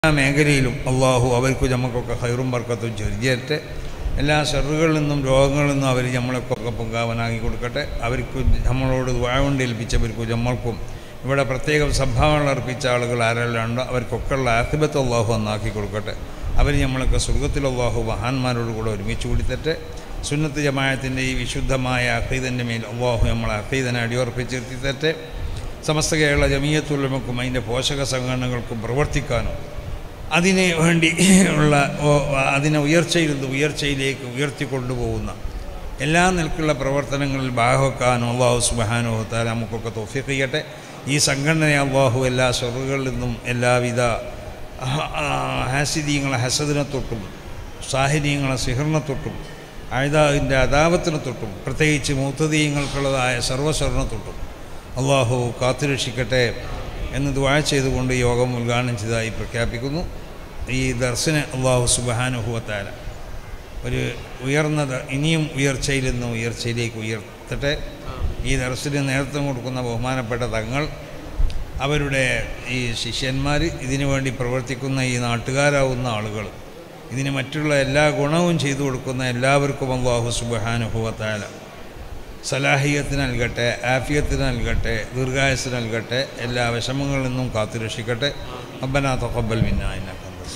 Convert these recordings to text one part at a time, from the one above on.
എല്ലാ മേഖലയിലും അള്ളാഹു അവർക്ക് നമുക്കൊക്കെ ഹൈറും ബർക്കത്തും ചൊരിയട്ടെ എല്ലാ ഷെറുകളിൽ നിന്നും രോഗങ്ങളിൽ നിന്നും അവർ നമ്മളൊക്കെ പൊങ്കാവനാക്കി കൊടുക്കട്ടെ അവർക്ക് നമ്മളോട് വാഴകൊണ്ട് ഏൽപ്പിച്ചവർക്കും നമ്മൾക്കും ഇവിടെ പ്രത്യേകം സംഭാവന അർപ്പിച്ച ആളുകൾ ആരെല്ലാം ഉണ്ടോ അവർക്കൊക്കെ ഉള്ള ആഹിബത്ത് അള്ളാഹു ഒന്നാക്കി കൊടുക്കട്ടെ അവർ നമ്മളൊക്കെ സ്വർഗത്തിൽ അള്ളാഹു മഹാന്മാരോട് കൂടെ ഒരുമിച്ച് കൂടിത്തട്ടെ സുന്നത്ത് ജമായത്തിൻ്റെ ഈ വിശുദ്ധമായ അഖീദൻ്റെ മേൽ അള്ളാഹു നമ്മളെ അഖീദനെ അടിയുറപ്പിച്ചിരുത്തിത്തട്ടെ സമസ്ത കേരള ജമീയത്തുള്ളമക്കും അതിൻ്റെ പോഷക സംഘടനകൾക്കും പ്രവർത്തിക്കാനും അതിന് വേണ്ടി ഉള്ള ഓ- അതിനെ ഉയർച്ചയിൽ നിന്ന് ഉയർച്ചയിലേക്ക് ഉയർത്തിക്കൊണ്ടുപോകുന്ന എല്ലാ നിലക്കുള്ള പ്രവർത്തനങ്ങളിൽ ഭാഗവെക്കാനും അള്ളാഹു സുബാനോ താല നമുക്കൊക്കെ തോഫിക്ക് ചെയ്യട്ടെ ഈ സംഘടനയെ അള്ളാഹു എല്ലാ ഷെറുകളിൽ നിന്നും എല്ലാവിധ ഹാസിദീങ്ങളെ ഹസദിനെ തൊട്ടും സാഹിര്യങ്ങളെ സിഹറിനെ തൊട്ടും അഴുതാവിൻ്റെ അതാപത്തിനെ തൊട്ടും പ്രത്യേകിച്ച് മൂത്തദീയങ്ങൾക്കുള്ളതായ സർവ്വസ്വറിനെ തൊട്ടും അള്ളാഹു കാത്തുരക്ഷിക്കട്ടെ എന്ന് ദ്വാഴ ചെയ്തുകൊണ്ട് യോഗം ഉദ്ഘാടനം ചെയ്തതായി പ്രഖ്യാപിക്കുന്നു ഈ ദർശന അള്ളാഹു സുബാനുഭവത്താല ഒരു ഉയർന്ന ദ- ഇനിയും ഉയർച്ചയിൽ നിന്ന് ഉയർച്ചയിലേക്ക് ഉയർത്തട്ടെ ഈ ദർശന് നേതൃത്വം കൊടുക്കുന്ന ബഹുമാനപ്പെട്ട തങ്ങൾ അവരുടെ ഈ ശിഷ്യന്മാർ ഇതിനു വേണ്ടി പ്രവർത്തിക്കുന്ന ഈ നാട്ടുകാരാവുന്ന ആളുകൾ ഇതിന് മറ്റുള്ള എല്ലാ ഗുണവും ചെയ്തു കൊടുക്കുന്ന എല്ലാവർക്കും അള്ളാഹു സുബാനുഭവത്താല സലാഹിയത്ത് നൽകട്ടെ ആഫിയത്ത് നൽകട്ടെ ദീർഘായുസ് നൽകട്ടെ എല്ലാ വിഷമങ്ങളിൽ നിന്നും കാത്തുരക്ഷിക്കട്ടെ അബ്ബനാ തഖബ്ബൽ മിന്നാ ഇന്നക അന്തസ്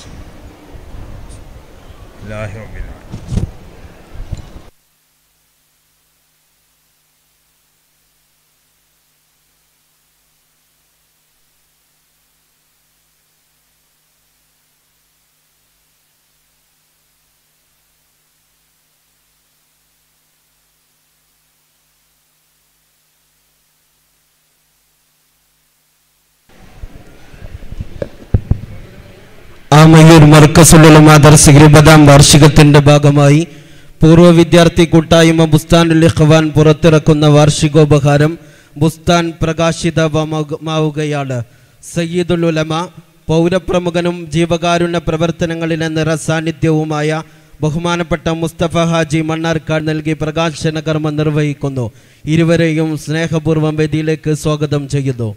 ഇലാഹി റബ്ബിൽ ആലമീൻ ആമയൂർ മർക്കസുള്ള മാദർസ് ഇരുപതാം വാർഷികത്തിന്റെ ഭാഗമായി പൂർവ്വ വിദ്യാർത്ഥി കൂട്ടായ്മ ബുസ്താനുൽ ഇഖ്വാൻ പുറത്തിറക്കുന്ന വാർഷികോപഹാരം ബുസ്താൻ പ്രകാശിതമാവുകയാണ് സയ്യിദുൽ ഉലമ പൗരപ്രമുഖനും ജീവകാരുണ്യ പ്രവർത്തനങ്ങളിലെ നിറസാന്നിധ്യവുമായ ബഹുമാനപ്പെട്ട മുസ്തഫ ഹാജി മണ്ണാർക്കാട് നൽകി പ്രകാശന കർമ്മം നിർവഹിക്കുന്നു ഇരുവരെയും സ്നേഹപൂർവ്വം വേദിയിലേക്ക് സ്വാഗതം ചെയ്യുന്നു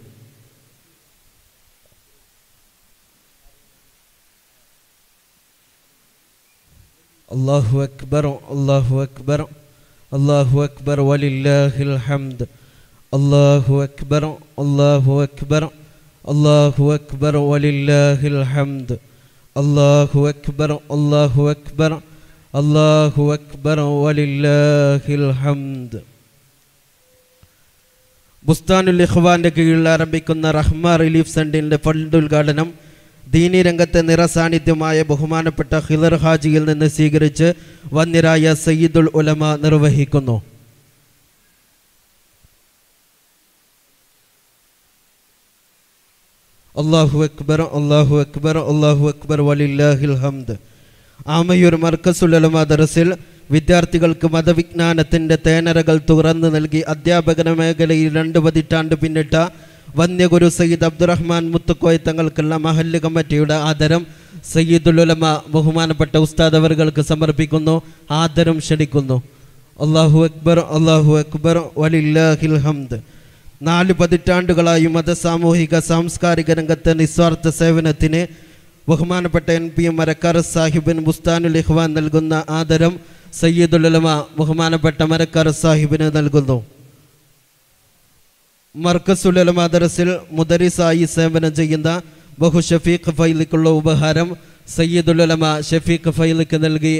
അള്ളാഹു അക്ബർ അള്ളാഹു അക്ബർ അള്ളാഹു അക്ബർ വലില്ലാഹിൽ ഹംദ് അള്ളാഹു അക്ബർ അള്ളാഹു അക്ബർ അള്ളാഹു അക്ബർ വലില്ലാഹിൽ ഹംദ് അള്ളാഹു അക്ബർ അള്ളാഹു അക്ബർ അള്ളാഹു അക്ബർ വലില്ലാഹിൽ ഹംദ് ബുസ്താനുൽ ഇഖ്വാന്റെ കീഴിൽ ആരംഭിക്കുന്ന റഹ്മ റിലീഫ് സെന്ററിന്റെ ഫണ്ട് ഉദ്ഘാടനം ദീനി രംഗത്തെ നിറസാന്നിധ്യമായ ബഹുമാനപ്പെട്ട ഹിലർ ഹാജിയിൽ നിന്ന് സ്വീകരിച്ച് വന്യരായ സയ്യിദുൽ ഉലമ നിർവഹിക്കുന്നു അള്ളാഹു അക്ബർ അള്ളാഹു അക്ബർ അള്ളാഹു അക്ബർ വലില്ലാഹിൽ ഹംദ് ആമയൂർ മർക്കസുൽ ഉലമ ദറസിൽ വിദ്യാർത്ഥികൾക്ക് മതവിജ്ഞാനത്തിന്റെ തേനരകൾ തുറന്നു നൽകി അധ്യാപകന മേഖലയിൽ രണ്ട് പതിറ്റാണ്ട് പിന്നിട്ട വന്യഗുരു സയ്യിദ് അബ്ദുറഹ്മാൻ മുത്തുക്കോയ് തങ്ങൾക്കുള്ള മഹല്ല് കമ്മിറ്റിയുടെ ആദരം സയ്യിദുൽ ഉലമ ബഹുമാനപ്പെട്ട ഉസ്താദ് അവർക്ക് സമർപ്പിക്കുന്നു ആദരം ക്ഷണിക്കുന്നു അള്ളാഹു അക്ബർ അള്ളാഹു അക്ബർ വലില്ലാഹിൽ ഹംദ് നാല് പതിറ്റാണ്ടുകളായി മത സാമൂഹിക സാംസ്കാരിക രംഗത്തെ നിസ്വാർത്ഥ സേവനത്തിന് ബഹുമാനപ്പെട്ട എൻ പി എം മരക്കാർ സാഹിബിൻ ബുസ്താനുൽ ഇഖ്വാൻ നൽകുന്ന ആദരം സയ്യിദുൽ ഉലമ ബഹുമാനപ്പെട്ട മരക്കാർ സാഹിബിന് നൽകുന്നു മർക്കസുൽ ഉലമ ദറസിൽ മുദരിസായി സേവനം ചെയ്യുന്ന ബഹു ഷഫീഖ് ഫൈലിക്കുള്ള ഉപഹാരം സയ്യിദുൽ ഉലമ ഷഫീഖ് ഫൈലിക്ക് നൽകി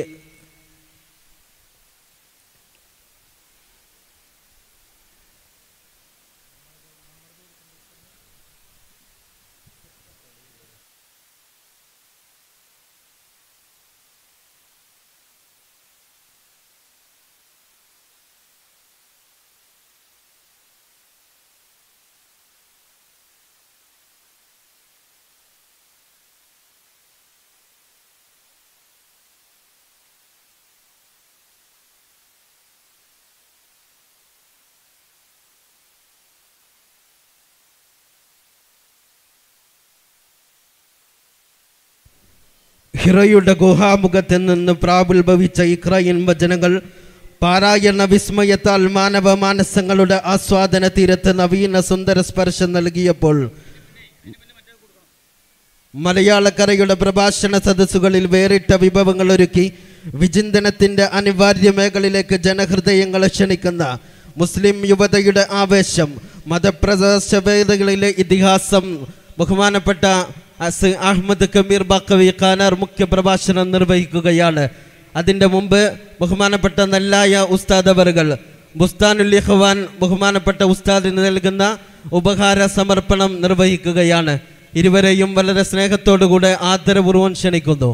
ഹിറയുടെ ഗുഹാമുഖത്തിൽ നിന്ന് പ്രാഗുൽഭവിച്ച ഇക്രയിൻ വചനങ്ങൾ പാരായണ വിസ്മയത്താൽ മാനവ മാനസങ്ങളുടെ ആസ്വാദന തീരത്ത് നവീന സുന്ദര സ്പർശം നൽകിയപ്പോൾ മലയാളക്കരയുടെ പ്രഭാഷണ സദസ്സുകളിൽ വേറിട്ട വിഭവങ്ങൾ ഒരുക്കി വിചിന്തനത്തിന്റെ അനിവാര്യ മേഖലയിലേക്ക് ജനഹൃദയങ്ങളെ ക്ഷണിക്കുന്ന മുസ്ലിം യുവതയുടെ ആവേശം മതപ്രദർശവേദികളിലെ ഇതിഹാസം ബഹുമാനപ്പെട്ട അസ് അഹമ്മദ് കമീർ ബാക്കവി ഖാനാർ മുഖ്യ പ്രഭാഷണം നിർവഹിക്കുകയാണ് അതിൻ്റെ മുമ്പ് ബഹുമാനപ്പെട്ട നെല്ലായ ഉസ്താദ് അവറുകൾ ബുസ്താനുൽ ഇഖ്വാൻ ബഹുമാനപ്പെട്ട ഉസ്താദിന് നൽകുന്ന ഉപഹാര സമർപ്പണം നിർവഹിക്കുകയാണ് ഇരുവരെയും വളരെ സ്നേഹത്തോടുകൂടെ ആദരപൂർവ്വം ക്ഷണിക്കുന്നു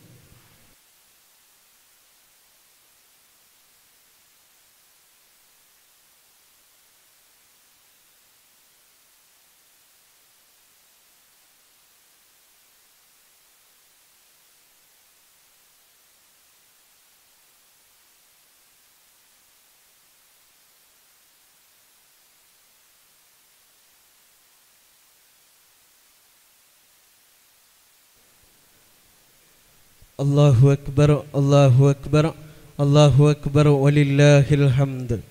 അള്ളാഹു അക്ബർ അള്ളാഹു അക്ബർ അള്ളാഹു അക്ബർ വലില്ലാഹിൽ ഹംദ്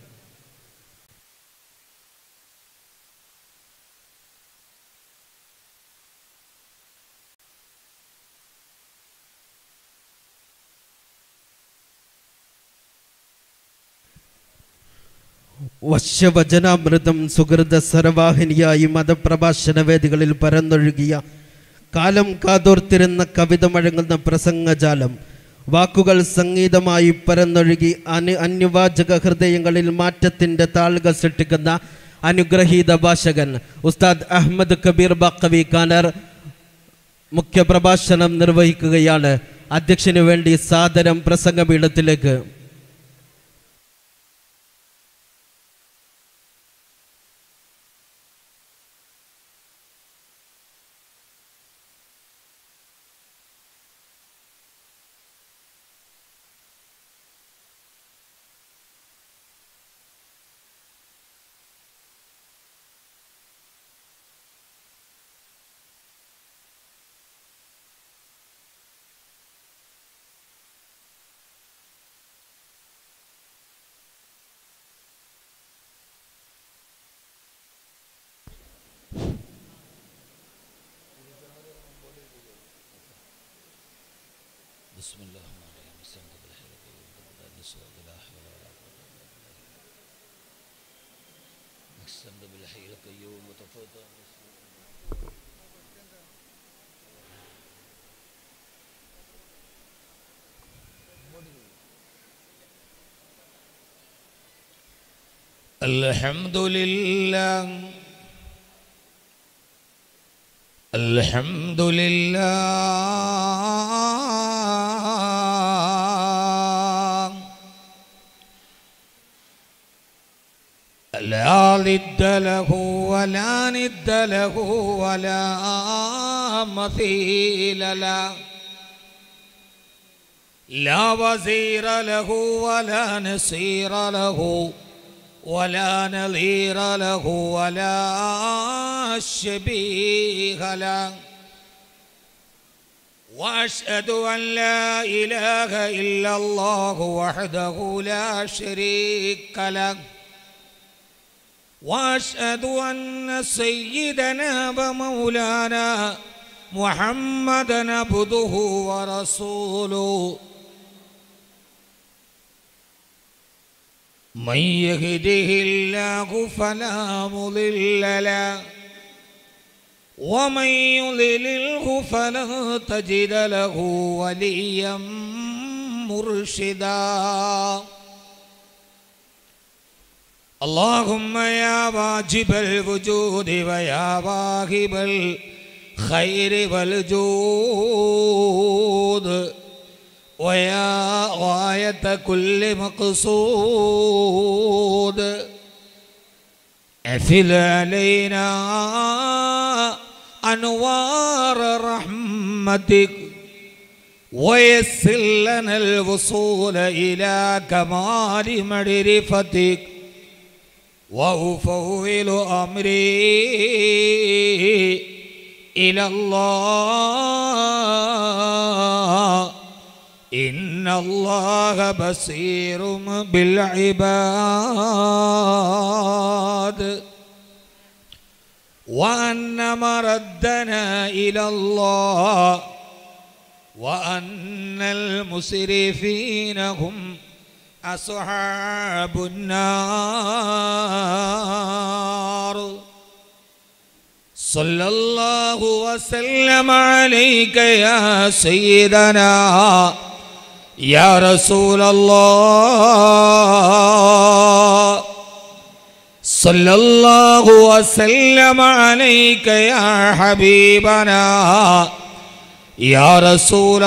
വശ്യവചനാമൃതം സുഹൃത സരവാഹിനിയായി മതപ്രഭാഷണ വേദികളിൽ പരന്നൊഴുകിയ കാലം കാതോർത്തിരുന്ന കവിത മഴങ്ങുന്ന പ്രസംഗജാലം വാക്കുകൾ സംഗീതമായി പരന്നൊഴുകി അനു അന്യവാചക ഹൃദയങ്ങളിൽ മാറ്റത്തിൻ്റെ താളുകൾ സൃഷ്ടിക്കുന്ന അനുഗ്രഹീത ഭാഷകൻ ഉസ്താദ് അഹമ്മദ് കബീർ ബാക്കവി ഖാനർ മുഖ്യപ്രഭാഷണം നിർവഹിക്കുകയാണ് അധ്യക്ഷന് വേണ്ടി സാദരം പ്രസംഗപീഠത്തിലേക്ക് بسم الله الرحمن الرحيم استعمت بالحيل القيوم نسوى بلا حول ولا قوة إلا بالله استعمت بالحيل القيوم وتفوت الحمد لله الحمد لله لا ضد له ولا ند له ولا مثيل له لا وزير له ولا نصير له ولا نظير له ولا شبيه له واشهد ان لا اله الا الله وحده لا شريك له واشهد ان سيدنا ومولانا محمدا عبده ورسوله من يهده الله فلا مضل له ومن يضلله فلا تجد له وليا مرشدا اللهم يا واجب الوجود ويا واهب الخير والجود ويا غاية كل مقصود أفل علينا أنوار رحمتك ويسر لنا الوصول إلى كمال معرفتك وأفوض أمري إلى الله إن الله بصير بالعباد وأن مردنا إلى الله وأن المسرفين هم أصحاب النار صلى الله وسلم عليك يا سيدنا يا رسول الله صلى الله وسلم عليك يا حبيبنا يا رسول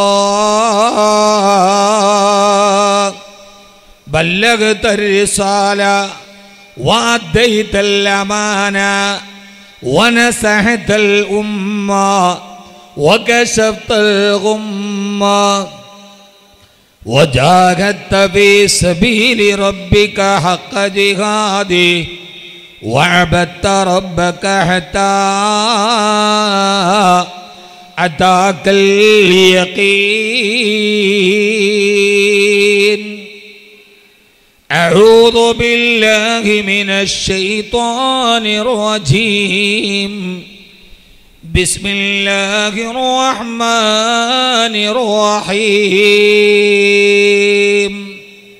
الله بلغت الرسالة وأديت الأمانة ونصحت الأمة وكشفت الغمة وجاهدت في سبيل ربك حق جهاده وعبدت ربك حتى أتاك اليقين أعوذ بالله من الشيطان الرجيم بسم الله الرحمن الرحيم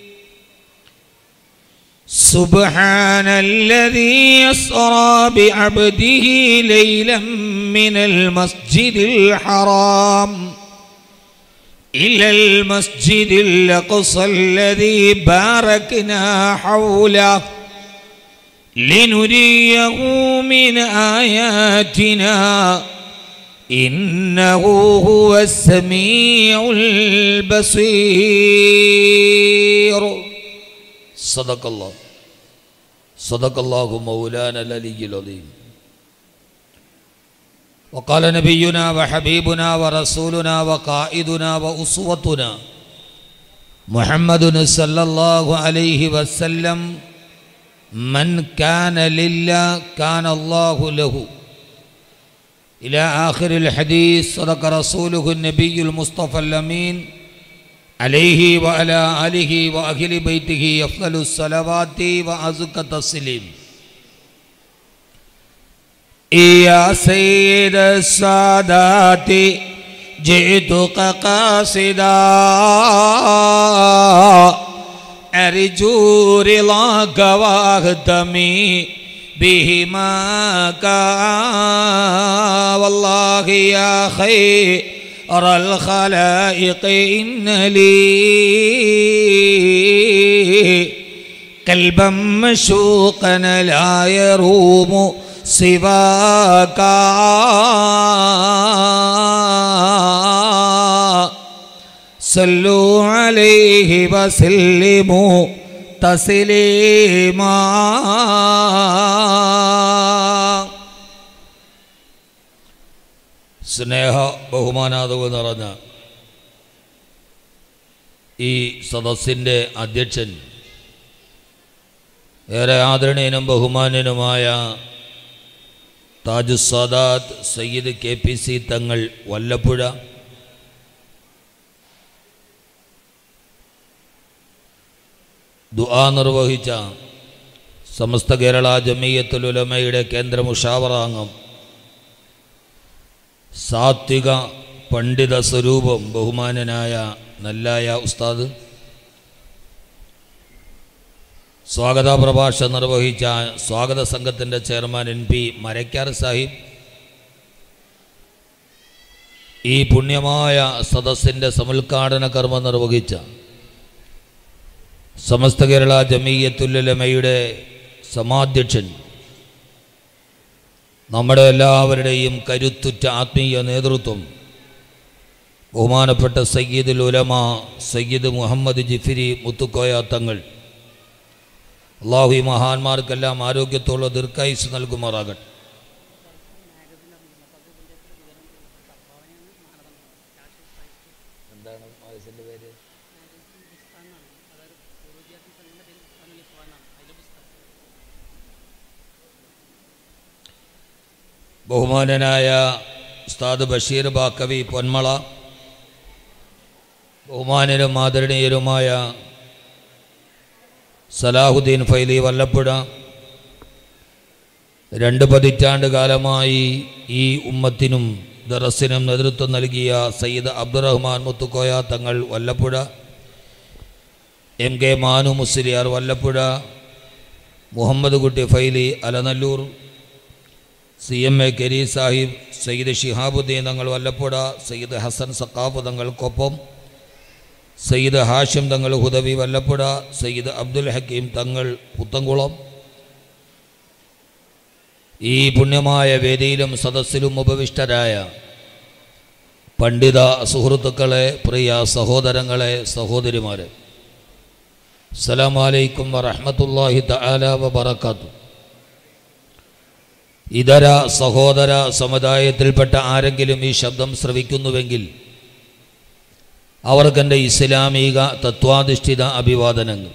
سبحان الذي يسرى بعبده ليلا من المسجد الحرام إلى المسجد الأقصى الذي باركنا حوله لنريه من آياتنا إنه هو السميع البصير صدق الله صدق الله مولانا العلي العظيم وقال نبينا وحبيبنا ورسولنا وقائدنا وأسوتنا محمد صلى الله عليه وسلم من كان لله كان الله له إلى آخر الحديث صدق رسوله النبي المصطفى الأمين عليه وعلى آله وأهل بيته أفضل الصلوات وأزكى التسليم يا سيد السادات جئتك قاصدا أرجو رضاك وأهتمي بهماك والله يا خير الخلائق إن لي قلبا مشوقا لا يروم سواك صلوا عليه وسلموا تسليما സ്നേഹ ബഹുമാനാദവ് നിറഞ്ഞ ഈ സദസ്സിൻ്റെ അധ്യക്ഷൻ ഏറെ ആദരണീയനും ബഹുമാന്യനുമായ Taju Sadat Sayyid K P C Thangal Vallappuzha ദുആ നിർവഹിച്ച സമസ്ത കേരള ജമീയത്തുൽ ഉലമയുടെ കേന്ദ്ര മുഷാവറാംഗം സാത്വിക പണ്ഡിത സ്വരൂപം ബഹുമാനനായ നല്ലായ ഉസ്താദ് സ്വാഗത പ്രഭാഷണം നിർവഹിച്ച സ്വാഗത സംഘത്തിൻ്റെ chairman N P Marakkar Sahib ഈ പുണ്യമായ സദസ്സിൻ്റെ സമുദ്ഘാടന കർമ്മം നിർവഹിച്ച സമസ്ത കേരള ജമീയത്തുല്ലമയുടെ സമാധ്യക്ഷൻ നമ്മുടെ എല്ലാവരുടെയും കരുത്തുറ്റ ആത്മീയ നേതൃത്വം ബഹുമാനപ്പെട്ട സയ്യിദുൽ ഉലമ സയ്യിദ് മുഹമ്മദ് ജിഫിരി മുത്തുക്കോയ തങ്ങൾ അള്ളാഹു ഈ മഹാന്മാർക്കെല്ലാം ആരോഗ്യത്തോളം ദീർഘായുസ് നൽകുമാറാകട്ടെ ബഹുമാനനായ ഉസ്താദ് ബഷീർ ബാക്കവി പൊന്മള ബഹുമാനരും ആദരണീയരുമായ സലാഹുദ്ദീൻ ഫൈലി വല്ലപ്പുഴ രണ്ട് പതിറ്റാണ്ട് കാലമായി ഈ ഉമ്മത്തിനും ദറസിനും നേതൃത്വം നൽകിയ Sayyid Abdurahman Muthukoya Thangal Vallappuzha M K Manu Musliyar Vallappuzha Muhammad Kutty Faili Alanallur C M A Kari Sahib Sayyid Shihabuddin Thangal Vallappuzha Sayyid Hasan Saqqaf തങ്ങൾക്കൊപ്പം Sayyid Hashim തങ്ങൾ ഹുദവി വല്ലപ്പുഴ സയ്യിദ് അബ്ദുൽ ഹക്കീം തങ്ങൾ പുത്തൻകുളം ഈ പുണ്യമായ വേദിയിലും സദസ്സിലും ഉപവിഷ്ടരായ പണ്ഡിത സുഹൃത്തുക്കളെ പ്രിയ സഹോദരങ്ങളെ സഹോദരിമാരെ അസ്സലാമലൈക്കും വറഹമത്തല്ലാഹി തആല വബറകാത്തു ഇതര സഹോദര സമുദായത്തിൽപ്പെട്ട ആരെങ്കിലും ഈ ശബ്ദം ശ്രവിക്കുന്നുവെങ്കിൽ അവർക്കെൻ്റെ ഇസ്ലാമിക തത്വാധിഷ്ഠിത അഭിവാദനങ്ങൾ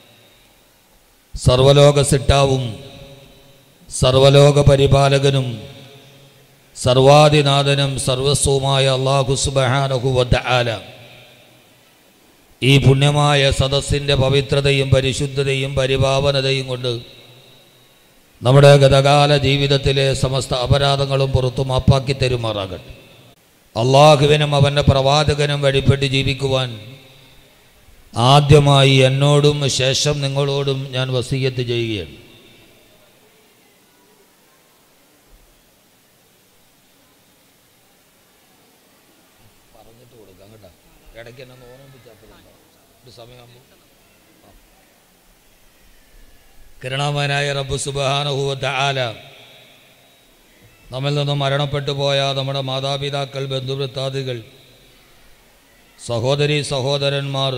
സർവലോക സിട്ടാവും സർവലോക പരിപാലകനും സർവാധിനാഥനും സർവസ്വമായ അള്ളാഹു സുബഹാനഹുവദ്ദ ആല ഈ പുണ്യമായ സദസ്സിൻ്റെ പവിത്രതയും പരിശുദ്ധതയും പരിപാവനതയും കൊണ്ട് നമ്മുടെ ഗതകാല ജീവിതത്തിലെ സമസ്ത അപരാധങ്ങളും പുറത്തു മാപ്പാക്കി തരുമാറാകട്ടെ അള്ളാഹുവിനും അവൻ്റെ പ്രവാചകനും വഴിപ്പെട്ട് ജീവിക്കുവാൻ ആദ്യമായി എന്നോടും ശേഷം നിങ്ങളോടും ഞാൻ വസീയത്ത് ചെയ്യുകയാണ് പറഞ്ഞിട്ട് കൊടുക്കാം കേട്ടോ ഇടയ്ക്ക് എന്നെ ഒന്ന് ഓർമ്മിപ്പിച്ചാൽ ഒരു സമയമാകുമ്പോൾ കിരണാമനായ റബ്ബ് സുബാനഹുവത്ത ആല നമ്മിൽ നിന്നും മരണപ്പെട്ടു പോയ നമ്മുടെ മാതാപിതാക്കൾ ബന്ധുവൃത്താദികൾ സഹോദരി സഹോദരന്മാർ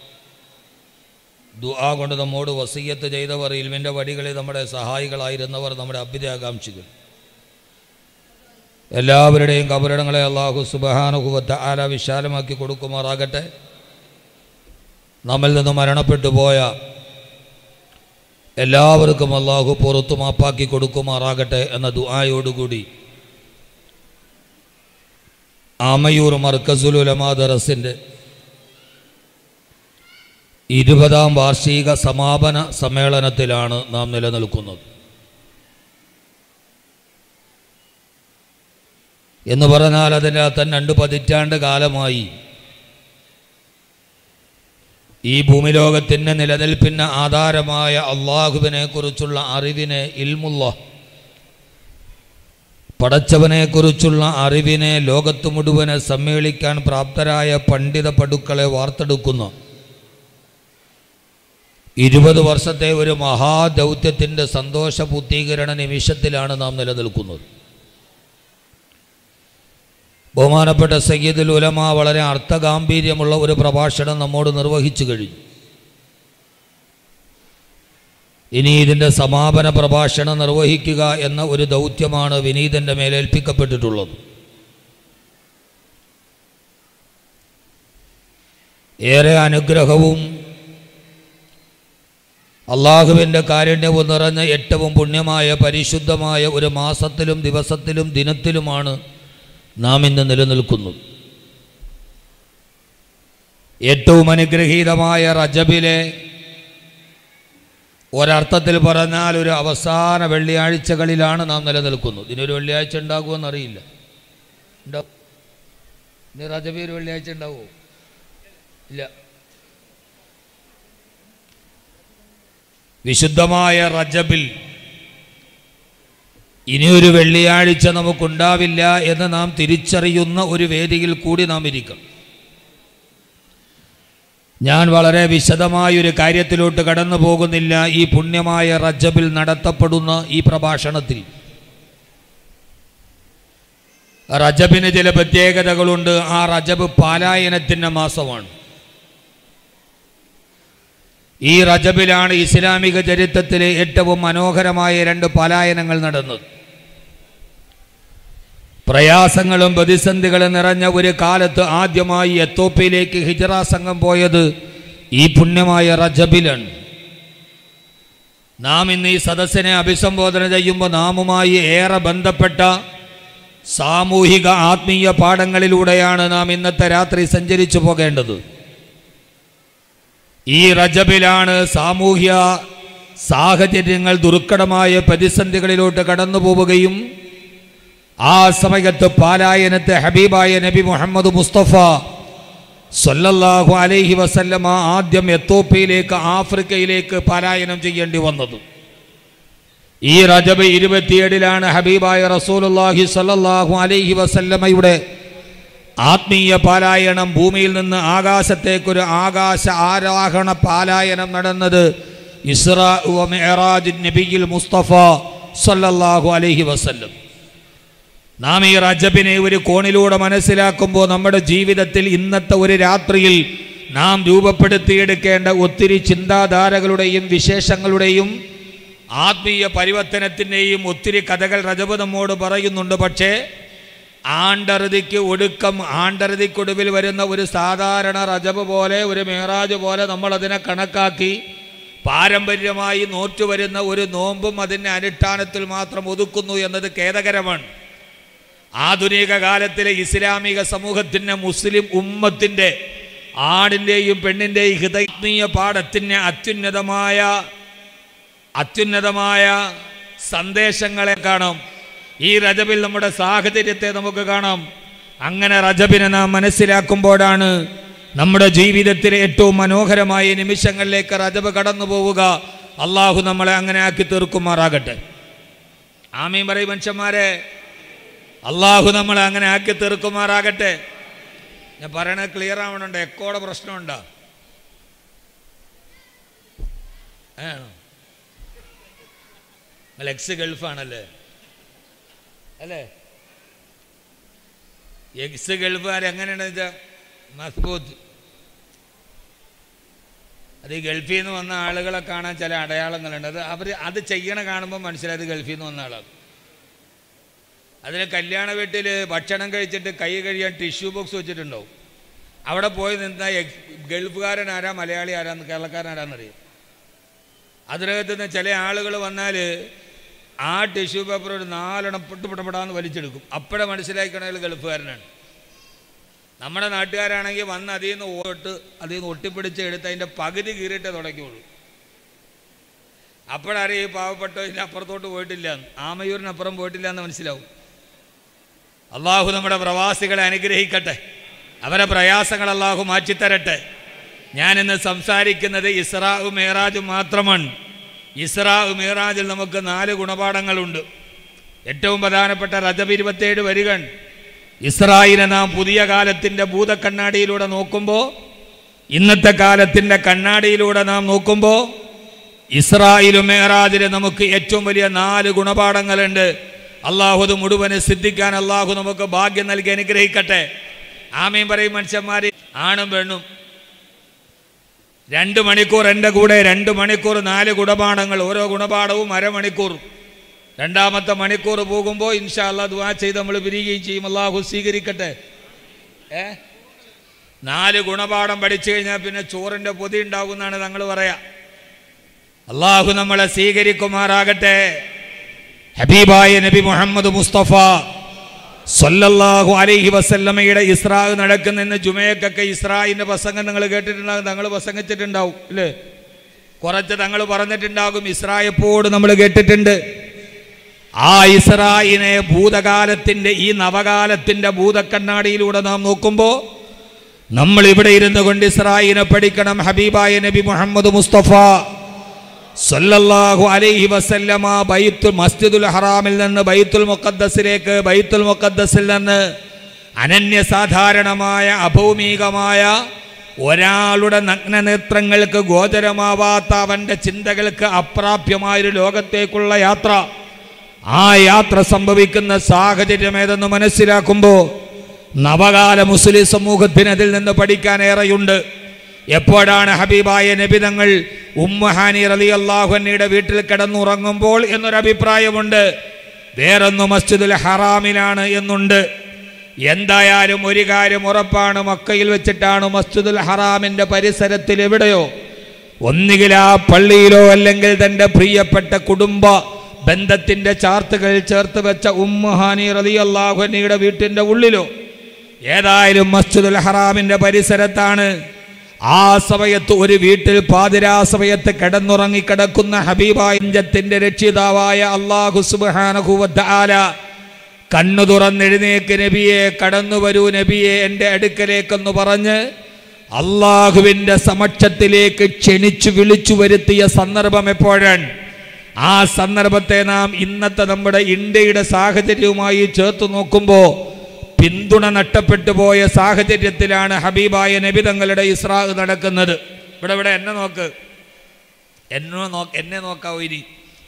ദുആ കൊണ്ട് നമ്മോട് വസീയത്ത് ചെയ്തവർ ഇൽമിൻ്റെ വടികളിൽ നമ്മുടെ സഹായികളായിരുന്നവർ നമ്മുടെ അഭ്യുദയാകാംക്ഷികൾ എല്ലാവരുടെയും കബറിടങ്ങളെ അള്ളാഹു സുബഹാനുഭവത്തെ ആല വിശാലമാക്കി കൊടുക്കുമാറാകട്ടെ നമ്മിൽ നിന്ന് മരണപ്പെട്ടു പോയ എല്ലാവർക്കും അള്ളാഹു പുറത്തു മാപ്പാക്കി കൊടുക്കുമാറാകട്ടെ എന്ന ദുആയോടുകൂടി ആമയൂർ മർക്കസുൽ ഉലമാ ദറസിൻ്റെ ഇരുപതാം വാർഷിക സമാപന സമ്മേളനത്തിലാണ് നാം നിലനിൽക്കുന്നത് എന്ന് പറഞ്ഞാൽ അതിൻ്റെ തന്നെ രണ്ട് പതിറ്റാണ്ട് കാലമായി ഈ ഭൂമിലോകത്തിൻ്റെ നിലനിൽപ്പിന് ആധാരമായ അള്ളാഹുവിനെ കുറിച്ചുള്ള അറിവിനെ ഇൽമുള്ള പടച്ചവനെക്കുറിച്ചുള്ള അറിവിനെ ലോകത്ത് മുഴുവനെ സമ്മേളിക്കാൻ പ്രാപ്തരായ പണ്ഡിത പടുക്കളെ വാർത്തെടുക്കുന്ന ഇരുപത് വർഷത്തെ ഒരു മഹാദൗത്യത്തിൻ്റെ സന്തോഷ പൂർത്തീകരണ നിമിഷത്തിലാണ് നാം നിലനിൽക്കുന്നത് ബഹുമാനപ്പെട്ട സയ്യിദുൽ ഉലമ വളരെ അർത്ഥഗാംഭീര്യമുള്ള ഒരു പ്രഭാഷണം നമ്മോട് നിർവഹിച്ചു കഴിഞ്ഞു ഇനി ഇതിൻ്റെ സമാപന പ്രഭാഷണം നിർവഹിക്കുക എന്ന ഒരു ദൗത്യമാണ് വിനീതൻ്റെ മേലേൽപ്പിക്കപ്പെട്ടിട്ടുള്ളത് ഏറെ അനുഗ്രഹവും അള്ളാഹുവിൻ്റെ കാരുണ്യവും നിറഞ്ഞ ഏറ്റവും പുണ്യമായ പരിശുദ്ധമായ ഒരു മാസത്തിലും ദിവസത്തിലും ദിനത്തിലുമാണ് നാം ഇന്ന് നിലനിൽക്കുന്നു ഏറ്റവും അനുഗ്രഹീതമായ റജബിലെ ഒരർത്ഥത്തിൽ പറഞ്ഞാൽ ഒരു അവസാന വെള്ളിയാഴ്ചകളിലാണ് നാം നിലനിൽക്കുന്നത് ഇതിനൊരു വെള്ളിയാഴ്ച ഉണ്ടാകുമെന്നറിയില്ല ഉണ്ടാവും ഇനി റജബി ഒരു വെള്ളിയാഴ്ച ഉണ്ടാവുമോ ഇല്ല വിശുദ്ധമായ റജബിൽ ഇനിയൊരു വെള്ളിയാഴ്ച നമുക്കുണ്ടാവില്ല എന്ന് നാം തിരിച്ചറിയുന്ന ഒരു വേദിയിൽ കൂടി നാം ഇരിക്കണം ഞാൻ വളരെ വിശദമായ ഒരു കാര്യത്തിലോട്ട് കടന്നു പോകുന്നില്ല ഈ പുണ്യമായ റജബിൽ നടത്തപ്പെടുന്ന ഈ പ്രഭാഷണത്തിൽ റജബിന് ചില പ്രത്യേകതകളുണ്ട് ആ റജബ് പാലായനത്തിൻ്റെ മാസമാണ് ഈ റജബിലാണ് ഇസ്ലാമിക ചരിത്രത്തിലെ ഏറ്റവും മനോഹരമായ രണ്ട് പലായനങ്ങൾ നടന്നത് പ്രയാസങ്ങളും പ്രതിസന്ധികളും നിറഞ്ഞ ഒരു കാലത്ത് ആദ്യമായി എത്തോപ്യയിലേക്ക് ഹിജറ സംഘം പോയത് ഈ പുണ്യമായ റജബിലാണ് നാം ഇന്ന് ഈ സദസ്സിനെ അഭിസംബോധന ചെയ്യുമ്പോൾ നാമുമായി ഏറെ ബന്ധപ്പെട്ട സാമൂഹിക ആത്മീയ പാഠങ്ങളിലൂടെയാണ് നാം ഇന്നത്തെ രാത്രി സഞ്ചരിച്ചു പോകേണ്ടത് ഈ റജബിലാണ് സാമൂഹ്യ സാഹചര്യങ്ങൾ ദുർഘടമായ പ്രതിസന്ധികളിലോട്ട് കടന്നു പോവുകയും ആ സമയത്ത് പാലായനത്തെ ഹബീബായ നബി മുഹമ്മദ് മുസ്തഫ സല്ലല്ലാഹു അലൈഹി വസല്ലമ ആദ്യം എത്തോപ്യയിലേക്ക് ആഫ്രിക്കയിലേക്ക് പലായനം ചെയ്യേണ്ടി വന്നത് ഈ റജബ് ഇരുപത്തിയേഴിലാണ് ഹബീബായ റസൂലുള്ളാഹി സല്ലല്ലാഹു അലൈഹി വസല്ലമയുടെ ആത്മീയ പാലായനം ഭൂമിയിൽ നിന്ന് ആകാശത്തേക്കൊരു ആകാശ ആരോഹണ പാലായനം നടന്നത് ഇസ്രാ വ മിഅ്റാജ് നബിയിൽ മുസ്തഫ സല്ലല്ലാഹു അലൈഹി വസല്ലം നാം ഈ റജബിനെ ഒരു കോണിലൂടെ മനസ്സിലാക്കുമ്പോൾ നമ്മുടെ ജീവിതത്തിൽ ഇന്നത്തെ ഒരു രാത്രിയിൽ നാം രൂപപ്പെടുത്തിയെടുക്കേണ്ട ഒത്തിരി ചിന്താധാരകളുടെയും വിശേഷങ്ങളുടെയും ആത്മീയ പരിവർത്തനത്തിൻ്റെയും ഒത്തിരി കഥകൾ റജബ് നമ്മോട് പറയുന്നുണ്ട് പക്ഷേ ആണ്ടറുതിക്ക് ഒടുക്കം ആണ്ടറുതിക്കൊടുവിൽ വരുന്ന ഒരു സാധാരണ റജബ് പോലെ ഒരു മേറാജ് പോലെ നമ്മളതിനെ കണക്കാക്കി പാരമ്പര്യമായി നോറ്റു വരുന്ന ഒരു നോമ്പും അതിൻ്റെ അനുഷ്ഠാനത്തിൽ മാത്രം ഒതുക്കുന്നു എന്നത് ഖേദകരമാണ് ആധുനിക കാലത്തിലെ ഇസ്ലാമിക സമൂഹത്തിൻ്റെ മുസ്ലിം ഉമ്മത്തിൻ്റെ ആണിൻ്റെയും പെണ്ണിൻ്റെയും ഹൃദയീയ പാഠത്തിന് അത്യുന്നതമായ അത്യുന്നതമായ സന്ദേശങ്ങളെ കാണാം ഈ റജബിൽ നമ്മുടെ സാഹചര്യത്തെ നമുക്ക് കാണാം അങ്ങനെ റജബിനെ നാം മനസ്സിലാക്കുമ്പോഴാണ് നമ്മുടെ ജീവിതത്തിലെ ഏറ്റവും മനോഹരമായ നിമിഷങ്ങളിലേക്ക് റജബ് കടന്നു പോവുക അള്ളാഹു നമ്മളെ അങ്ങനെ ആക്കി തീർക്കുമാറാകട്ടെ ആമീൻ പറയും മനുഷ്യന്മാരെ അള്ളാഹു നമ്മളെ അങ്ങനെ ആക്കി തീർക്കുമാറാകട്ടെ ഞാൻ പറയണത് ക്ലിയർ ആവണുണ്ട് എക്കോടെ പ്രശ്നമുണ്ടോ ആണോ നിങ്ങൾ എക്സ് ഗൾഫാണല്ലേ അല്ലേ എക്സ് ഗൾഫുകാർ എങ്ങനെയാണെന്ന് വെച്ചാൽ മസ്ബൂത്ത് അത് ഈ ഗൾഫിൽ നിന്ന് വന്ന ആളുകളെ കാണാൻ ചില അടയാളങ്ങളുണ്ട് അത് അവർ അത് ചെയ്യണ കാണുമ്പോൾ മനസ്സിലായത് ഗൾഫിൽ നിന്ന് വന്ന ആളാണ് അതിന് കല്യാണ വീട്ടിൽ ഭക്ഷണം കഴിച്ചിട്ട് കൈ കഴിയാൻ ടിഷ്യൂ ബോക്സ് വെച്ചിട്ടുണ്ടാവും അവിടെ പോയി നിന്ന എക്സ് ഗൾഫുകാരൻ ആരാ മലയാളി ആരാന്ന് കേരളക്കാരൻ ആരാന്നറിയാം അതിനകത്ത് നിന്ന് ചില ആളുകൾ വന്നാൽ ആ ടിഷ്യൂ പേപ്പർ ഒരു നാലെണ്ണം പൊട്ടുപെട്ടപ്പെടാന്ന് വലിച്ചെടുക്കും അപ്പോഴേ മനസ്സിലാക്കണ ഗൾഫുകാരനാണ് നമ്മുടെ നാട്ടുകാരാണെങ്കിൽ വന്ന് അതിൽ നിന്ന് ഓട്ട് അതിൽ നിന്ന് ഒട്ടിപ്പിടിച്ച് എടുത്ത് അതിൻ്റെ പകുതി കീറിയിട്ടേ തുടയ്ക്കുള്ളൂ അപ്പോഴറിയാം ഈ പാവപ്പെട്ട ഇതിൻ്റെ അപ്പുറത്തോട്ട് പോയിട്ടില്ല എന്ന്. ആമയൂരിനപ്പുറം പോയിട്ടില്ല എന്ന് മനസ്സിലാവും അള്ളാഹു നമ്മുടെ പ്രവാസികളെ അനുഗ്രഹിക്കട്ടെ അവരെ പ്രയാസങ്ങൾ അള്ളാഹു മാറ്റിത്തരട്ടെ ഞാനിന്ന് സംസാരിക്കുന്നത് ഇസ്രാഹു മേറാജും മാത്രമാണ് ഇസ്രാഹു മേറാജിൽ നമുക്ക് നാല് ഗുണപാഠങ്ങളുണ്ട് ഏറ്റവും പ്രധാനപ്പെട്ട റജബ് ഇരുപത്തേഴ് വരികൺ ഇസ്രായിനെ നാം പുതിയ കാലത്തിൻ്റെ ഭൂതക്കണ്ണാടിയിലൂടെ നോക്കുമ്പോൾ ഇന്നത്തെ കാലത്തിൻ്റെ കണ്ണാടിയിലൂടെ നാം നോക്കുമ്പോൾ ഇസ്രായിലും മേറാജിന് നമുക്ക് ഏറ്റവും വലിയ നാല് ഗുണപാഠങ്ങളുണ്ട് അള്ളാഹു അത് മുഴുവന് സിദ്ധിക്കാൻ അള്ളാഹു നമുക്ക് ഭാഗ്യം നൽകി അനുഗ്രഹിക്കട്ടെ ആമയും പറയും മനുഷ്യന്മാർ ആണും പെണ്ണും രണ്ട് മണിക്കൂർ എൻ്റെ കൂടെ രണ്ട് മണിക്കൂർ നാല് ഗുണപാഠങ്ങൾ ഓരോ ഗുണപാഠവും അരമണിക്കൂർ രണ്ടാമത്തെ മണിക്കൂർ പോകുമ്പോൾ ഇൻഷാ അല്ലാ ദുവാ ചെയ്ത് നമ്മൾ പിരിയുകയും ചെയ്യും അള്ളാഹു സ്വീകരിക്കട്ടെ ഏ നാല് ഗുണപാഠം പഠിച്ചു കഴിഞ്ഞാൽ പിന്നെ ചോറിൻ്റെ പൊതി ഉണ്ടാകും എന്നാണ് ഞങ്ങൾ പറയാ അള്ളാഹു നമ്മളെ സ്വീകരിക്കുമാറാകട്ടെ ഹബീബായ നബി മുഹമ്മദ് മുസ്തഫ സല്ലല്ലാഹു അലൈഹി വസല്ലമയുടെ ഇസ്രാ നടക്കുന്നെന്ന് ജുമയൊക്കെ ഇസ്രായിൻ്റെ പ്രസംഗം നിങ്ങൾ കേട്ടിട്ടുണ്ടാകും തങ്ങൾ പ്രസംഗിച്ചിട്ടുണ്ടാവും അല്ലേ കുറച്ച് തങ്ങൾ പറഞ്ഞിട്ടുണ്ടാകും ഇസ്രായെപ്പോട് നമ്മൾ കേട്ടിട്ടുണ്ട് ആ ഇസ്രായിനെ ഭൂതകാലത്തിൻ്റെ ഈ നവകാലത്തിൻ്റെ ഭൂതക്കണ്ണാടിയിലൂടെ നാം നോക്കുമ്പോൾ നമ്മൾ ഇവിടെ ഇരുന്നു കൊണ്ട് ഇസ്രായിനെ പഠിക്കണം ഹബീബായ നബി മുഹമ്മദ് മുസ്തഫ സല്ലല്ലാഹു അലൈഹി വസല്ലമ ബൈത്തുൽ മസ്ജിദുൽ ഹറാമിൽ നിന്ന് ബൈത്തുൽ മുഖദ്ദസിലേക്ക് ബൈത്തുൽ മുഖദ്ദസിൽ നിന്ന് അനന്യ സാധാരണമായ അഭൗമികമായ ഒരാളുടെ നഗ്നനേത്രങ്ങൾക്ക് ഗോചരമാവാത്ത അവൻ്റെ ചിന്തകൾക്ക് അപ്രാപ്യമായൊരു ലോകത്തേക്കുള്ള യാത്ര ആ യാത്ര സംഭവിക്കുന്ന സാഹചര്യം ഏതെന്ന് മനസ്സിലാക്കുമ്പോൾ നവകാല മുസ്ലിം സമൂഹത്തിന് അതിൽ നിന്ന് പഠിക്കാനേറെയുണ്ട് എപ്പോഴാണ് ഹബീബായ നബിതങ്ങൾ ഉമ്മഹാനി റലി അള്ളാഹുന്നയുടെ വീട്ടിൽ കിടന്നുറങ്ങുമ്പോൾ എന്നൊരു അഭിപ്രായമുണ്ട് വേറൊന്ന് മസ്ജിദുൽ ഹറാമിലാണ് എന്നുണ്ട് എന്തായാലും ഒരു കാര്യം ഉറപ്പാണ് മക്കയിൽ വെച്ചിട്ടാണ് മസ്ജിദുൽ ഹറാമിൻ്റെ പരിസരത്തിൽ എവിടെയോ ഒന്നുകിൽ ആ പള്ളിയിലോ അല്ലെങ്കിൽ തൻ്റെ പ്രിയപ്പെട്ട കുടുംബ ബന്ധത്തിൻ്റെ ചാർത്തുകൾ ചേർത്ത് വെച്ച ഉമ്മഹാനി റലി അള്ളാഹുന്നയുടെ വീട്ടിൻ്റെ ഉള്ളിലോ ഏതായാലും മസ്ജിദുൽ ഹറാമിൻ്റെ പരിസരത്താണ് ആ സമയത്ത് ഒരു വീട്ടിൽ പാതിരാ സമയത്ത് കിടന്നുറങ്ങി കിടക്കുന്ന ഹബീബായഞ്ചത്തിന്റെ രക്ഷിതാവായ അള്ളാഹു സുബാനഹുവദ്ദാല കണ്ണു തുറന്നെഴുന്നേക്ക് നബിയെ കടന്നു വരൂ നബിയെ എൻ്റെ അടുക്കലേക്കെന്ന് പറഞ്ഞ് അള്ളാഹുവിൻ്റെ സമക്ഷത്തിലേക്ക് ക്ഷണിച്ചു വിളിച്ചു വരുത്തിയ സന്ദർഭം എപ്പോഴാണ് ആ സന്ദർഭത്തെ നാം ഇന്നത്തെ നമ്മുടെ ഇന്ത്യയുടെ സാഹചര്യവുമായി ചേർത്ത് നോക്കുമ്പോൾ പിന്തുണ നഷ്ടപ്പെട്ടു പോയ സാഹചര്യത്തിലാണ് ഹബീബായ നബി തങ്ങളുടെ ഇസ്രാഹ് നടക്കുന്നത് ഇവിടെ ഇവിടെ എന്നെ നോക്ക് എന്നെ നോ എന്നെ നോക്കാവോ ഇനി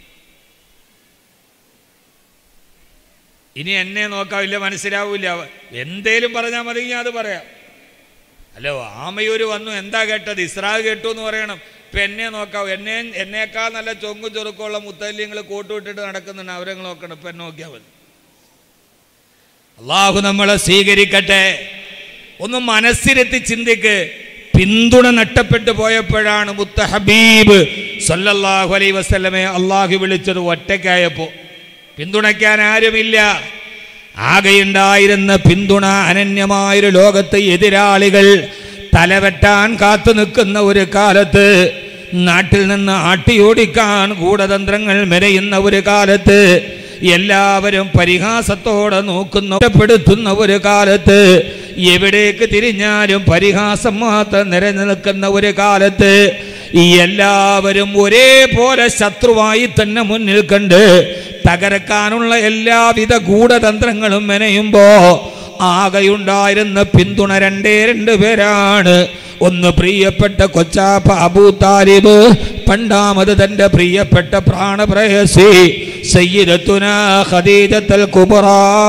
ഇനി എന്നെ നോക്കാവില്ല മനസ്സിലാവില്ല എന്തേലും പറഞ്ഞാൽ മതി ഞാൻ അത് പറയാം അല്ലോ ആമയൂര് വന്നു എന്താ കേട്ടത് ഇസ്രാഹ് കേട്ടു എന്ന് പറയണം ഇപ്പം എന്നെ നോക്കാവൂ എന്നെ എന്നേക്കാൾ നല്ല ചൊങ്കും ചൊറുക്കമുള്ള മുത്തല്യങ്ങൾ കൂട്ടുവിട്ടിട്ട് നടക്കുന്നുണ്ട് അവരെ നോക്കണം ഇപ്പം എന്നെ നോക്കിയാൽ മതി അള്ളാഹു നമ്മളെ സ്വീകരിക്കട്ടെ ഒന്ന് മനസ്സിലെത്തി ചിന്തിക്ക് പിന്തുണ നഷ്ടപ്പെട്ടു പോയപ്പോഴാണ് മുത്ത ഹബീബ് സല്ലല്ലാഹു അലൈ വസ്ലമെ അള്ളാഹു വിളിച്ചത് ഒറ്റയ്ക്കായപ്പോൾ പിന്തുണയ്ക്കാൻ ആരുമില്ല ആകെയുണ്ടായിരുന്ന പിന്തുണ അനന്യമായൊരു ലോകത്ത് എതിരാളികൾ തലവെട്ടാൻ കാത്തു നിൽക്കുന്ന ഒരു കാലത്ത് നാട്ടിൽ നിന്ന് ആട്ടിയോടിക്കാൻ ഗൂഢതന്ത്രങ്ങൾ മെനയുന്ന ഒരു കാലത്ത് എല്ലാവരും പരിഹാസത്തോടെ നോക്കുന്ന ഒറ്റപ്പെടുത്തുന്ന ഒരു കാലത്ത് എവിടേക്ക് തിരിഞ്ഞാലും പരിഹാസം മാത്രം നിലനിൽക്കുന്ന ഒരു കാലത്ത് ഈ എല്ലാവരും ഒരേപോലെ ശത്രുവായി തന്നെ മുന്നിൽ കണ്ട് തകർക്കാനുള്ള എല്ലാവിധ ഗൂഢതന്ത്രങ്ങളും മെനയുമ്പോ ആകെയുണ്ടായിരുന്ന പിന്തുണ രണ്ടേ രണ്ട് പേരാണ് ഒന്ന് പ്രിയപ്പെട്ട കൊച്ചാപ്പ അബൂ താലിബ് പണ്ടാമത് തന്റെ പ്രിയപ്പെട്ട പ്രാണപ്രയസി സയ്യിദത്തുന ഖദീജത്തുൽ കുബ്ര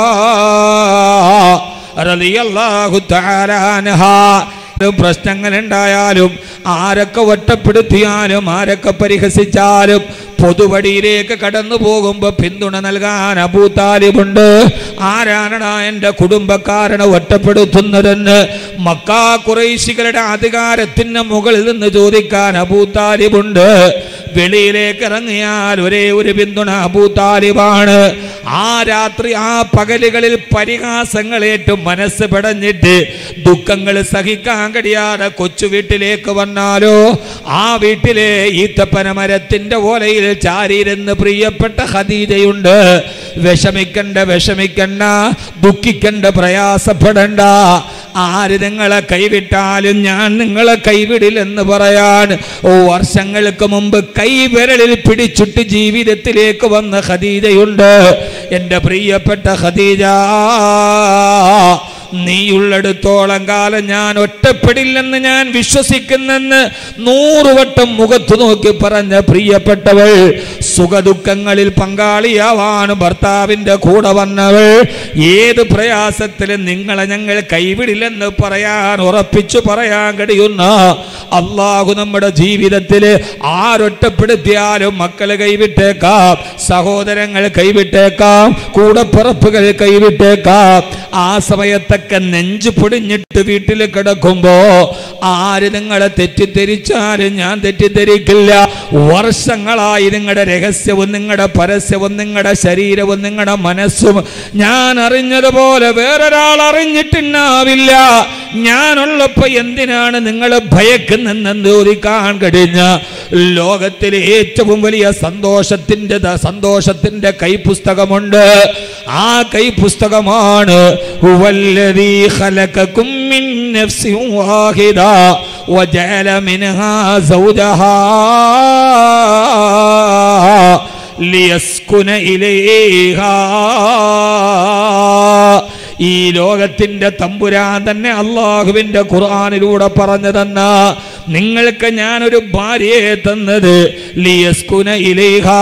റളിയല്ലാഹു തആല അൻഹാ പ്രശ്നങ്ങൾ ഉണ്ടായാലും ആരൊക്കെ ഒറ്റപ്പെടുത്തിയാലും ആരൊക്കെ പരിഹസിച്ചാലും പൊതുവടിയിലേക്ക് കടന്നു പോകുമ്പോൾ പിന്തുണ നൽകാൻ അബൂതാലിബുണ്ട് ആരാണടാ എൻ്റെ കുടുംബക്കാരനെ ഒറ്റപ്പെടുത്തുന്നതെന്ന് മക്കാ കുറേശികളുടെ അധികാരത്തിന് മുകളിൽ നിന്ന് ചോദിക്കാൻ അബൂതാലിബുണ്ട് വെളിയിലേക്ക് ഇറങ്ങിയാൽ ഒരേ ഒരു പിന്തുണ അബൂതാലിബാണ് ആ രാത്രി ആ പകലുകളിൽ പരിഹാസങ്ങളേറ്റും മനസ്സ് പെടഞ്ഞിട്ട് ദുഃഖങ്ങൾ സഹിക്കാൻ കഴിയാതെ കൊച്ചു വീട്ടിലേക്ക് വന്നാലോ ആ വീട്ടിലെ ഈത്തപ്പന മരത്തിന്റെ ഓലയിൽ ചാരിയിരുന്ന് പ്രിയപ്പെട്ട ഖദീജയുണ്ട് വിഷമിക്കണ്ട വിഷമിക്കണ്ട ദുഃഖിക്കണ്ട പ്രയാസപ്പെടണ്ട ആര് നിങ്ങളെ കൈവിട്ടാലും ഞാൻ നിങ്ങളെ കൈവിടില്ലെന്ന് പറയാൻ ഓ വർഷങ്ങൾക്ക് മുമ്പ് കൈവിരലിൽ പിടിച്ചിട്ട് ജീവിതത്തിലേക്ക് വന്ന ഖദീജയുണ്ട് എൻ്റെ പ്രിയപ്പെട്ട ഖദീജ നീയുള്ളിടത്തോളം കാലം ഞാൻ ഒറ്റപ്പെടില്ലെന്ന് ഞാൻ വിശ്വസിക്കുന്നെന്ന് നൂറുവട്ടം മുഖത്തു നോക്കി പറഞ്ഞ പ്രിയപ്പെട്ടവൾ സുഖദുഃഖങ്ങളിൽ പങ്കാളിയാവാൻ ഭർത്താവിൻ്റെ കൂടെ വന്നവൾ ഏത് പ്രയാസത്തിലും നിങ്ങളെ ഞങ്ങൾ കൈവിടില്ലെന്ന് പറയാൻ ഉറപ്പിച്ചു പറയാൻ കഴിയുന്ന അള്ളാഹു നമ്മുടെ ജീവിതത്തിൽ ആരൊറ്റപ്പെടുത്തിയാലും മക്കളെ കൈവിട്ടേക്കാം സഹോദരങ്ങൾ കൈവിട്ടേക്കാം കൂടപ്പിറപ്പുകൾ കൈവിട്ടേക്കാം ആ സമയത്തൊക്കെ നെഞ്ചു പൊടിഞ്ഞിട്ട് വീട്ടിൽ കിടക്കുമ്പോ ആര് നിങ്ങളെ തെറ്റിദ്ധരിച്ചാലും ഞാൻ തെറ്റിദ്ധരിക്കില്ല വർഷങ്ങളായി നിങ്ങളുടെ രഹസ്യവും നിങ്ങളുടെ പരസ്യവും നിങ്ങളുടെ ശരീരവും നിങ്ങളുടെ മനസ്സും ഞാൻ അറിഞ്ഞതുപോലെ വേറൊരാൾ അറിഞ്ഞിട്ടുണ്ടാവില്ല ഞാനുള്ളപ്പോ എന്തിനാണ് നിങ്ങൾ ഭയക്കുന്നെന്ന് ചോദിക്കാൻ കഴിഞ്ഞ ലോകത്തിലെ ഏറ്റവും വലിയ സന്തോഷത്തിന്റെ ദ- സന്തോഷത്തിന്റെ കൈപുസ്തകമുണ്ട് ആ കൈപുസ്തകമാണ് ഹുവല്ലദീ ഖലഖകും മിൻ നഫ്സിൻ വാഹിദ وجعل منها زوجها ليسكن إليها ഈ ലോകത്തിന്റെ തമ്പുരാൻ തന്നെ അള്ളാഹുവിന്റെ ഖുർആാനിലൂടെ പറഞ്ഞു തന്ന നിങ്ങൾക്ക് ഞാനൊരു ഭാര്യയെ തന്നത് ലിയസ്കുന ഇലേഹാ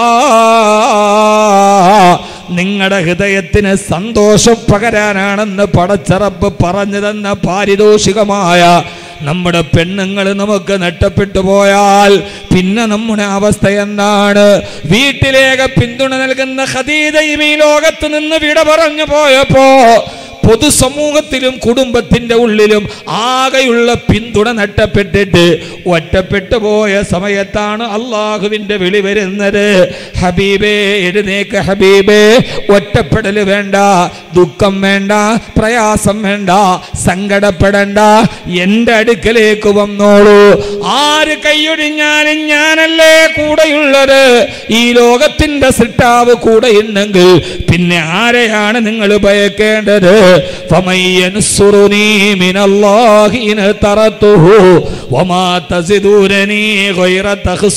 നിങ്ങളുടെ ഹൃദയത്തിന് സന്തോഷം പകരാനാണെന്ന് പടച്ചറപ്പ് പറഞ്ഞു തന്ന പാരിതോഷികമായ നമ്മുടെ പെണ്ണുങ്ങൾ നമുക്ക് നഷ്ടപ്പെട്ടു പോയാൽ പിന്നെ നമ്മുടെ അവസ്ഥ എന്താണ് വീട്ടിലേക്ക് പിന്തുണ നൽകുന്ന ഖദീജയും ഈ ലോകത്ത് നിന്ന് വിട പറഞ്ഞു പോയപ്പോ പൊതുസമൂഹത്തിലും കുടുംബത്തിന്റെ ഉള്ളിലും ആകെയുള്ള പിന്തുണ നഷ്ടപ്പെട്ടിട്ട് ഒറ്റപ്പെട്ടു പോയ സമയത്താണ് അള്ളാഹുവിന്റെ വിളി വരുന്നത് ഹബീബേ എഴുന്നേക്ക് ഹബീബേ ഒറ്റപ്പെടൽ വേണ്ട ദുഃഖം വേണ്ട പ്രയാസം വേണ്ട സങ്കടപ്പെടണ്ട എൻ്റെ അടുക്കലേക്ക് വന്നോളൂ ആര് കൈയൊഴിഞ്ഞാലും ഞാനല്ലേ കൂടെയുള്ളത് ഈ ലോകത്തിന്റെ സിട്ടാവ് കൂടെയുണ്ടെങ്കിൽ പിന്നെ ആരെയാണ് നിങ്ങൾ ഭയക്കേണ്ടത് ഫമയ്യൻസുറുനീ മിനല്ലാഹി ഇൻ തറത്തുഹു വമാ തസിദൂരനീ ഗൈറ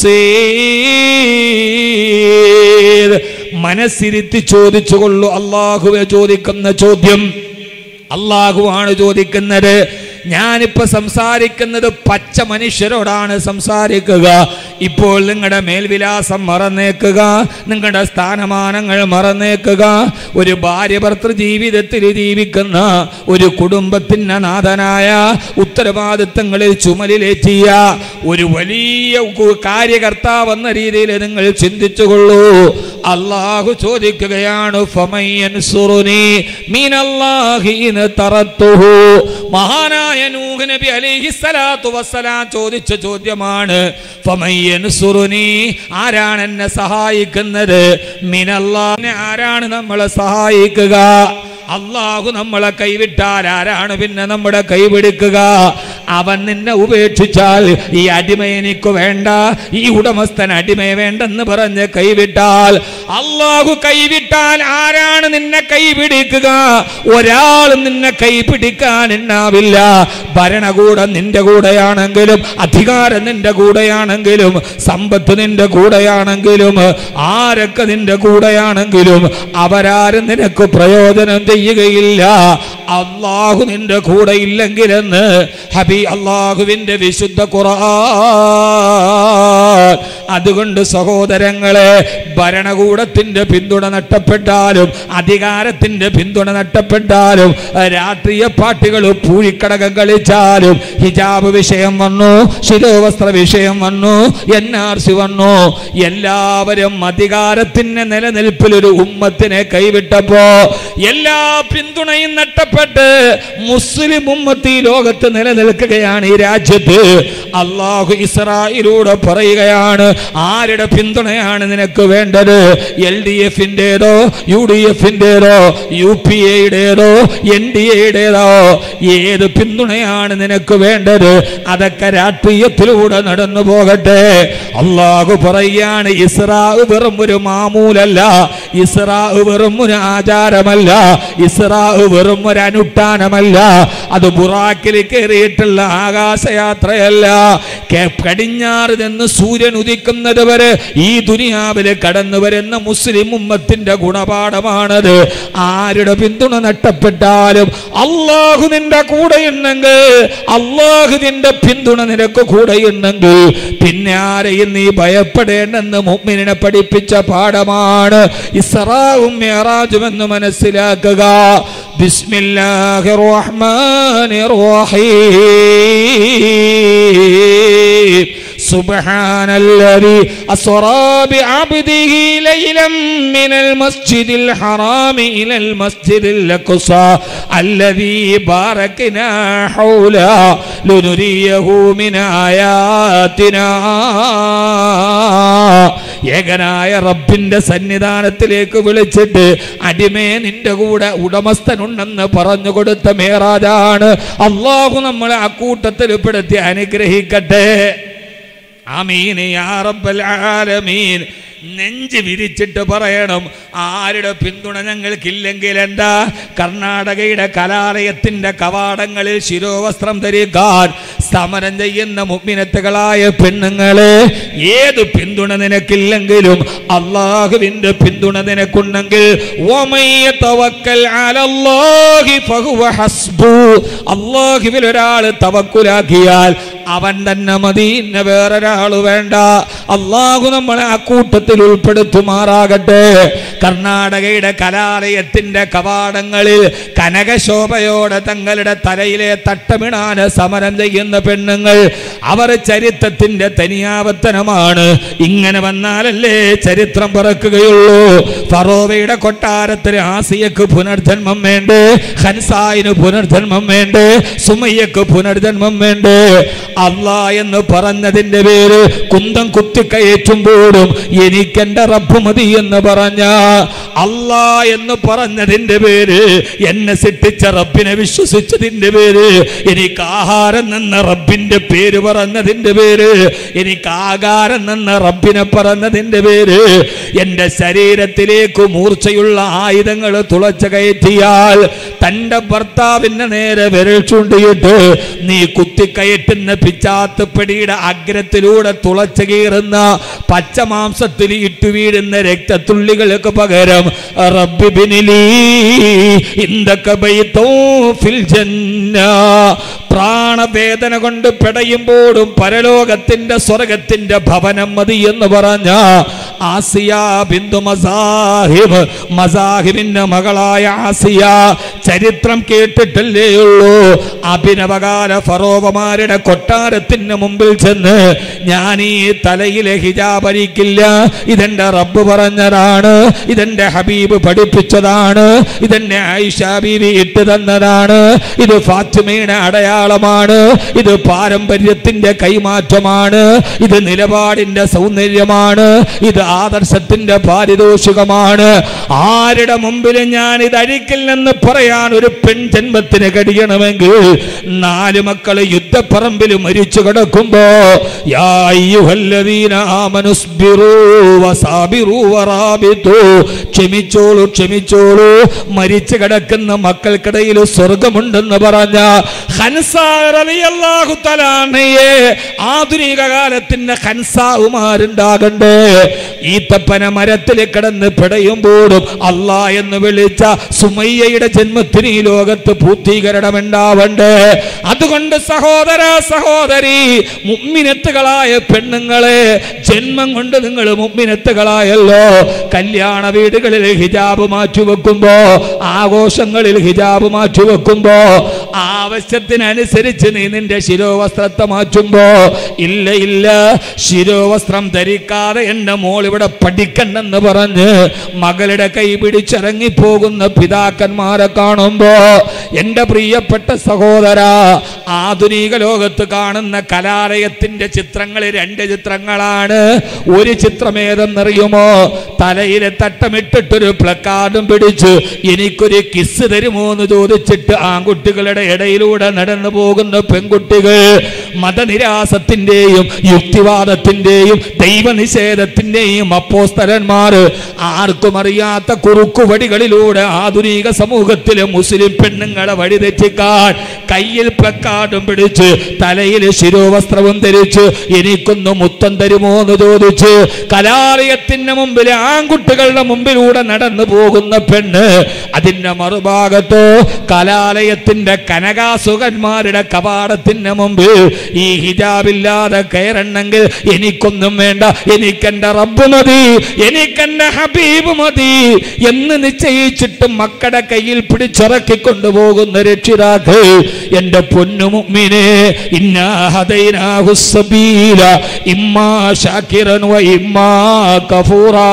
തഖ്സീർ മനസ്സിരുത്തി ചോദിച്ചുകൊള്ളു അള്ളാഹുവെ ചോദിക്കുന്ന ചോദ്യം അള്ളാഹുവാണ് ചോദിക്കുന്നത് ഞാനിപ്പോ സംസാരിക്കുന്നത് പച്ച മനുഷ്യരോടാണ് സംസാരിക്കുക ഇപ്പോൾ നിങ്ങളുടെ മേൽവിലാസം മറന്നേക്കുക നിങ്ങളുടെ സ്ഥാനമാനങ്ങൾ മറന്നേക്കുക ഒരു ഭാര്യ ഭർത്തൃ ജീവിതത്തിൽ ജീവിക്കുന്ന ഒരു കുടുംബത്തിന്റെ നാഥനായ ഉത്തരവാദിത്തങ്ങളിൽ ചുമലിലേറ്റിയ ഒരു വലിയ കു- കാര്യകർത്താവ് എന്ന രീതിയിൽ നിങ്ങൾ ചിന്തിച്ചുകൊള്ളൂ അള്ളാഹു ചോദിക്കുകയാണ് ഫമയ്യൻസുറുനി മീനല്ലാഹി ഇൻ തറത്തുഹു മഹാനായ നൂഹ് നബി അലൈഹി സ്വലാത്തു വസ്സലാം ചോദിച്ച ചോദ്യമാണ് ഫമയ്യൻസുറുനി ആരാണ് എന്നെ സഹായിക്കുന്നത് മിനല്ലാഹിനെ ആരാണ് നമ്മളെ സഹായിക്കുക അള്ളാഹു നമ്മളെ കൈവിട്ടാൽ ആരാണ് പിന്നെ നമ്മുടെ കൈപിടിക്കുക അവൻ നിന്നെ ഉപേക്ഷിച്ചാൽ ഈ അടിമ എനിക്ക് വേണ്ട ഈ ഉടമസ്ഥൻ അടിമയെ വേണ്ടെന്ന് പറഞ്ഞ് കൈവിട്ടാൽ അള്ളാഹു കൈവിട്ടാൽ ആരാണ് നിന്നെ കൈപിടിക്കുക ഒരാളും നിന്നെ കൈപിടിക്കാൻ ഉണ്ടാവില്ല ഭരണകൂടം നിന്റെ കൂടെയാണെങ്കിലും അധികാരം നിന്റെ കൂടെയാണെങ്കിലും സമ്പത്ത് നിന്റെ കൂടെയാണെങ്കിലും ആരൊക്കെ നിന്റെ കൂടെയാണെങ്കിലും അവരാരും നിനക്ക് പ്രയോജനം ചെയ്യുകയില്ല അള്ളാഹു നിന്റെ കൂടെ ഇല്ലെങ്കിലെന്ന് ഹബി അള്ളാഹുവിന്റെ വിശുദ്ധ ഖുർആൻ അതുകൊണ്ട് സഹോദരങ്ങളെ ഭരണകൂടത്തിന്റെ പിന്തുണ നഷ്ടപ്പെട്ടാലും അധികാരത്തിന്റെ പിന്തുണ നഷ്ടപ്പെട്ടാലും രാഷ്ട്രീയ പാർട്ടികൾ പൂഴിക്കടകം കളിച്ചാലും ഹിജാബ് വിഷയം വന്നു ശിരോവസ്ത്ര വിഷയം വന്നു എൻ ആർ സി വന്നു എല്ലാവരും അധികാരത്തിന്റെ നിലനിൽപ്പിൽ ഒരു ഉമ്മത്തിനെ കൈവിട്ടപ്പോ എല്ലാ പിന്തുണയും നഷ്ടപ്പെട്ട് മുസ്ലിം ഉമ്മത്ത് ഈ ലോകത്ത് നിലനിൽക്കുകയാണ് ഈ രാജ്യത്ത് അള്ളാഹു ഇസ്രായേലൂടെ പറയുകയാണ് ആരുടെ പിന്തുണയാണ് നിനക്ക് വേണ്ടത് എൽ ഡി എഫിൻ്റെതോ യു ഡി എഫിൻ്റെതോ യു പി എയുടേതോ എൻ ഡി എയുടേതോ ഏത് പിന്തുണയാണ് നിനക്ക് വേണ്ടത് അതൊക്കെ രാഷ്ട്രീയത്തിലൂടെ നടന്നു പോകട്ടെ അള്ളാഹു പറയാണ് ഇസ്രാവ് വെറും ഒരു മാമൂലല്ല ഇസ്രാവ് വെറും ഒരു ആചാരമല്ല ഇസ്രാവ് വെറും ഒരു അനുഷ്ഠാനമല്ല അത് ബുറാക്കിൽ കയറിയിട്ടുള്ള ആകാശയാത്രയല്ല കെ- പടിഞ്ഞാറ് നിന്ന് സൂര്യൻ ഉദിക്കുന്നത് വരെ ഈ ദുനിയാവിൽ കടന്നു വരുന്ന മുസ്ലിം ഉമ്മത്തിന്റെ ഗുണപാഠമാണത് ആരുടെ പിന്തുണ നഷ്ടപ്പെട്ടാലും അള്ളാഹു നിന്റെ കൂടെയുണ്ടെങ്കിൽ അള്ളാഹു നിന്റെ പിന്തുണ നിനക്ക് കൂടെയുണ്ടെങ്കിൽ പിന്നെ ആരെയും നീ ഭയപ്പെടേണ്ടെന്ന് മുമ്മിനെ പഠിപ്പിച്ച പാഠമാണ് ഇസ്രാവും മേറാജും എന്ന് മനസ്സിലാക്കുക ബിസ്മില്ലാഹിർ റഹ്മാനിർ റഹീം سبحان الذي أسرى بعبده ليلا من المسجد الحرام إلى المسجد الأقصى الذي باركنا حوله لنريه من آياتنا ഏകനായ റബ്ബിന്റെ സന്നിധാനത്തിലേക്ക് വിളിച്ചിട്ട് അടിമേ നിന്റെ കൂടെ ഉടമസ്ഥനുണ്ടെന്ന് പറഞ്ഞു കൊടുത്ത മേറാജാണ് അള്ളാഹു നമ്മളെ അക്കൂട്ടത്തിൽ പെടുത്തി അനുഗ്രഹിക്കട്ടെ ആമീൻ യാ റബ്ബൽ ആലമീൻ നെഞ്ച് വിരിച്ചിട്ട് പറയണം ആരുടെ പിന്തുണ ഞങ്ങൾക്കില്ലെങ്കിൽ എന്താ കർണാടകയുടെ കലാലയത്തിന്റെ കവാടങ്ങളിൽ ശിരോവസ്ത്രം ധരിക്കാൻ സമരം ചെയ്യുന്ന മുഗ്മിനത്തുകളായ പെണ്ണുങ്ങളെ ഏത് പിന്തുണ നിനക്കില്ലെങ്കിലും അള്ളാഹുവിന്റെ പിന്തുണ നിനക്കുണ്ടെങ്കിൽ വമയ്യ തവക്കൽ അലല്ലാഹി ഫഹുവ ഹസ്ബു അള്ളാഹുവിൽ ഒരാൾ തവക്കുലാക്കിയാൽ അവൻ തന്നെ മതി ഇന്ന വേറൊരാൾ വേണ്ട അള്ളാഹു നമ്മളെ ആ കൂട്ടത്തിൽ ഉൾപ്പെടുത്തുമാറാകട്ടെ കർണാടകയുടെ കലാലയത്തിന്റെ കവാടങ്ങളിൽ കനകശോഭയോടെ തങ്ങളുടെ തലയിലെ തട്ടമിടാന് സമരം ചെയ്യുന്ന പെണ്ണുങ്ങൾ അവർ ചരിത്രത്തിന്റെ തനിയാവർത്തനമാണ് ഇങ്ങനെ വന്നാലല്ലേ ചരിത്രം പിറക്കുകയുള്ളൂ ഫറോവയുടെ കൊട്ടാരത്തിന് ആസിയക്ക് പുനർജന്മം വേണ്ടേ ഹൻസായിന് പുനർജന്മം വേണ്ടേ സുമയ്യക്ക് പുനർജന്മം വേണ്ടേ അള്ളാ എന്ന് പറഞ്ഞതിന്റെ പേര് കുന്തം കുത്തിക്കയറ്റുമ്പോഴും എനിക്കെന്റെ റബ്ബ് മതി എന്ന് പറഞ്ഞ അള്ളാ എന്ന് പറഞ്ഞതിന്റെ പേര് എന്നെ സൃഷ്ടിച്ച റബ്ബിനെ വിശ്വസിച്ചതിന്റെ പേര് എനിക്ക് ആഹാരം നിന്ന റബ്ബിന്റെ പേര് പറഞ്ഞതിന്റെ പേര് എനിക്ക് ആകാരം നിന്ന റബ്ബിനെ പറഞ്ഞതിന്റെ പേര് എന്റെ ശരീരത്തിലേക്ക് മൂർച്ചയുള്ള ആയുധങ്ങൾ തുളച്ചു കയറ്റിയാൽ തന്റെ ഭർത്താവിന്റെ നേരെ വിരൽ ചൂണ്ടിയിട്ട് നീ കുത്തിക്കയറ്റുന്ന പിച്ചാത്തുപ്പടിയുടെ അഗ്രത്തിലൂടെ തുളച്ചു കീറുന്ന പച്ചമാംസത്തിൽ ഇട്ടുവീഴുന്ന രക്തത്തുള്ളികൾക്ക് പകരം റബ്ബി ബിനിലി ഇന്ദക ബൈത്തോ ഫിൽ ജന്ന പ്രാണവേദന കൊണ്ട് പിടയുമ്പോഴും പരലോകത്തിന്റെ സ്വർഗത്തിന്റെ ഭവനം മതി എന്ന് പറഞ്ഞ ആസിയ ബിന്ദു മസാഹിബ് മസാഹിബിന്റെ മകളായ ആസിയ ചരിത്രം കേട്ടിട്ടല്ലേ ഉള്ളൂ അഭിനവകാല ഫറോവമാരുടെ കൊട്ടാരത്തിന് മുമ്പിൽ ചെന്ന് ഞാൻ ഈ തലയിലെ ഹിജാബ് അരിക്കില്ല ഇതെന്റെ റബ്ബ് പറഞ്ഞതാണ് ഇതെന്റെ ഹബീബ് പഠിപ്പിച്ചതാണ് ഇതെന്നെ ആയിഷ ബീവി ഇട്ട് തന്നതാണ് ഇത് ഫാത്തിമയുടെ അടയാളമാണ് ഇത് പാരമ്പര്യത്തിന്റെ കൈമാറ്റമാണ് ഇത് നിലപാടിന്റെ സൗന്ദര്യമാണ് ഇത് ആദർശത്തിന്റെ പാരിതോഷികമാണ് ആരുടെ മുമ്പിലും ഞാൻ ഇത് അഴിക്കില്ലെന്ന് പറയാൻ ഒരു പെൺ ജന്മത്തിന് കഴിയണമെങ്കിൽ നാല് മക്കള് യുദ്ധപ്പറമ്പിൽ മരിച്ചു കിടക്കുമ്പോ യാ അയ്യുഹല്ലദീന ആമനുസ്ബിറൂ വസാബിറൂ വറാബിതു ക്ഷമിച്ചോളൂ ക്ഷമിച്ചോളൂ മരിച്ചു കിടക്കുന്ന മക്കൾക്കിടയിൽ സ്വർഗമുണ്ടെന്ന് പറഞ്ഞ ഹൻസാഹു തലാണയെ ആധുനിക കാലത്തിന്റെ ഹൻസാവുമാരുണ്ടാകണ്ടേ ഈത്തപ്പന മരത്തിൽ കിടന്ന് പിടയുമ്പോഴും അല്ലാ എന്ന് വിളിച്ച സുമയ്യയുടെ ജന്മത്തിന് ഈ ലോകത്ത് പൂർത്തീകരണമുണ്ടാവണ്ടേ അതുകൊണ്ട് സഹോദര സഹോദരി മുമ്മിനത്തുകളായ പെണ്ണുങ്ങളെ ജന്മം കൊണ്ട് നിങ്ങൾ മുമ്മിനത്തുകളായല്ലോ കല്യാണ വീടുകളിൽ ഹിജാബ് മാറ്റിവെക്കുമ്പോ ആഘോഷങ്ങളിൽ ഹിജാബ് മാറ്റിവെക്കുമ്പോ ആവശ്യത്തിനനുസരിച്ച് നീ നിന്റെ ശിരോവസ്ത്രത്തെ മാറ്റുമ്പോ ഇല്ല ഇല്ല ശിരോവസ്ത്രം ധരിക്കാതെ എന്റെ മോൾ ഇവിടെ പഠിക്കണ്ടെന്ന് പറഞ്ഞ് മകളുടെ കൈ പിടിച്ചിറങ്ങി പോകുന്ന പിതാക്കന്മാരെ കാണുമ്പോ എന്റെ പ്രിയപ്പെട്ട സഹോദര ആധുനിക ലോകത്ത് കാണുന്ന കലാലയത്തിന്റെ ചിത്രങ്ങൾ രണ്ട് ചിത്രങ്ങളാണ് ഒരു ചിത്രം ഏതെന്നറിയുമോ തലയിലെ തട്ടമിട്ടിട്ടൊരു പ്ലക്കാർഡും പിടിച്ച് എനിക്കൊരു കിസ് തരുമോ എന്ന് ചോദിച്ചിട്ട് ആൺകുട്ടികളുടെ ഇടയിലൂടെ നടന്നു പോകുന്ന പെൺകുട്ടികൾ മതനിരാസത്തിന്റെയും യുക്തിവാദത്തിന്റെയും ദൈവനിഷേധത്തിന്റെയും അപ്പോസ്തലന്മാർ ആർക്കും അറിയാത്ത കുറുക്കുവടികളിലൂടെ ആധുനിക സമൂഹത്തിലെ മുസ്ലിം പെണ്ണുങ്ങളെ വഴിതെറ്റിക്കാൻ കയ്യിൽ പ്ലക്കാർഡും പിടിച്ച് തലയിൽ ശിരോവസ്ത്രവും ധരിച്ച് എനിക്കൊന്ന് മുത്തം തരുമോ എന്ന് ചോദിച്ച് കലാലയത്തിന് മുമ്പിൽ ആൺകുട്ടികളുടെ മുമ്പിലൂടെ നടന്നു പോകുന്ന പെണ്ണ് അതിന്റെ മറുഭാഗത്തോ കലാലയത്തിന്റെ കനകാസുഖന്മാരുടെ കവാടത്തിന് മുമ്പിൽ ഈ ഹിജാബില്ലാതെ കയറണമെങ്കിൽ എനിക്കൊന്നും വേണ്ട എനിക്കെന്റെ റബ്ബ് മതി എനിക്കെന്റെ ഹബീബ് മതി എന്ന് നിശ്ചയിച്ചിട്ട് മക്കളുടെ കയ്യിൽ പിടിച്ചിറക്കി കൊണ്ടുപോകുന്ന രക്ഷിതാക്കൾ എന്റെ പൊന്നുമുമ്മിനെ ഇന്നാ ഹദൈനാഹു സബീല ഇമ്മാ ഷാക്കിറൻ വ ഇമ്മാ കഫൂറാ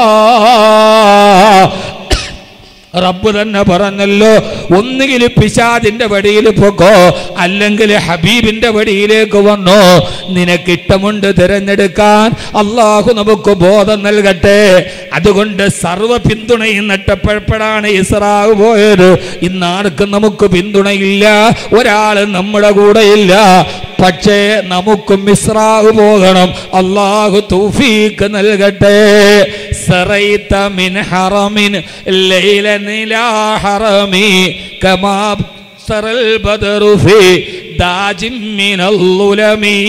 റബ്ബ് തന്നെ പറഞ്ഞല്ലോ ഒന്നുകിൽ പിശാദിന്റെ വടിയിൽ പൊക്കോ അല്ലെങ്കിൽ ഹബീബിന്റെ വടിയിലേക്ക് വന്നോ നിനക്ക് ഇഷ്ടമുണ്ട് തിരഞ്ഞെടുക്കാൻ അള്ളാഹു നമുക്ക് ബോധം നൽകട്ടെ അതുകൊണ്ട് സർവ പിന്തുണയും നഷ്ടപ്പെടുമ്പോഴാണ് ഇസ്രാവ് പോയത് ഇന്ന് ആർക്കും നമുക്ക് പിന്തുണയില്ല ഒരാൾ നമ്മുടെ കൂടെ ഇല്ല പക്ഷേ നമുക്കും ഇസ്രാവ് പോകണം അള്ളാഹു തൗഫീക്ക് നൽകട്ടെ സറൈത മിൻ ഹറമിൻ ലൈലൻ ഇലാ ഹറമി കമാ സറൽ ബദറു ഫി ദാജിം മിനൽ ളുലമി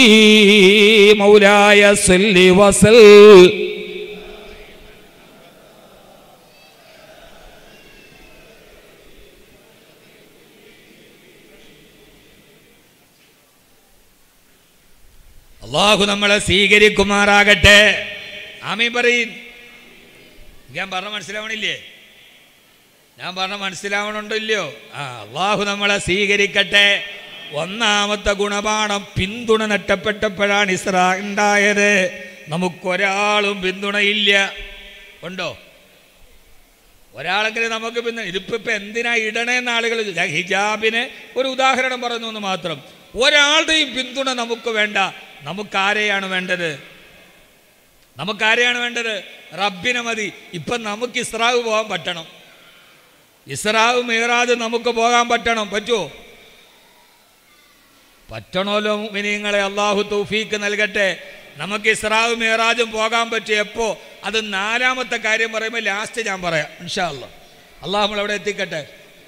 മൗലായ സല്ലി വസൽ അള്ളാഹു നമ്മളെ സ്വീകരിക്കുമാറാകട്ടെ ആമീൻ പറയും ഞാൻ പറഞ്ഞ മനസ്സിലാവണില്ലേ ഞാൻ പറഞ്ഞ മനസ്സിലാവണുണ്ടോ ഇല്ലയോ ആ അള്ളാഹു നമ്മളെ സ്വീകരിക്കട്ടെ ഒന്നാമത്തെ ഗുണപാഠം പിന്തുണ നഷ്ടപ്പെട്ടപ്പോഴാണ് ഇസ്രാ ഉണ്ടായത് നമുക്കൊരാളും പിന്തുണയില്ല ഉണ്ടോ ഒരാളെങ്കിലും നമുക്ക് പിന്നെ ഇതിപ്പോ ഇപ്പൊ എന്തിനാ ഇടണേന്ന് ആളുകൾ ഞാൻ ഹിജാബിന് ഒരു ഉദാഹരണം പറഞ്ഞു എന്ന് മാത്രം ഒരാളുടെയും പിന്തുണ നമുക്ക് വേണ്ട നമുക്കാരെയാണ് വേണ്ടത് നമുക്കാരെയാണ് വേണ്ടത് റബ്ബിനെ മതി ഇപ്പൊ നമുക്ക് ഇസ്രാവ് പോകാൻ പറ്റണം ഇസ്രാവ് മീറാജ് നമുക്ക് പോകാൻ പറ്റണം പറ്റുമോ പറ്റണമല്ലോ മിനിങ്ങളെ അള്ളാഹു തൗഫീക്ക് നൽകട്ടെ നമുക്ക് ഇസ്രാവ് മീറാജും പോകാൻ പറ്റും എപ്പോ അത് നാലാമത്തെ കാര്യം പറയുമ്പോൾ ലാസ്റ്റ് ഞാൻ പറയാം ഇൻഷാ അല്ലാ അള്ളാഹു നമ്മൾ അവിടെ എത്തിക്കട്ടെ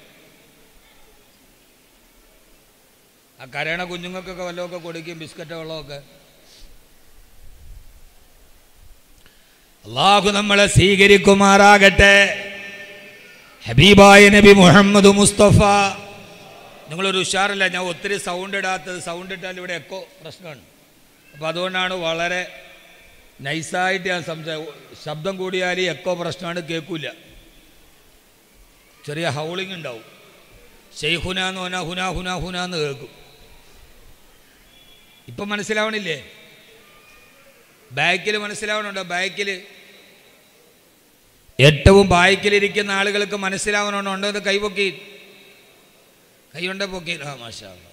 ആ കരയണ കുഞ്ഞുങ്ങൾക്കൊക്കെ വല്ലതൊക്കെ കൊടുക്കും ബിസ്ക്കറ്റ് വെള്ളമൊക്കെ അള്ളാഹു നമ്മളെ സ്വീകരിക്കുമാറാകട്ടെ ഹബീബായ നബി മുഹമ്മദ് മുസ്തഫ നിങ്ങളൊരു ഉഷാറില്ല ഞാൻ ഒത്തിരി സൗണ്ട് ഇടാത്തത് സൗണ്ട് ഇട്ടാൽ ഇവിടെ എക്കോ പ്രശ്നമാണ് അപ്പോൾ അതുകൊണ്ടാണ് വളരെ നൈസായിട്ട് ഞാൻ സംസാ ശബ്ദം കൂടിയാൽ ഈ എക്കോ പ്രശ്നമാണ് കേൾക്കില്ല ചെറിയ ഹൗളിംഗ് ഉണ്ടാവും ഷെയ്ഹുന എന്ന് പറഞ്ഞാൽ ഹുന ഹുന ഹുന എന്ന് കേൾക്കും ഇപ്പം മനസ്സിലാവണില്ലേ ബാക്കിൽ മനസ്സിലാവണുണ്ടോ ബാക്കിൽ ഏറ്റവും ബാക്കിലിരിക്കുന്ന ആളുകൾക്ക് മനസ്സിലാവണുണ്ടോ അത് കൈപൊക്കി കൈകൊണ്ട് പൊക്കി ആ മാഷാ അല്ലാ.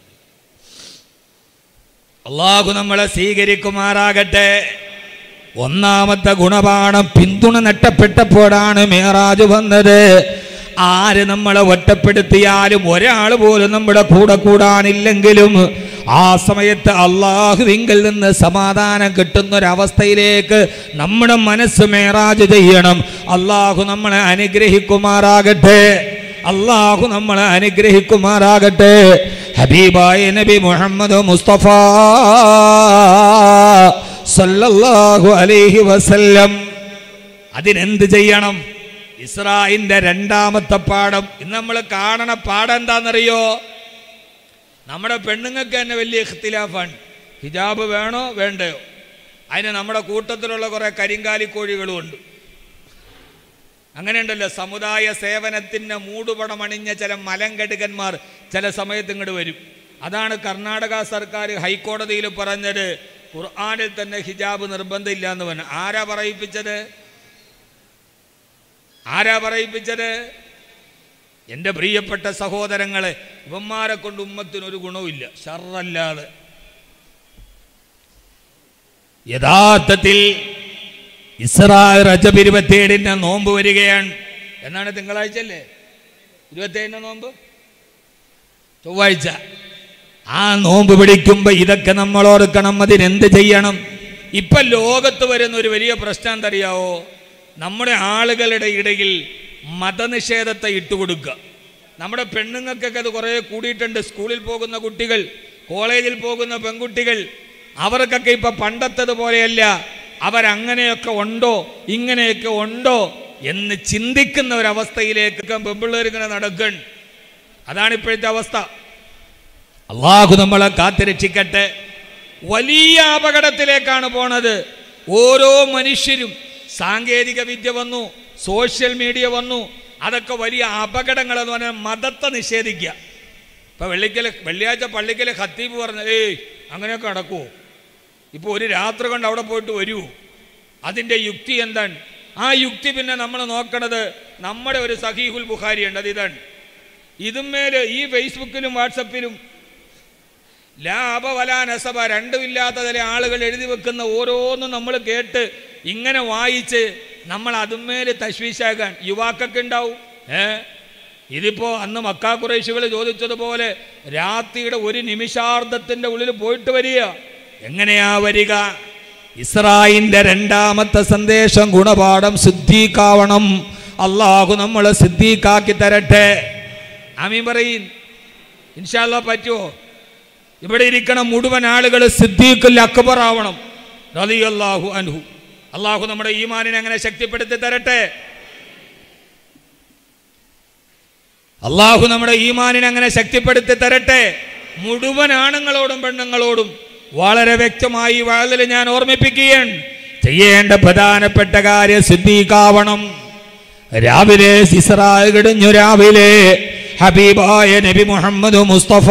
അള്ളാഹു നമ്മളെ സ്വീകരിക്കുമാറാകട്ടെ ഒന്നാമത്തെ ഗുണപാഠം പിന്തുണ നഷ്ടപ്പെട്ടപ്പോഴാണ് മേറാജ് വന്നത് ആര് നമ്മളെ ഒറ്റപ്പെടുത്തിയാലും ഒരാൾ പോലും നമ്മുടെ കൂടെ കൂടാനില്ലെങ്കിലും ആ സമയത്ത് അള്ളാഹുവിങ്കിൽ നിന്ന് സമാധാനം കിട്ടുന്ന ഒരവസ്ഥയിലേക്ക് നമ്മുടെ മനസ്സ് മേറാജ് ചെയ്യണം അള്ളാഹു നമ്മളെ അനുഗ്രഹിക്കുമാറാകട്ടെ അള്ളാഹു നമ്മളെ അനുഗ്രഹിക്കുമാറാകട്ടെ ഹബീബായ നബി മുഹമ്മദ് മുസ്തഫ സല്ലല്ലാഹു അലൈഹി വസല്ലം അതിനെന്ത് ചെയ്യണം ഇസ്രായിന്റെ രണ്ടാമത്തെ പാഠം ഇന്ന് നമ്മൾ കാണണ പാഠം എന്താണെന്നറിയോ നമ്മുടെ പെണ്ണുങ്ങൾക്ക് തന്നെ വലിയ ഇഖ്തിലാഫാണ് ഹിജാബ് വേണോ വേണ്ടയോ അതിന് നമ്മുടെ കൂട്ടത്തിലുള്ള കുറേ കരിങ്കാലിക്കോഴികളും ഉണ്ട് അങ്ങനെയുണ്ടല്ലോ സമുദായ സേവനത്തിന് മൂടുപടമണിഞ്ഞ ചില മലങ്കടുകന്മാർ ചില സമയത്ത് ഇങ്ങോട്ട് വരും അതാണ് കർണാടക സർക്കാർ ഹൈക്കോടതിയിൽ പറഞ്ഞത് ഖുർആാനിൽ തന്നെ ഹിജാബ് നിർബന്ധമില്ല എന്ന് പറഞ്ഞു ആരാ പറയിപ്പിച്ചത് ആരാ പറയിപ്പിച്ചത് എൻ്റെ പ്രിയപ്പെട്ട സഹോദരങ്ങളെ ഇവന്മാരെ കൊണ്ട് ഉമ്മത്തിനൊരു ഗുണവുമില്ല ഷറല്ലാതെ യഥാർത്ഥത്തിൽ ഇസ്രാ റജബ് ഇരുപത്തിയേഴിന് നോമ്പ് വരികയാണ് എന്നാണ് തിങ്കളാഴ്ച അല്ലേ ഇരുപത്തിയേഴിന് നോമ്പ് ചൊവ്വാഴ്ച ആ നോമ്പ് പിടിക്കുമ്പോൾ ഇതൊക്കെ നമ്മൾ ഓർക്കണം അതിനെന്ത് ചെയ്യണം ഇപ്പം ലോകത്ത് വരുന്ന ഒരു വലിയ പ്രശ്നം എന്തറിയാവോ നമ്മുടെ ആളുകളുടെ ഇടയിൽ മതനിഷേധത്തെ ഇട്ടുകൊടുക്കുക നമ്മുടെ പെണ്ണുങ്ങൾക്കൊക്കെ അത് കുറേ കൂടിയിട്ടുണ്ട് സ്കൂളിൽ പോകുന്ന കുട്ടികൾ കോളേജിൽ പോകുന്ന പെൺകുട്ടികൾ അവർക്കൊക്കെ ഇപ്പം പണ്ടത്തത് പോലെയല്ല അവരങ്ങനെയൊക്കെ ഉണ്ടോ ഇങ്ങനെയൊക്കെ ഉണ്ടോ എന്ന് ചിന്തിക്കുന്ന ഒരവസ്ഥയിലേക്ക് പെമ്പിള്ളേർ ഇങ്ങനെ നടക്കൺ അതാണ് ഇപ്പോഴത്തെ അവസ്ഥ അള്ളാഹു നമ്മളെ കാത്തുരക്ഷിക്കട്ടെ വലിയ അപകടത്തിലേക്കാണ് പോണത് ഓരോ മനുഷ്യരും സാങ്കേതിക വിദ്യ വന്നു സോഷ്യൽ മീഡിയ വന്നു അതൊക്കെ വലിയ അപകടങ്ങൾ എന്ന് പറഞ്ഞാൽ മതത്തെ നിഷേധിക്കുക ഇപ്പൊ വെള്ളിക്കല് വെള്ളിയാഴ്ച പള്ളിക്കല് ഖത്തീബ് പറഞ്ഞ ഏയ് അങ്ങനെയൊക്കെ നടക്കുമോ ഇപ്പോൾ ഒരു രാത്രി കൊണ്ട് അവിടെ പോയിട്ട് വരൂ അതിൻ്റെ യുക്തി എന്താണ് ആ യുക്തി പിന്നെ നമ്മൾ നോക്കണത് നമ്മുടെ ഒരു സഹീഹുൽ ബുഖാരി ഉണ്ട് അത് ഇതാണ് ഇതുമേല് ഈ ഫേസ്ബുക്കിലും വാട്സപ്പിലും ലാഭവല നസഭ രണ്ടുമില്ലാത്ത ചില ആളുകൾ എഴുതി വെക്കുന്ന ഓരോന്നും നമ്മൾ കേട്ട് ഇങ്ങനെ വായിച്ച് നമ്മൾ അതുമേല് തശ്വീശാക്കാൻ യുവാക്കൊക്കെ ഉണ്ടാവും ഏ ഇതിപ്പോ അന്ന് മക്കാ കുറേശികൾ ചോദിച്ചതുപോലെ രാത്രിയുടെ ഒരു നിമിഷാർദ്ധത്തിന്റെ ഉള്ളിൽ പോയിട്ട് വരിക എങ്ങനെയാ വരിക ഇസ്രായിന്റെ രണ്ടാമത്തെ സന്ദേശം ഗുണപാഠം സിദ്ധീക്കാവണം അള്ളാഹു നമ്മളെ സിദ്ധീക്കാക്കി തരട്ടെ ആമീൻ പറയും ഇൻഷാല്ല പറ്റുമോ ഇവിടെ ഇരിക്കണ മുഴുവൻ ആളുകൾ സിദ്ദീഖുൽ അക്ബർ ആവണം റളിയല്ലാഹു അൻഹു അള്ളാഹു നമ്മുടെ ഈമാനിനെ അങ്ങനെ ശക്തിപ്പെടുത്തി തരട്ടെ അള്ളാഹു നമ്മുടെ ഈമാനിനെ അങ്ങനെ ശക്തിപ്പെടുത്തി തരട്ടെ മുഴുവൻ ആണുങ്ങളോടും പെണ്ണുങ്ങളോടും വളരെ വ്യക്തമായി വാതിൽ ഞാൻ ഓർമ്മിപ്പിക്കുകയാണ് ചെയ്യേണ്ട പ്രധാനപ്പെട്ട കാര്യം സിദ്ധീകാവണം രാവിലെ സിസറായി കിടഞ്ഞു രാവിലെ ഹബീബായ നബി മുഹമ്മദ് മുസ്തഫ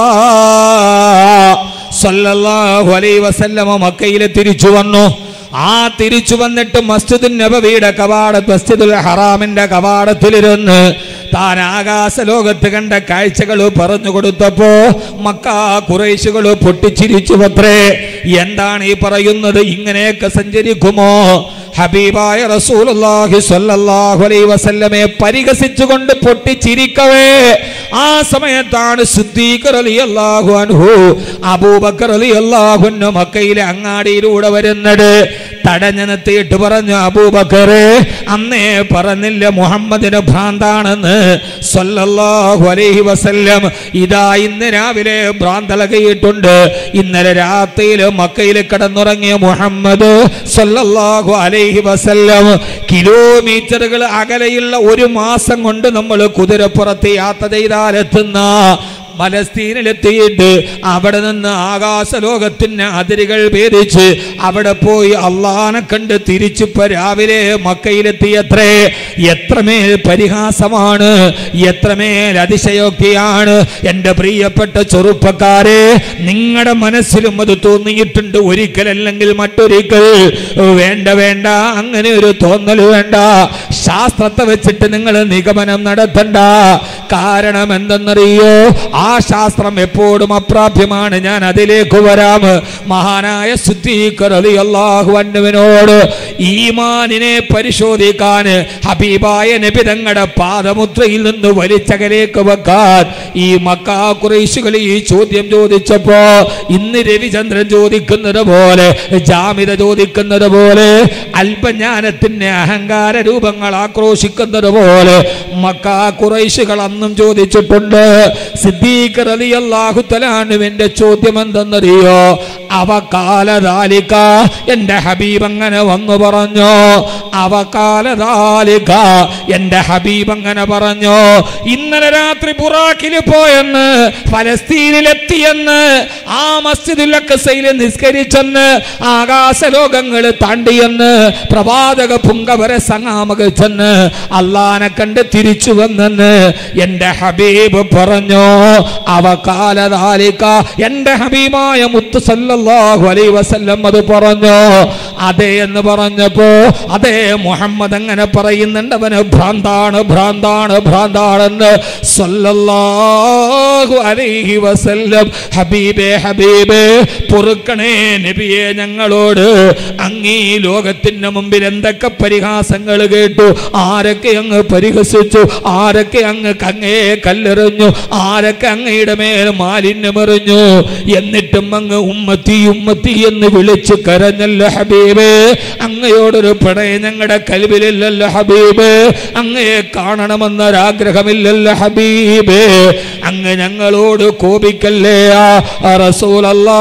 സല്ലല്ലാഹു അലൈഹി വസല്ലമ മക്കയിൽ തിരിച്ചു വന്നു ആ തിരിച്ചു വന്നിട്ട് മസ്ജിദുൽ നബവിയുടെ കവാട മസ്ജിദുൽ ഹറാമിന്റെ കവാടത്തിലിരുന്ന് താൻ ആകാശ ലോകത്ത് കണ്ട കാഴ്ചകൾ പറഞ്ഞു കൊടുത്തപ്പോ മക്ക കുറേശുകൾ പൊട്ടിച്ചിരിച്ചു പത്രേ എന്താണ് ഈ പറയുന്നത് ഇങ്ങനെയൊക്കെ സഞ്ചരിക്കുമോ ഹബീബായ റസൂലുള്ളാഹി സ്വല്ലല്ലാഹു അലൈഹി വസല്ലമയെ പരിഹസിച്ചുകൊണ്ട് പൊട്ടിച്ചിരിക്കവേ ആ സമയത്താണ് സിദ്ദീഖ് റളിയല്ലാഹു അൻഹു അബൂബക്കർ റളിയല്ലാഹു അൻഹു മക്കയിലെ അങ്ങാടിയിലൂടെ വരുന്നത് തടഞ്ഞു നിർത്തിയിട്ട് പറഞ്ഞു അബൂബക്കറെ അന്നേ പറഞ്ഞില്ല മുഹമ്മദിന് ഭ്രാന്താണെന്ന് സ്വല്ലല്ലാഹു അലൈഹി വസല്ലം ഇതാ ഇന്ന് രാവിലെ ഭ്രാന്തളകയിട്ടുണ്ട് ഇന്നലെ രാത്രിയിൽ മക്കയിൽ കിടന്നുറങ്ങിയ മുഹമ്മദ് സ്വല്ലല്ലാഹു അലൈഹി വസല്ലം കിലോമീറ്ററുകൾ അകലെയുള്ള ഒരു മാസം കൊണ്ട് നമ്മൾ കുതിരപ്പുറത്ത് യാത്ര ചെയ്താൽ എത്തുന്ന ഫലസ്തീനിലെത്തിയിട്ട് അവിടെ നിന്ന് ആകാശ ലോകത്തിന് അതിരുകൾ ഭേദിച്ച് അവിടെ പോയി അള്ളാനെ കണ്ട് തിരിച്ചിപ്പോ രാവിലെ മക്കയിലെത്തിയത്രേ എത്രമേൽ പരിഹാസമാണ് എത്രമേൽ അതിശയോക്തിയാണ് എൻ്റെ പ്രിയപ്പെട്ട ചെറുപ്പക്കാരെ നിങ്ങളുടെ മനസ്സിലും അത് തോന്നിയിട്ടുണ്ട് ഒരിക്കലല്ലെങ്കിൽ മറ്റൊരിക്കൽ വേണ്ട വേണ്ട അങ്ങനെ ഒരു തോന്നൽ വേണ്ട ശാസ്ത്രത്തെ വെച്ചിട്ട് നിങ്ങൾ നിഗമനം നടത്തണ്ട കാരണം എന്തെന്നറിയോ ആ ശാസ്ത്രം എപ്പോഴും അപ്രാപ്യമാണ് ഞാൻ അതിലേക്ക് വരാം മഹാനായ അള്ളാഹുവിനോട് ഈമാനിനെ പരിശോധിക്കാൻ ഹബീബായ നബി തങ്ങളുടെ പാദമുദ്രയിൽ നിന്ന് വലിച്ചകലേക്ക് വെക്കാൻ ഈ മക്കാ കുറേശുകൾ ഈ ചോദ്യം ചോദിച്ചപ്പോ ഇന്ന് രവിചന്ദ്രൻ ചോദിക്കുന്നത് പോലെ ജാമിത ചോദിക്കുന്നത് പോലെ അല്പജ്ഞാനത്തിന്റെ അഹങ്കാര രൂപങ്ങൾ ആക്രോശിക്കുന്നത് പോലെ മക്കാ കുറേശുകൾ അന്നും ചോദിച്ചിട്ടുണ്ട് സിദ്ദീഖ് റളിയല്ലാഹു തലാനുവിന്റെ ചോദ്യം എന്തെന്നറിയോ അവകാലതാലിക എന്റെ ഹബീബ് അങ്ങനെ വന്നു പറഞ്ഞു അവകാലതാലിക എന്റെ ഹബീബ് അങ്ങനെ പറഞ്ഞു ഇന്നലെ രാത്രി ബുറാക്കിൽ പോയെന്ന് ഫലസ്തീനിലെത്തിയെന്ന് ആ മസ്ജിദുൽ അക്സയിൽ നിസ്കരിച്ചെന്ന് ആകാശ ലോകങ്ങൾ താണ്ടിയെന്ന് പ്രവാചക പുങ്കവരെ സംഗാമകച്ചെന്ന് അള്ളാനെ കണ്ട് തിരിച്ചു വന്നെന്ന് എന്റെ ഹബീബ് പറഞ്ഞു അവകാലതാലിക എന്റെ ഹബീബായ മുത്തു സല്ലല്ലാഹു അലൈഹി വസല്ലം അത് പറഞ്ഞു അതെ എന്ന് പറഞ്ഞപ്പോ അതെ മുഹമ്മദ് അങ്ങനെ പറയുന്നുണ്ട് അവന് ഭ്രാന്താണ് ഭ്രാന്താണ് ഭ്രാന്താണെന്ന് സല്ലല്ലാഹു അലൈഹി വസല്ലം ഹബീബേ ഹബീബേ പൊറുക്കണേ നബിയെ ഞങ്ങളോട് അങ്ങീ ലോകത്തിന്റെ മുമ്പിൽ എന്തൊക്കെ പരിഹാസങ്ങൾ കേട്ടു ആരൊക്കെ അങ്ങ് പരിഹസിച്ചു ആരൊക്കെ അങ്ങ് കങ്ങേ കല്ലെറിഞ്ഞു ആരൊക്കെ അങ്ങയുടെ മേൽ മാലിന്യമെറിഞ്ഞു എന്നിട്ടും അങ്ങ് ഉമ്മത്തി ഉമ്മത്തി എന്ന് വിളിച്ചു കരഞ്ഞല്ലോ ഹബീബേ അങ്ങയോടൊരു പ്രണയം ഞങ്ങളുടെ കൽവിലില്ലല്ലോ ഹബീബേ അങ്ങയെ കാണണമെന്നൊരാഗ്രഹമില്ലല്ലോ ഹബീബേ അങ്ങ് ഞങ്ങളോട് കോപിക്കല്ലേ ആ റസൂലല്ലാ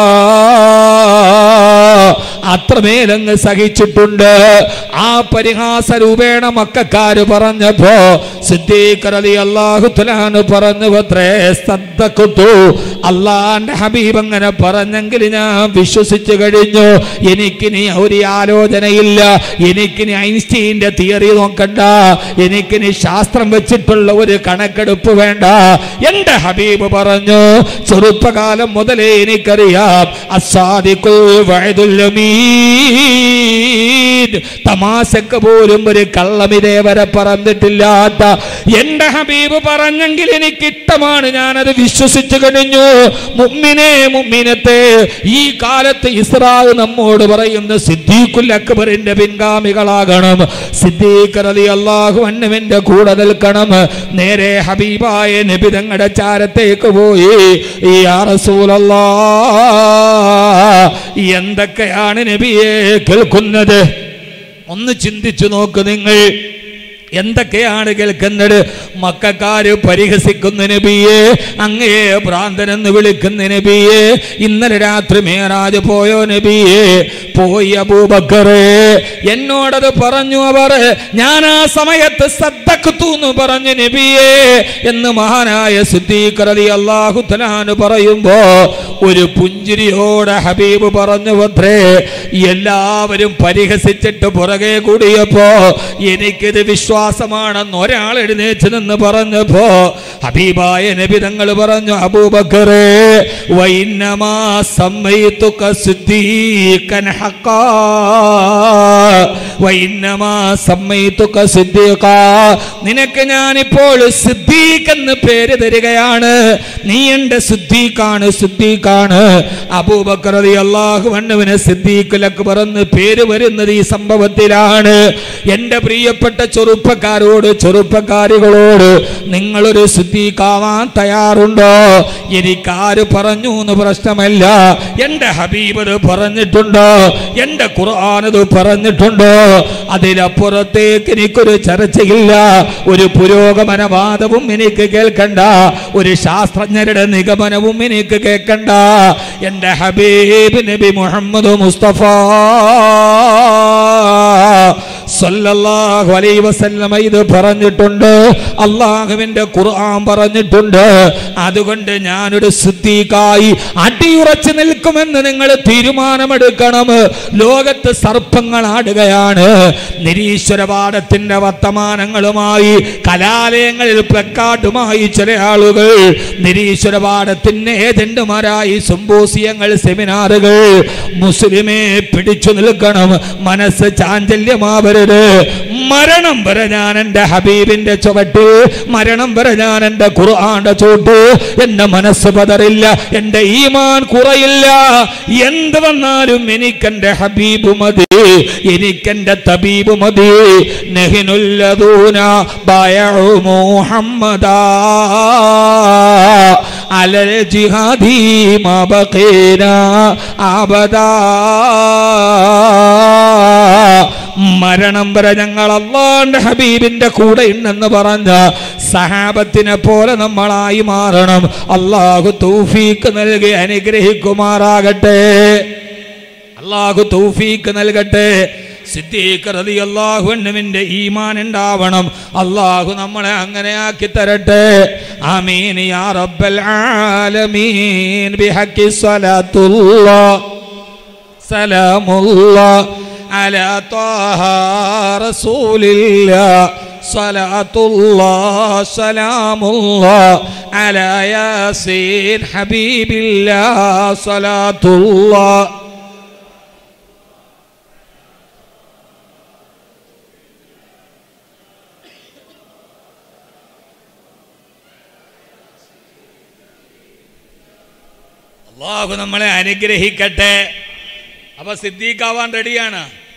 അത്രമേലങ്ങ് സഹിച്ചിട്ടുണ്ട് ആ പരിഹാസ രൂപേണ മക്കാര് പറഞ്ഞപ്പോ സിദ്ദീഖ് അള്ളാഹു തുലാന് പറഞ്ഞു പത്രേ സദ്ദഖത്തു അള്ളാന്റെ ഹബീബ് അങ്ങനെ പറഞ്ഞെങ്കിൽ ഞാൻ വിശ്വസിച്ചു കഴിഞ്ഞു എനിക്കിനി ഒരു ആലോചനയില്ല എനിക്കിനി ഐൻസ്റ്റീന്റെ തിയറി നോക്കണ്ട എനിക്കിനി ശാസ്ത്രം വെച്ചിട്ടുള്ള ഒരു കണക്കെടുപ്പ് വേണ്ട എന്റെ ഹബീബ് പറഞ്ഞു ചെറുപ്പകാലം മുതലേ എനിക്കറിയാം അസാദിക്കുൽ വയതുൽ അമീൻ തമാശക്ക് പോലും ഒരു കള്ളമിതേവരെ പറഞ്ഞിട്ടില്ലാത്ത എന്റെ ഹബീബ് പറഞ്ഞെങ്കിൽ എനിക്ക് ഇഷ്ടമാണ് ഞാനത് വിശ്വസിച്ചു കഴിഞ്ഞു മുമ്മിനെ മുമ്മിനത്തെ ഈ കാലത്ത് ഇസ്രാവ് നമ്മോട് പറയുന്ന സിദ്ദീഖുൽ അക്ബറിന്റെ പിൻഗാമികളാകണം സിദ്ദീഖ് റളി അള്ളാഹു അന്നവിന്റെ കൂടെ നിൽക്കണം നേരെ ഹബീബായ നബി തങ്ങളുടെ ചാരത്തേക്ക് പോയി ഈ റസൂലല്ലാ എന്തൊക്കെയാണ് നബിയെ കേൾക്കുന്നത് ഒന്ന് ചിന്തിച്ചു നോക്ക് നിങ്ങൾ എന്തൊക്കെയാണ് കേൾക്കുന്നത് മക്കാര് പരിഹസിക്കുന്ന നബിയെ അങ്ങയെ ഭ്രാന്തനെന്ന് വിളിക്കുന്ന നബിയെ ഇന്നലെ രാത്രി മേറാജ് പോയോ നബിയെ പോയി അബൂബക്കറേ എന്നോടത് പറഞ്ഞു അവർ ഞാൻ ആ സമയത്ത് സദ്ദഖ്തു പറഞ്ഞു നബിയെ എന്ന് മഹാനായ സിദ്ദീഖ് അള്ളാഹു തലാന് പറയുമ്പോ ഒരു പുഞ്ചിരിയോടെ ഹബീബ് പറഞ്ഞു പത്രേ എല്ലാവരും പരിഹസിച്ചിട്ട് പുറകെ കൂടിയപ്പോ എനിക്കിത് വിശ്വാസമാണെന്ന് ഒരാൾ എഴുന്നേറ്റ് നിന്ന് പറഞ്ഞപ്പോ ഹബീബായ നബി തങ്ങൾ പറഞ്ഞു അബൂബക്കറേ വൈന്നമാ സമ്മയിത്തുക സിദ്ദീഖൻ ഹഖാ വൈന്നമാ സമ്മയിത്തുക സിദ്ദീഖ നിനക്ക് ഞാനിപ്പോൾ സിദ്ദീഖ് എന്ന് പേര് തരികയാണ് നീ എൻ്റെ സിദ്ദീഖാണ് സിദ്ദീഖാണ് അബൂബക്കർ അള്ളാഹു അണ്ണുവിന് സിദ്ദീഖിലൊക്കെ പറന്ന് പേര് വരുന്നത് ഈ സംഭവത്തിലാണ് എൻ്റെ പ്രിയപ്പെട്ട ചെറുപ്പക്കാരോട് ചെറുപ്പക്കാരികളോട് നിങ്ങളൊരു സിദ്ദീഖാവാൻ തയ്യാറുണ്ടോ എനിക്കാര് പറഞ്ഞു എന്ന് പ്രശ്നമല്ല എൻ്റെ ഹബീബ് അത് പറഞ്ഞിട്ടുണ്ടോ എൻ്റെ ഖുർആൻ അത് പറഞ്ഞിട്ടുണ്ടോ അതിലപ്പുറത്തേക്ക് എനിക്കൊരു ചർച്ചയില്ല ഒരു പുരോഗമനവാദവും എനിക്ക് കേൾക്കണ്ട ഒരു ശാസ്ത്രജ്ഞരുടെ നിഗമനവും എനിക്ക് കേൾക്കണ്ട എൻ്റെ ഹബീബ് നബി മുഹമ്മദ് മുസ്തഫ സല്ലല്ലാഹു അലൈഹി വസല്ലമ ഇത് പറഞ്ഞിട്ടുണ്ട് അള്ളാഹുവിന്റെ ഖുർആൻ പറഞ്ഞിട്ടുണ്ട് അതുകൊണ്ട് ഞാനൊരു സിദ്ദീഖായി അടിയുറച്ചു നിൽക്കുമെന്ന് നിങ്ങൾ തീരുമാനമെടുക്കണം ലോകത്ത് സർപ്പങ്ങൾ ആടുകയാണ് നിരീശ്വരവാദത്തിന്റെ വർത്തമാനങ്ങളുമായി കലാലയങ്ങളിൽ പ്ലക്കാർഡുമായി ചില ആളുകൾ നിരീശ്വരവാദത്തിന് ഏജന്റുമാരായി സിമ്പോസിയങ്ങൾ സെമിനാറുകൾ മുസ്ലിമെ പിടിച്ചു നിൽക്കണം മനസ്സ് ചാഞ്ചല്യമാവരുത് മരണം വരെ ഞാൻ എൻ്റെ ഹബീബിന്റെ ചുവട്ട് മരണം വരെ ഞാൻ എൻ്റെ ഖുർആന്റെ ചോട്ട് എൻ്റെ മനസ്സ് പതറില്ല എൻ്റെ ഈമാൻ കുറയില്ല എന്ത് വന്നാലും എനിക്കെൻ്റെ ഹബീബ് മതി എനിക്കെൻ്റെ തബീബ് മതി നഹിനുല്ലദൂന ബയഉ മുഹമ്മദാ അലൽ ജിഹാദി മാ ബഖീന അബദാ മരണം വരെ ഞങ്ങൾ അള്ളാന്റെ ഹബീബിന്റെ കൂടെ ഉണ്ടെന്ന് പറഞ്ഞ സഹാബത്തിനെ പോലെ നമ്മളായി മാറണം അള്ളാഹു തൗഫീക്ക് നൽകി അനുഗ്രഹിക്കുമാറാകട്ടെ അള്ളാഹു തൗഫീക്ക് നൽകട്ടെ സിദ്ദീഖ് റളിയല്ലാഹു അൻഹുവിന്റെ ഈമാൻ ഉണ്ടാവണം അള്ളാഹു നമ്മളെ അങ്ങനെ ആക്കി തരട്ടെ ആമീൻ യാ റബ്ബൽ ആലമീൻ ബിഹഖി സ്വലാത്തുല്ലാഹ് സലാമുല്ലാഹ് على طه رسول الله صلاة الله سلام الله على ياسين حبيب الله صلاة الله അള്ളാഹു നമ്മളെ അനുഗ്രഹിക്കട്ടെ അപ്പൊ സിദ്ദീഖാവാൻ റെഡിയാണ്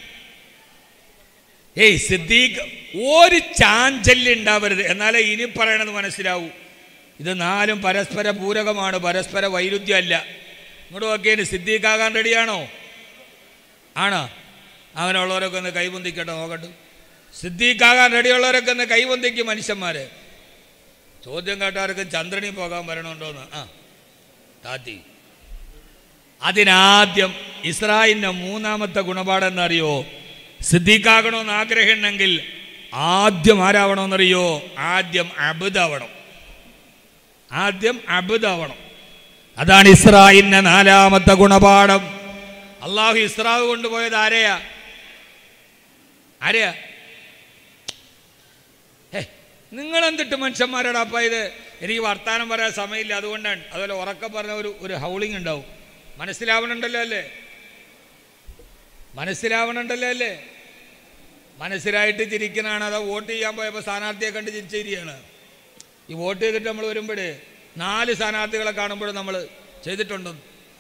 ഏയ് സിദ്ദീഖ് ഒരു ചാഞ്ചല്യം ഉണ്ടാവരുത് എന്നാലേ ഇനി പറയണത് മനസ്സിലാവൂ ഇത് നാലും പരസ്പര പൂരകമാണ് പരസ്പര വൈരുദ്ധ്യമല്ല ഇങ്ങോട്ട് നോക്കിയതിന് സിദ്ദീഖാകാൻ റെഡിയാണോ ആണോ അങ്ങനെയുള്ളവരൊക്കെ ഒന്ന് കൈപൊന്തിക്കട്ടെ നോക്കട്ടെ സിദ്ദീഖാകാൻ റെഡിയുള്ളവരൊക്കെ ഒന്ന് കൈപൊന്തിക്കും മനുഷ്യന്മാര് ചോദ്യം കേട്ടാർക്കും ചന്ദ്രനി പോകാൻ വരണമുണ്ടോന്ന് ആ താത്തി അതിനാദ്യം ഇസ്രായേലിന്റെ മൂന്നാമത്തെ ഗുണപാഠം എന്നറിയോ സിദ്ദീഖാകണമെന്ന് ആഗ്രഹമുണ്ടെങ്കിൽ ആദ്യം ആരാവണമെന്നറിയോ ആദ്യം അബുദാവണം ആദ്യം അബുദാവണം അതാണ് ഇസ്രായേലിന്റെ നാലാമത്തെ ഗുണപാഠം അള്ളാഹു ഇസ്രാവ് കൊണ്ടുപോയത് ആരെയാ ആരെയാ ഹേ, നിങ്ങൾ എന്തിട്ട് മനുഷ്യന്മാരോട് അപ്പ ഇത് എനിക്ക് വർത്താനം പറയാൻ സമയമില്ല അതുകൊണ്ടാണ് അതുപോലെ ഉറക്കം പറഞ്ഞ ഒരു ഒരു ഹൗളിംഗ് ഉണ്ടാവും മനസ്സിലാവണുണ്ടല്ലോ അല്ലേ മനസ്സിലാവണുണ്ടല്ലോ അല്ലേ മനസ്സിലായിട്ട് ചിരിക്കണാണ് അതാ വോട്ട് ചെയ്യാൻ പോയപ്പോൾ സ്ഥാനാർത്ഥിയെ കണ്ട് ചിരിച്ചിരിക്കുകയാണ് ഈ വോട്ട് ചെയ്തിട്ട് നമ്മൾ വരുമ്പോൾ നാല് സ്ഥാനാർത്ഥികളെ കാണുമ്പോൾ നമ്മൾ ചെയ്തിട്ടുണ്ടെന്ന്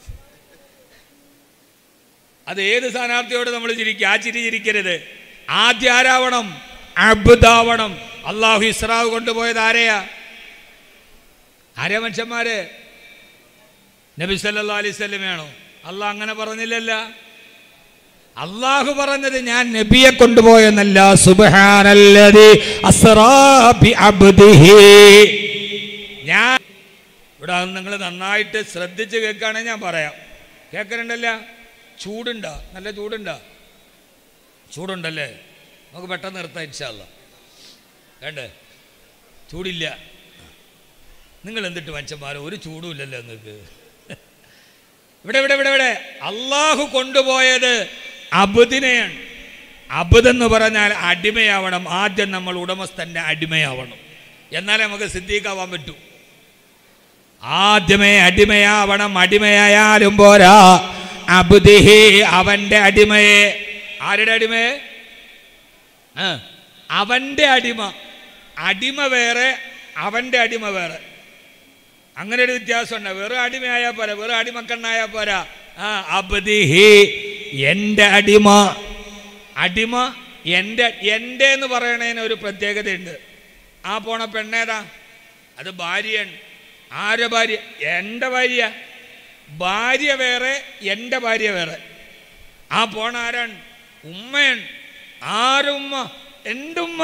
അത് ഏത് സ്ഥാനാർത്ഥിയോട് നമ്മൾ ചിരിക്കുക ആ ചിരി ചിരിക്കരുത് ആദ്യം ആരാവണം അബുദാവണം അള്ളാഹു ഇസ്രാവ് കൊണ്ടുപോയത് ആരെയാ ആരെയാ മനുഷ്യന്മാര് നബി സല്ലാ അലൈഹി സ്വലമയാണോ അള്ളാഹ് അങ്ങനെ പറഞ്ഞില്ലല്ല അള്ളാഹു പറഞ്ഞത് ഞാൻ നബിയെ കൊണ്ടുപോയെന്നല്ല സുബ്ഹാനല്ലദി അസ്റാ ബി അബ്ദിഹി ഞാൻ ഇവിടെ നിങ്ങൾ നന്നായിട്ട് ശ്രദ്ധിച്ച് കേൾക്കുകയാണെങ്കിൽ ഞാൻ പറയാം കേൾക്കണുണ്ടല്ല ചൂടുണ്ടോ നല്ല ചൂടുണ്ടോ ചൂടുണ്ടല്ലേ നമുക്ക് പെട്ടെന്ന് നിർത്താം ഇൻഷാല്ല വേണ്ടേ ചൂടില്ല നിങ്ങൾ എന്തിട്ട് മനുഷ്യന്മാരോ ഒരു ചൂടും ഇല്ലല്ലോ നിങ്ങൾക്ക് ഇവിടെ ഇവിടെ ഇവിടെ ഇവിടെ അള്ളാഹു കൊണ്ടുപോയത് അബുദിനെയാണ് അബുദ് എന്ന് പറഞ്ഞാൽ അടിമയാവണം ആദ്യം നമ്മൾ ഉടമസ്ഥന്റെ അടിമയാവണം എന്നാലേ നമുക്ക് സിദ്ധിക്കാവാൻ പറ്റൂ ആദ്യമേ അടിമയാവണം അടിമയായാലും പോരാ അബുദിഹി അവന്റെ അടിമയെ ആരുടെ അടിമയെ ആ, അവന്റെ അടിമ അടിമ വേറെ അവന്റെ അടിമ വേറെ അങ്ങനെ ഒരു വ്യത്യാസമുണ്ട് വെറും അടിമയായാൽ പോരാ വെറും അടിമക്കണ്ണായാൽ പോരാ ആ അബ്ദിഹി എൻ്റെ അടിമ അടിമ എൻ്റെ എൻ്റെ എന്ന് പറയണതിന് ഒരു പ്രത്യേകതയുണ്ട് ആ പോണ പെണ്ണേതാ അത് ഭാര്യയാണ് ആരെ ഭാര്യ എൻ്റെ ഭാര്യ ഭാര്യ വേറെ എൻ്റെ ഭാര്യ വേറെ ആ പോണ ആരാണ് ഉമ്മയാണ് ആരുമ്മ എൻ്റെ ഉമ്മ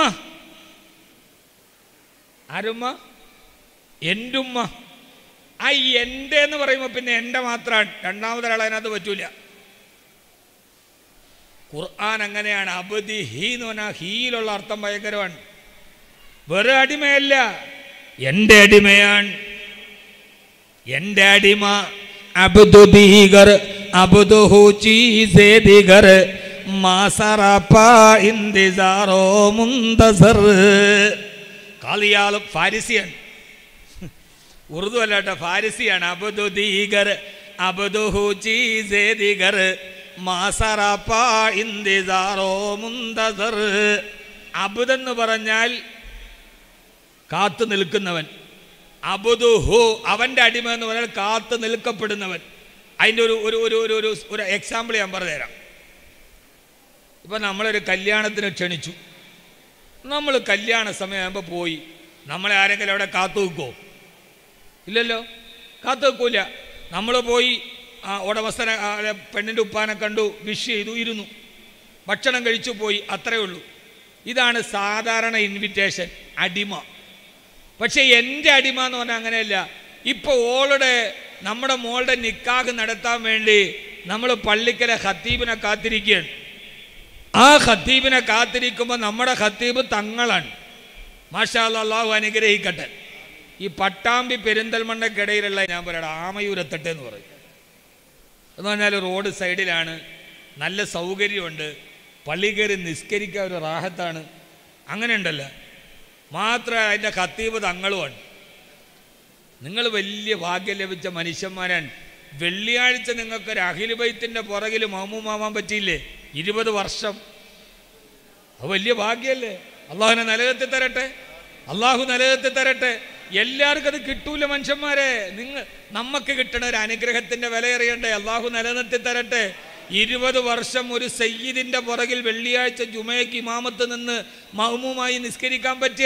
ആരുമ്മ എൻ്റെ ഉമ്മ ആ ഈ എൻ്റെ എന്ന് പറയുമ്പോൾ പിന്നെ എൻ്റെ മാത്രമാണ് രണ്ടാമതൊരാൾ അതിനകത്ത് പറ്റൂല ഖുർആൻ അങ്ങനെയാണ് അബദി ഹീ എന്ന് പറഞ്ഞാൽ ഹീയിലുള്ള അർത്ഥം ഭയങ്കരമാണ് വെറും അടിമയല്ല എൻ്റെ അടിമയാണ് എൻ്റെ അടിമ അബ്ദു ദീഗർ അബ്ദുഹു ചീസേ ദിഗർ മാസറപ്പ ഇന്തിസാറോ മുന്തസർ കാളിയാൾ ഫാരിസിയാണ് ഉറുദു അല്ല കേട്ടോ ഫാരിസിയാണ് അബദു ദീഗർ അബദുഹു ചീസേ ദിഗർ മാസറപ്പ ഇന്തിസാറോ മുന്തസർ അബുദെന്ന് പറഞ്ഞാൽ കാത്തു നിൽക്കുന്നവൻ അബുദുഹു അവൻ്റെ അടിമ എന്ന് പറഞ്ഞാൽ കാത്തു നിൽക്കപ്പെടുന്നവൻ അതിൻ്റെ ഒരു ഒരു ഒരു ഒരു ഒരു ഒരു എക്സാമ്പിൾ ഞാൻ പറഞ്ഞുതരാം ഇപ്പം നമ്മളൊരു കല്യാണത്തിന് ക്ഷണിച്ചു നമ്മൾ കല്യാണ സമയമാകുമ്പോൾ പോയി നമ്മളെ ആരെങ്കിലും അവിടെ കാത്തു നിൽക്കുമോ ഇല്ലല്ലോ കാത്തു നിൽക്കൂല നമ്മൾ പോയി ആ ഉടമസ്ഥനെ ആ, പെണ്ണിൻ്റെ ഉപ്പാനെ കണ്ടു വിഷ് ചെയ്തു ഇരുന്നു ഭക്ഷണം കഴിച്ചു പോയി അത്രയേ ഉള്ളൂ ഇതാണ് സാധാരണ ഇൻവിറ്റേഷൻ അടിമ പക്ഷേ എൻ്റെ അടിമ എന്ന് പറഞ്ഞാൽ അങ്ങനെയല്ല ഇപ്പോൾ ഓളുടെ നമ്മുടെ മോളുടെ നിക്കാഹ് നടത്താൻ വേണ്ടി നമ്മൾ പള്ളിക്കലെ ഖത്തീബിനെ കാത്തിരിക്കുകയാണ് ആ ഖത്തീബിനെ കാത്തിരിക്കുമ്പോൾ നമ്മുടെ ഖത്തീബ് തങ്ങളാണ് മാഷാ അല്ലാ, അള്ളാഹു അനുഗ്രഹിക്കട്ടെ ഈ പട്ടാമ്പി പെരിന്തൽമണ്ണക്കിടയിലുള്ള ഞാൻ പറയണം ആമയൂരത്തട്ടെ എന്ന് പറയും എന്ന് പറഞ്ഞാൽ റോഡ് സൈഡിലാണ് നല്ല സൗകര്യമുണ്ട് പള്ളി കയറി നിസ്കരിക്കാൻ ഒരു റാഹത്താണ് അങ്ങനെ ഉണ്ടല്ലോ മാത്രമല്ല അതിൻ്റെ ഖത്തീബ് തങ്ങളുമാണ് നിങ്ങൾ വലിയ ഭാഗ്യം ലഭിച്ച മനുഷ്യന്മാരാണ് വെള്ളിയാഴ്ച നിങ്ങൾക്ക് ഒരു അഖിൽ ബൈത്തിൻ്റെ പുറകിൽ മൗമുമാവാൻ പറ്റിയില്ലേ ഇരുപത് വർഷം അത് വലിയ ഭാഗ്യമല്ലേ അള്ളാഹുനെ നിലനിർത്തി തരട്ടെ അള്ളാഹു നിലനിർത്തി തരട്ടെ എല്ലാവർക്കും അത് കിട്ടൂല മനുഷ്യന്മാരെ നിങ്ങൾ നമുക്ക് കിട്ടണ ഒരു അനുഗ്രഹത്തിന്റെ വില അറിയണ്ടേ അള്ളാഹു നിലനിർത്തി തരട്ടെ ഇരുപത് വർഷം ഒരു സയ്യിദിന്റെ പുറകിൽ വെള്ളിയാഴ്ച ജുമയ്ക്ക് ഇമാമത്ത് നിന്ന് മഹ്മൂമായി നിസ്കരിക്കാൻ പറ്റിയ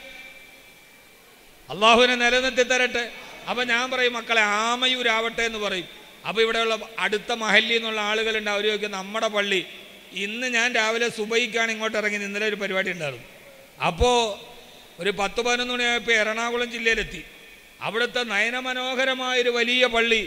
അള്ളാഹുവിനെ നിലനിർത്തി തരട്ടെ അപ്പൊ ഞാൻ പറയും മക്കളെ ആമയൂരാവട്ടെ എന്ന് പറയും അപ്പൊ ഇവിടെയുള്ള അടുത്ത മഹല്ലി എന്നുള്ള ആളുകളുണ്ട് അവർ ചോദിക്കും നമ്മുടെ പള്ളി ഇന്ന് ഞാൻ രാവിലെ സുബൈക്കാണ് ഇങ്ങോട്ട് ഇറങ്ങി ഇന്നലെ ഒരു പരിപാടി ഉണ്ടായിരുന്നു അപ്പോൾ ഒരു പത്ത് പതിനൊന്ന് മണിയായപ്പോൾ എറണാകുളം ജില്ലയിലെത്തി അവിടുത്തെ നയനമനോഹരമായൊരു വലിയ പള്ളി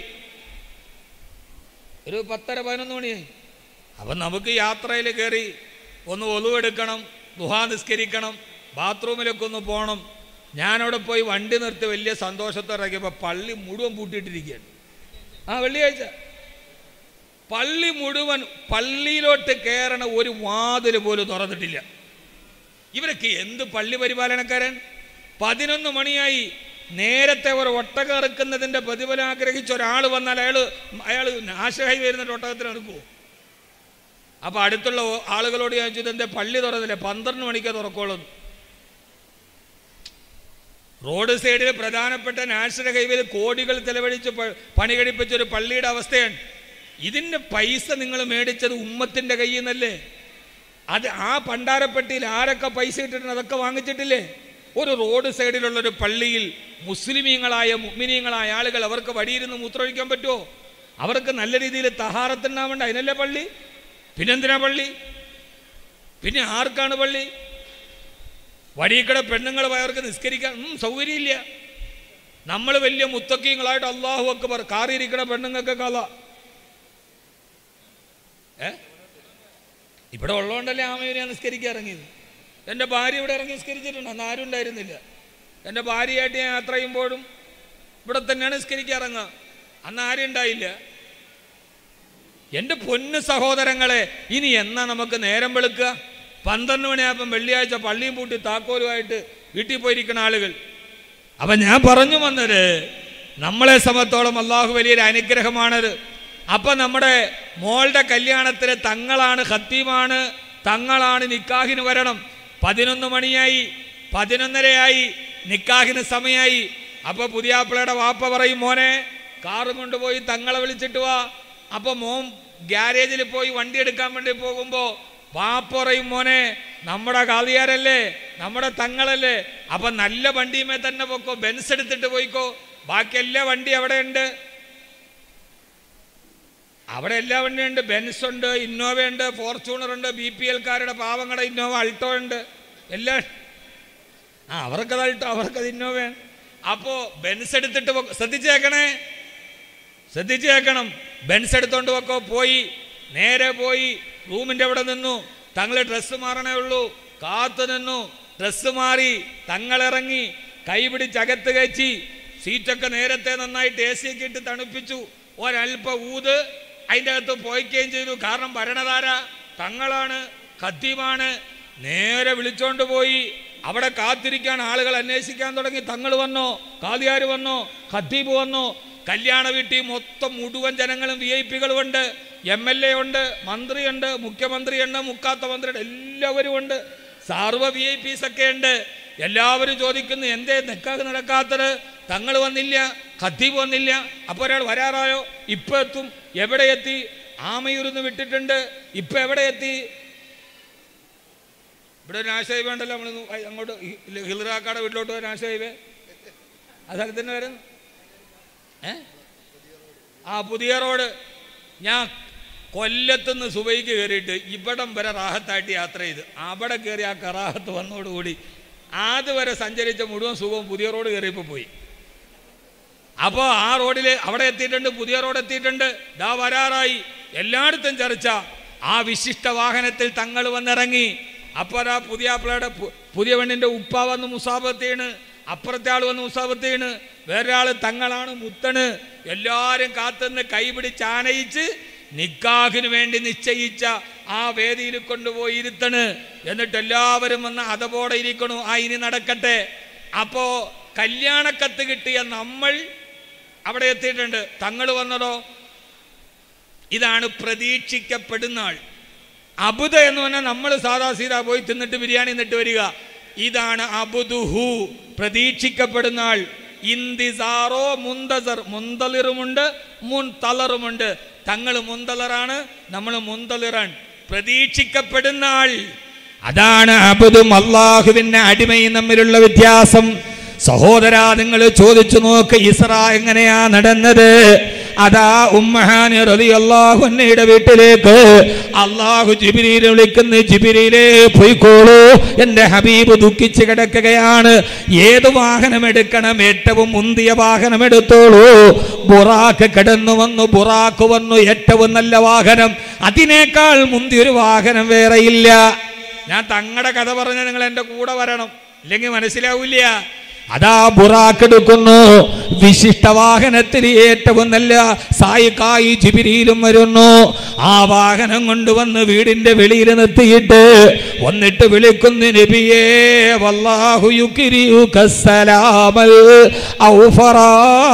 ഒരു പത്തര പതിനൊന്ന് മണിയായി അപ്പം നമുക്ക് യാത്രയിൽ കയറി ഒന്ന് ഒലുവെടുക്കണം ദുഹാ നിസ്കരിക്കണം ബാത്റൂമിലൊക്കെ ഒന്ന് പോകണം ഞാനവിടെ പോയി വണ്ടി നിർത്തി വലിയ സന്തോഷത്തോടെ ഇറങ്ങിയപ്പോൾ പള്ളി മുഴുവൻ പൂട്ടിയിട്ടിരിക്കുകയാണ് ആ വെള്ളിയാഴ്ച പള്ളി മുഴുവൻ പള്ളിയിലോട്ട് കയറണ ഒരു വാതിൽ പോലും തുറന്നിട്ടില്ല ഇവരൊക്കെ എന്ത് പള്ളി പരിപാലനക്കാരൻ പതിനൊന്ന് മണിയായി നേരത്തെ ഒരു ഒട്ടകം ഇറക്കുന്നതിൻ്റെ പ്രതിഫലം ആഗ്രഹിച്ച ഒരാൾ വന്നാൽ അയാൾ അയാൾ നാശമായി വരുന്നിട്ട് ഒട്ടകത്തിന് ഇറക്കുമോ അപ്പോൾ അടുത്തുള്ള ഓ- ആളുകളോട് ഞാൻ ചോദിച്ചത് എന്താ പള്ളി തുറന്നില്ല പന്ത്രണ്ട് മണിക്കേ തുറക്കോളൂ റോഡ് സൈഡിൽ പ്രധാനപ്പെട്ട നാഷണൽ ഹൈവേയിൽ കോടികൾ ചെലവഴിച്ച് പ- പണി കഴിപ്പിച്ച ഒരു പള്ളിയുടെ അവസ്ഥയാണ് ഇതിൻ്റെ പൈസ നിങ്ങൾ മേടിച്ചത് ഉമ്മത്തിൻ്റെ കയ്യിൽ നിന്നല്ലേ അത് ആ പണ്ടാരപ്പെട്ടിയിൽ ആരൊക്കെ പൈസ ഇട്ടിട്ടുണ്ട് അതൊക്കെ വാങ്ങിച്ചിട്ടില്ലേ ഒരു റോഡ് സൈഡിലുള്ള ഒരു പള്ളിയിൽ മുസ്ലിമീങ്ങളായ മുഗ്മിനീങ്ങളായ ആളുകൾ അവർക്ക് വടിയിരുന്ന് മൂത്രമൊഴിക്കാൻ പറ്റുമോ അവർക്ക് നല്ല രീതിയിൽ തഹാറത്തുണ്ടാവേണ്ട അതിനല്ലേ പള്ളി പിന്നെന്തിനാ പള്ളി പിന്നെ ആർക്കാണ് പള്ളി വഴിക്കട പെണ്ണുങ്ങൾ അവർക്ക് നിസ്കരിക്കാൻ ഉം, സൗകര്യമില്ല നമ്മൾ വലിയ മുത്തക്കീങ്ങളായിട്ട് അള്ളാഹു ഒക്കെ പറ കാറിയിരിക്കണ പെണ്ണുങ്ങൾക്ക് കഥ ഏ ഇവിടെ ഉള്ളതുകൊണ്ടല്ലേ ആമയൂര് ഞാൻ നിസ്കരിക്കാൻ ഇറങ്ങിയത് എൻ്റെ ഭാര്യ ഇവിടെ ഇറങ്ങി നിസ്കരിച്ചിട്ടുണ്ട് അന്ന് ആരും ഉണ്ടായിരുന്നില്ല എൻ്റെ ഭാര്യയായിട്ട് ഞാൻ യാത്ര ചെയ്യുമ്പോഴും ഇവിടെ തന്നെയാണ് നിസ്കരിക്കാൻ ഇറങ്ങുക അന്ന് ആരും ഉണ്ടായില്ല എൻ്റെ പൊന്നു സഹോദരങ്ങളെ ഇനി എന്നാ നമുക്ക് നേരം വെളുക്കുക പന്ത്രണ്ട് മണിയാകുമ്പം വെള്ളിയാഴ്ച പള്ളിയും പൂട്ടി താക്കോലുമായിട്ട് വീട്ടിൽ പോയിരിക്കുന്ന ആളുകൾ അപ്പം ഞാൻ പറഞ്ഞു വന്നത് നമ്മളെ സംബന്ധിച്ചോളം അള്ളാഹു വലിയൊരു അനുഗ്രഹമാണത് അപ്പം നമ്മുടെ മോളുടെ കല്യാണത്തിന് തങ്ങളാണ് ഹത്തീമാണ് തങ്ങളാണ് നിക്കാഹിന് വരണം പതിനൊന്ന് മണിയായി പതിനൊന്നരയായി നിക്കാഹിന് സമയമായി അപ്പോൾ പുതിയാപ്പിളയുടെ വാപ്പ പറയും മോനെ കാറ് കൊണ്ടുപോയി തങ്ങളെ വിളിച്ചിട്ട് വാ അപ്പോൾ മോൻ ഗ്യാരേജിൽ പോയി വണ്ടി എടുക്കാൻ വേണ്ടി പോകുമ്പോൾ വാപ്പ പറയും മോനെ നമ്മുടെ കാളിയാരല്ലേ നമ്മുടെ തങ്ങളല്ലേ അപ്പൊ നല്ല വണ്ടിയുമേ തന്നെ പോക്കോ ബെൻസ് എടുത്തിട്ട് പോയിക്കോ ബാക്കി എല്ലാ വണ്ടി അവിടെ ഉണ്ട് അവിടെ എല്ലാ വണ്ടിയുണ്ട് ബെൻസ് ഉണ്ട് ഇന്നോവ ഉണ്ട് ഫോർച്യൂണർ ഉണ്ട് ബി പി എൽക്കാരുടെ പാവങ്ങളുടെ ഇന്നോവ അൾട്ടോ ഉണ്ട് എല്ലാം ആ അവർക്കത് അൾട്ടോ അവർക്കത് ഇന്നോവയാണ് അപ്പോൾ ബെൻസ് എടുത്തിട്ട് പോ- ശ്രദ്ധിച്ചേക്കണേ ശ്രദ്ധിച്ചു കേൾക്കണം ബെൻസ് എടുത്തോണ്ട് വെക്കോ പോയി നേരെ പോയി റൂമിൻ്റെ അവിടെ നിന്നു തങ്ങൾ ഡ്രസ്സ് മാറണേ ഉള്ളൂ കാത്തു നിന്നു ഡ്രസ്സ് മാറി തങ്ങളിറങ്ങി കൈ പിടിച്ച് അകത്ത് കയറ്റി സീറ്റൊക്കെ നേരത്തെ നന്നായിട്ട് എ സി ഒക്കെ ഇട്ട് തണുപ്പിച്ചു ഒരൽപ്പ ഊത് അതിൻ്റെ അകത്ത് പോയിക്കുകയും ചെയ്തു കാരണം ഭരണധാര തങ്ങളാണ് ഖത്തീമാണ് നേരെ വിളിച്ചോണ്ട് പോയി അവിടെ കാത്തിരിക്കാൻ ആളുകൾ അന്വേഷിക്കാൻ തുടങ്ങി തങ്ങൾ വന്നോ കാതിയാർ വന്നോ ഖത്തീബ് വന്നോ കല്യാണ വീട്ടിൽ മൊത്തം മുഴുവൻ ജനങ്ങളും വി ഐ പികളും ഉണ്ട് എം എൽ എ ഉണ്ട് മന്ത്രിയുണ്ട് മുഖ്യമന്ത്രിയുണ്ട് മുക്കാത്ത മന്ത്രിയുണ്ട് എല്ലാവരും ഉണ്ട് സർവ്വ വി ഐ പീസ് ഒക്കെ ഉണ്ട് എല്ലാവരും ചോദിക്കുന്നു എന്തേ നിക്കാഹ് നടക്കാത്തത് തങ്ങൾ വന്നില്ല ഖത്തീബ് വന്നില്ല അപ്പോൾ ഒരാൾ വരാറായോ ഇപ്പം എത്തും എവിടെ എത്തി ആമയൂരിന്ന് വിട്ടിട്ടുണ്ട് ഇപ്പം എവിടെ എത്തി ഇവിടെ ഒരു നാശ ഹൈവേ ഉണ്ടല്ലോ നമ്മൾ അങ്ങോട്ട് ഹി- ഹിൽറാക്കാടെ വീട്ടിലോട്ട് പോയ നാശ ഹൈവേ ആ സ്ഥലത്ത് തന്നെ വരുന്നു ഏ ആ പുതിയ റോഡ് ഞാൻ കൊല്ലത്തുനിന്ന് സുബൈക്ക് കയറിയിട്ട് ഇവിടം വരെ റാഹത്തായിട്ട് യാത്ര ചെയ്ത് അവിടെ കയറി ആ കറാഹത്ത് വന്നോടുകൂടി അതുവരെ സഞ്ചരിച്ച മുഴുവൻ സുഖവും പുതിയ റോഡ് കയറിയപ്പോൾ പോയി അപ്പോൾ ആ റോഡിൽ അവിടെ എത്തിയിട്ടുണ്ട് പുതിയ റോഡ് എത്തിയിട്ടുണ്ട് ദാ വരാറായി എല്ലായിടത്തും ചർച്ച ആ വിശിഷ്ട വാഹനത്തിൽ തങ്ങൾ വന്നിറങ്ങി അപ്പോൾ ആ പുതിയ ആപ്പിളയുടെ പുതിയ പെണ്ണിൻ്റെ ഉപ്പ വന്ന് മുസാബത്തേണ് അപ്പുറത്തെ ആൾ വന്ന് മുസാബത്തേണ് വേറൊരാൾ തങ്ങളാണ് മുത്തണ് എല്ലാവരും കാത്തുനിന്ന് കൈപിടിച്ച് ആനയിച്ച് നിക്കാഹിന് വേണ്ടി നിശ്ചയിച്ച ആ വേദിയിൽ കൊണ്ടുപോയി ഇരുത്തണ് എന്നിട്ട് എല്ലാവരും വന്ന് അതപോടെ ഇരിക്കണു ആ ഇനി നടക്കട്ടെ അപ്പോൾ കല്യാണക്കത്ത് കിട്ടിയ നമ്മൾ അവിടെ എത്തിയിട്ടുണ്ട് തങ്ങൾ വന്നതോ ഇതാണ് പ്രതീക്ഷിക്കപ്പെടുന്ന ആൾ അബുദ എന്ന് പറഞ്ഞാൽ നമ്മൾ സാദാ സീദാ പോയി തിന്നിട്ട് ബിരിയാണി നിന്നിട്ട് വരിക ഇതാണ് അബുദുഹു പ്രതീക്ഷിക്കപ്പെടുന്ന ആൾ ഇന്തിസാറോ മുന്തസർ മുന്തലിറുമുണ്ട് മുൻതളറുമുണ്ട് തങ്ങൾ മുന്തലറാണ് നമ്മൾ മുന്തലിറാണ് പ്രതീക്ഷിക്കപ്പെടുന്ന ആൾ അതാണ് അബുദും അള്ളാഹുവിന്റെ അടിമയും തമ്മിലുള്ള വ്യത്യാസം സഹോദരാ നിങ്ങൾ ചോദിച്ചു നോക്ക് ഇസ്ര എങ്ങനെയാ നടന്നത് അതാ ഉമ്മഹാനി റളിയല്ലാഹുവിന്റെ വീട്ടിലേക്ക് അള്ളാഹു ജിബിരിയിൽ വിളിക്കുന്ന ജിബിരിയിലേ പോയിക്കോളൂ എൻ്റെ ഹബീബ് ദുഃഖിച്ച് കിടക്കുകയാണ് ഏത് വാഹനം എടുക്കണം ഏറ്റവും മുന്തിയ വാഹനം എടുത്തോളൂ ബുറാക്ക് കിടന്നു വന്നു ബുറാക്ക് വന്നു ഏറ്റവും നല്ല വാഹനം അതിനേക്കാൾ മുന്തിയൊരു വാഹനം വേറെയില്ല ഞാൻ തങ്ങളുടെ കഥ പറഞ്ഞ നിങ്ങൾ എൻ്റെ കൂടെ വരണം ഇല്ലെങ്കിൽ മനസ്സിലാവില്ല അതാ ബുറാക്കെടുക്കുന്നു വിശിഷ്ട വാഹനത്തിൽ ഏറ്റവും നല്ല സായിക്കായി ജിബിരിയിലും വരുന്നു ആ വാഹനം കൊണ്ടുവന്ന് വീടിന്റെ വെളിയിൽ നിർത്തിയിട്ട് വന്നിട്ട് വിളിക്കുന്നു നബിയേ വല്ലാഹു യുക്രിയുക സലാമൽ ഔഫറാ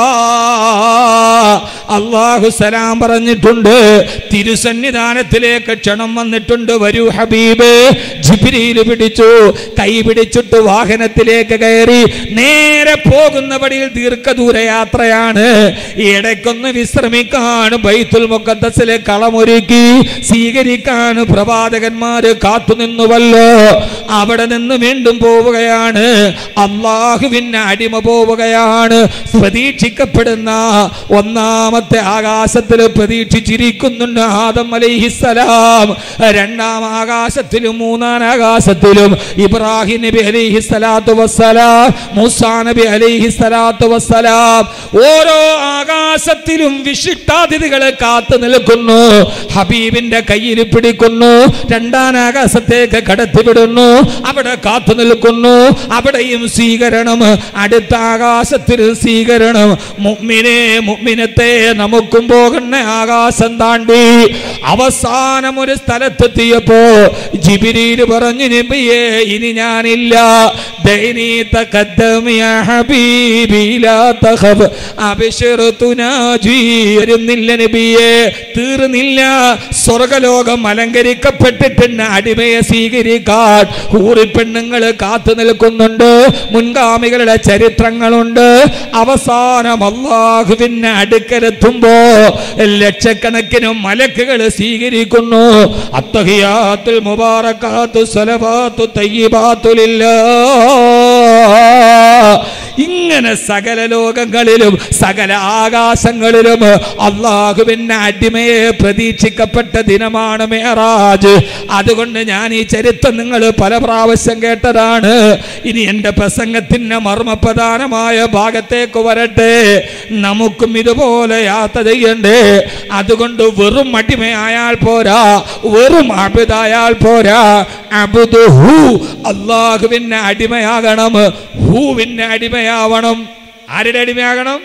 അള്ളാഹു സലാം പറഞ്ഞിട്ടുണ്ട് തിരുസന്നിധാനത്തിലേക്ക് ക്ഷണം വന്നിട്ടുണ്ട് വരൂ ഹബീബ് ജിബിരിയിൽ പിടിച്ചു കൈ പിടിച്ചിട്ട് വാഹനത്തിലേക്ക് കയറി നേരെ പോകുന്ന വഴിയിൽ ദീർഘദൂര യാത്രയാണ് ഇടയ്ക്കൊന്ന് വിശ്രമിക്കാൻ ബൈത്തുൽ മുഖദ്സിലെ കളമൊരുക്കി സ്വീകരിക്കാൻ പ്രവാചകന്മാര് കാത്തുനിന്നു പോന്നുവല്ലോ അവിടെ നിന്ന് വീണ്ടും പോവുകയാണ് അള്ളാഹുവിന് അടിമ പോവുകയാണ് പ്രതീക്ഷിക്കപ്പെടുന്ന ഒന്നാമത്തെ ആകാശത്തിൽ പ്രതീക്ഷിച്ചിരിക്കുന്നുണ്ട് ആദം അലൈഹിസ്സലാം രണ്ടാം ആകാശത്തിലും മൂന്നാം ആകാശത്തിലും ഇബ്രാഹിം നബി അലൈഹി സ്വലാത്തു വസ്സലാം മൂസാ നബി അലൈഹി സ്വലാത്തു വസ്സലാം ഓരോ ആകാശത്തിലും വിശിഷ്ടാതിഥികളെ കാത്തു നിൽക്കുന്നു ഹബീബിന്റെ കയ്യിൽ പിടിക്കുന്നു രണ്ടാം ആകാശത്തേക്ക് കടത്തിവിടുന്നു അവിടെ കാത്തു നിൽക്കുന്നു അവിടെയും സ്വീകരണം അടുത്ത ആകാശത്തിൽ സ്വീകരണം മുമ്മിനെ മുമ്മിനത്തെ നമുക്കും പോകുന്ന ആകാശം താണ്ടി അവസാനം ഒരു സ്ഥലത്തെത്തിയപ്പോ ജിബിരിയിൽ പറഞ്ഞു നബിയേ ഇനി ഞാനില്ല ദൈനീ തഖദ്ദം യാ ഹബീബി ലാ തഖഫ് അബ്ശിർ തുനാജി വരുന്നില്ല നബിയേ തീർന്നില്ല സ്വർഗലോകം അലങ്കരിക്കപ്പെട്ടിട്ടുണ്ട് അടിമയെ സ്വീകരിക്കാൻ ഊറി പെണ്ണുങ്ങൾ കാത്തു നിൽക്കുന്നുണ്ട് മുൻഗാമികളുടെ ചരിത്രങ്ങളുണ്ട് അവസാനം അള്ളാഹുവിന് അടുക്കലെത്തുമ്പോ ലക്ഷക്കണക്കിന് മലക്കുകൾ സ്വീകരിക്കുന്നു അത്തഹിയാത്തുൽ മുബാറക്കാത്തു സലവാത്തു തയ്യിബാത്തുലില്ലാ ഇങ്ങനെ സകല ലോകങ്ങളിലും സകല ആകാശങ്ങളിലും അള്ളാഹുവിന്റെ അടിമയെ പ്രതീക്ഷിക്കപ്പെട്ട ദിനമാണ് മേറാജ് അതുകൊണ്ട് ഞാൻ ഈ ചരിത്രം നിങ്ങൾ പല പ്രാവശ്യം കേട്ടതാണ് ഇനി എൻ്റെ പ്രസംഗത്തിന് മർമ്മപ്രധാനമായ ഭാഗത്തേക്ക് വരട്ടെ നമുക്കും ഇതുപോലെ യാത്ര ചെയ്യണ്ടേ അതുകൊണ്ട് വെറും അടിമയായാൽ പോരാ വെറും അബിതായാൽ പോരാ അബുദ് ഹൂ അള്ളാഹുവിന്റെ അടിമയാകണം ഹൂവിന്റെ അടിമയാവണം ആരുടെ അടിമയാകണം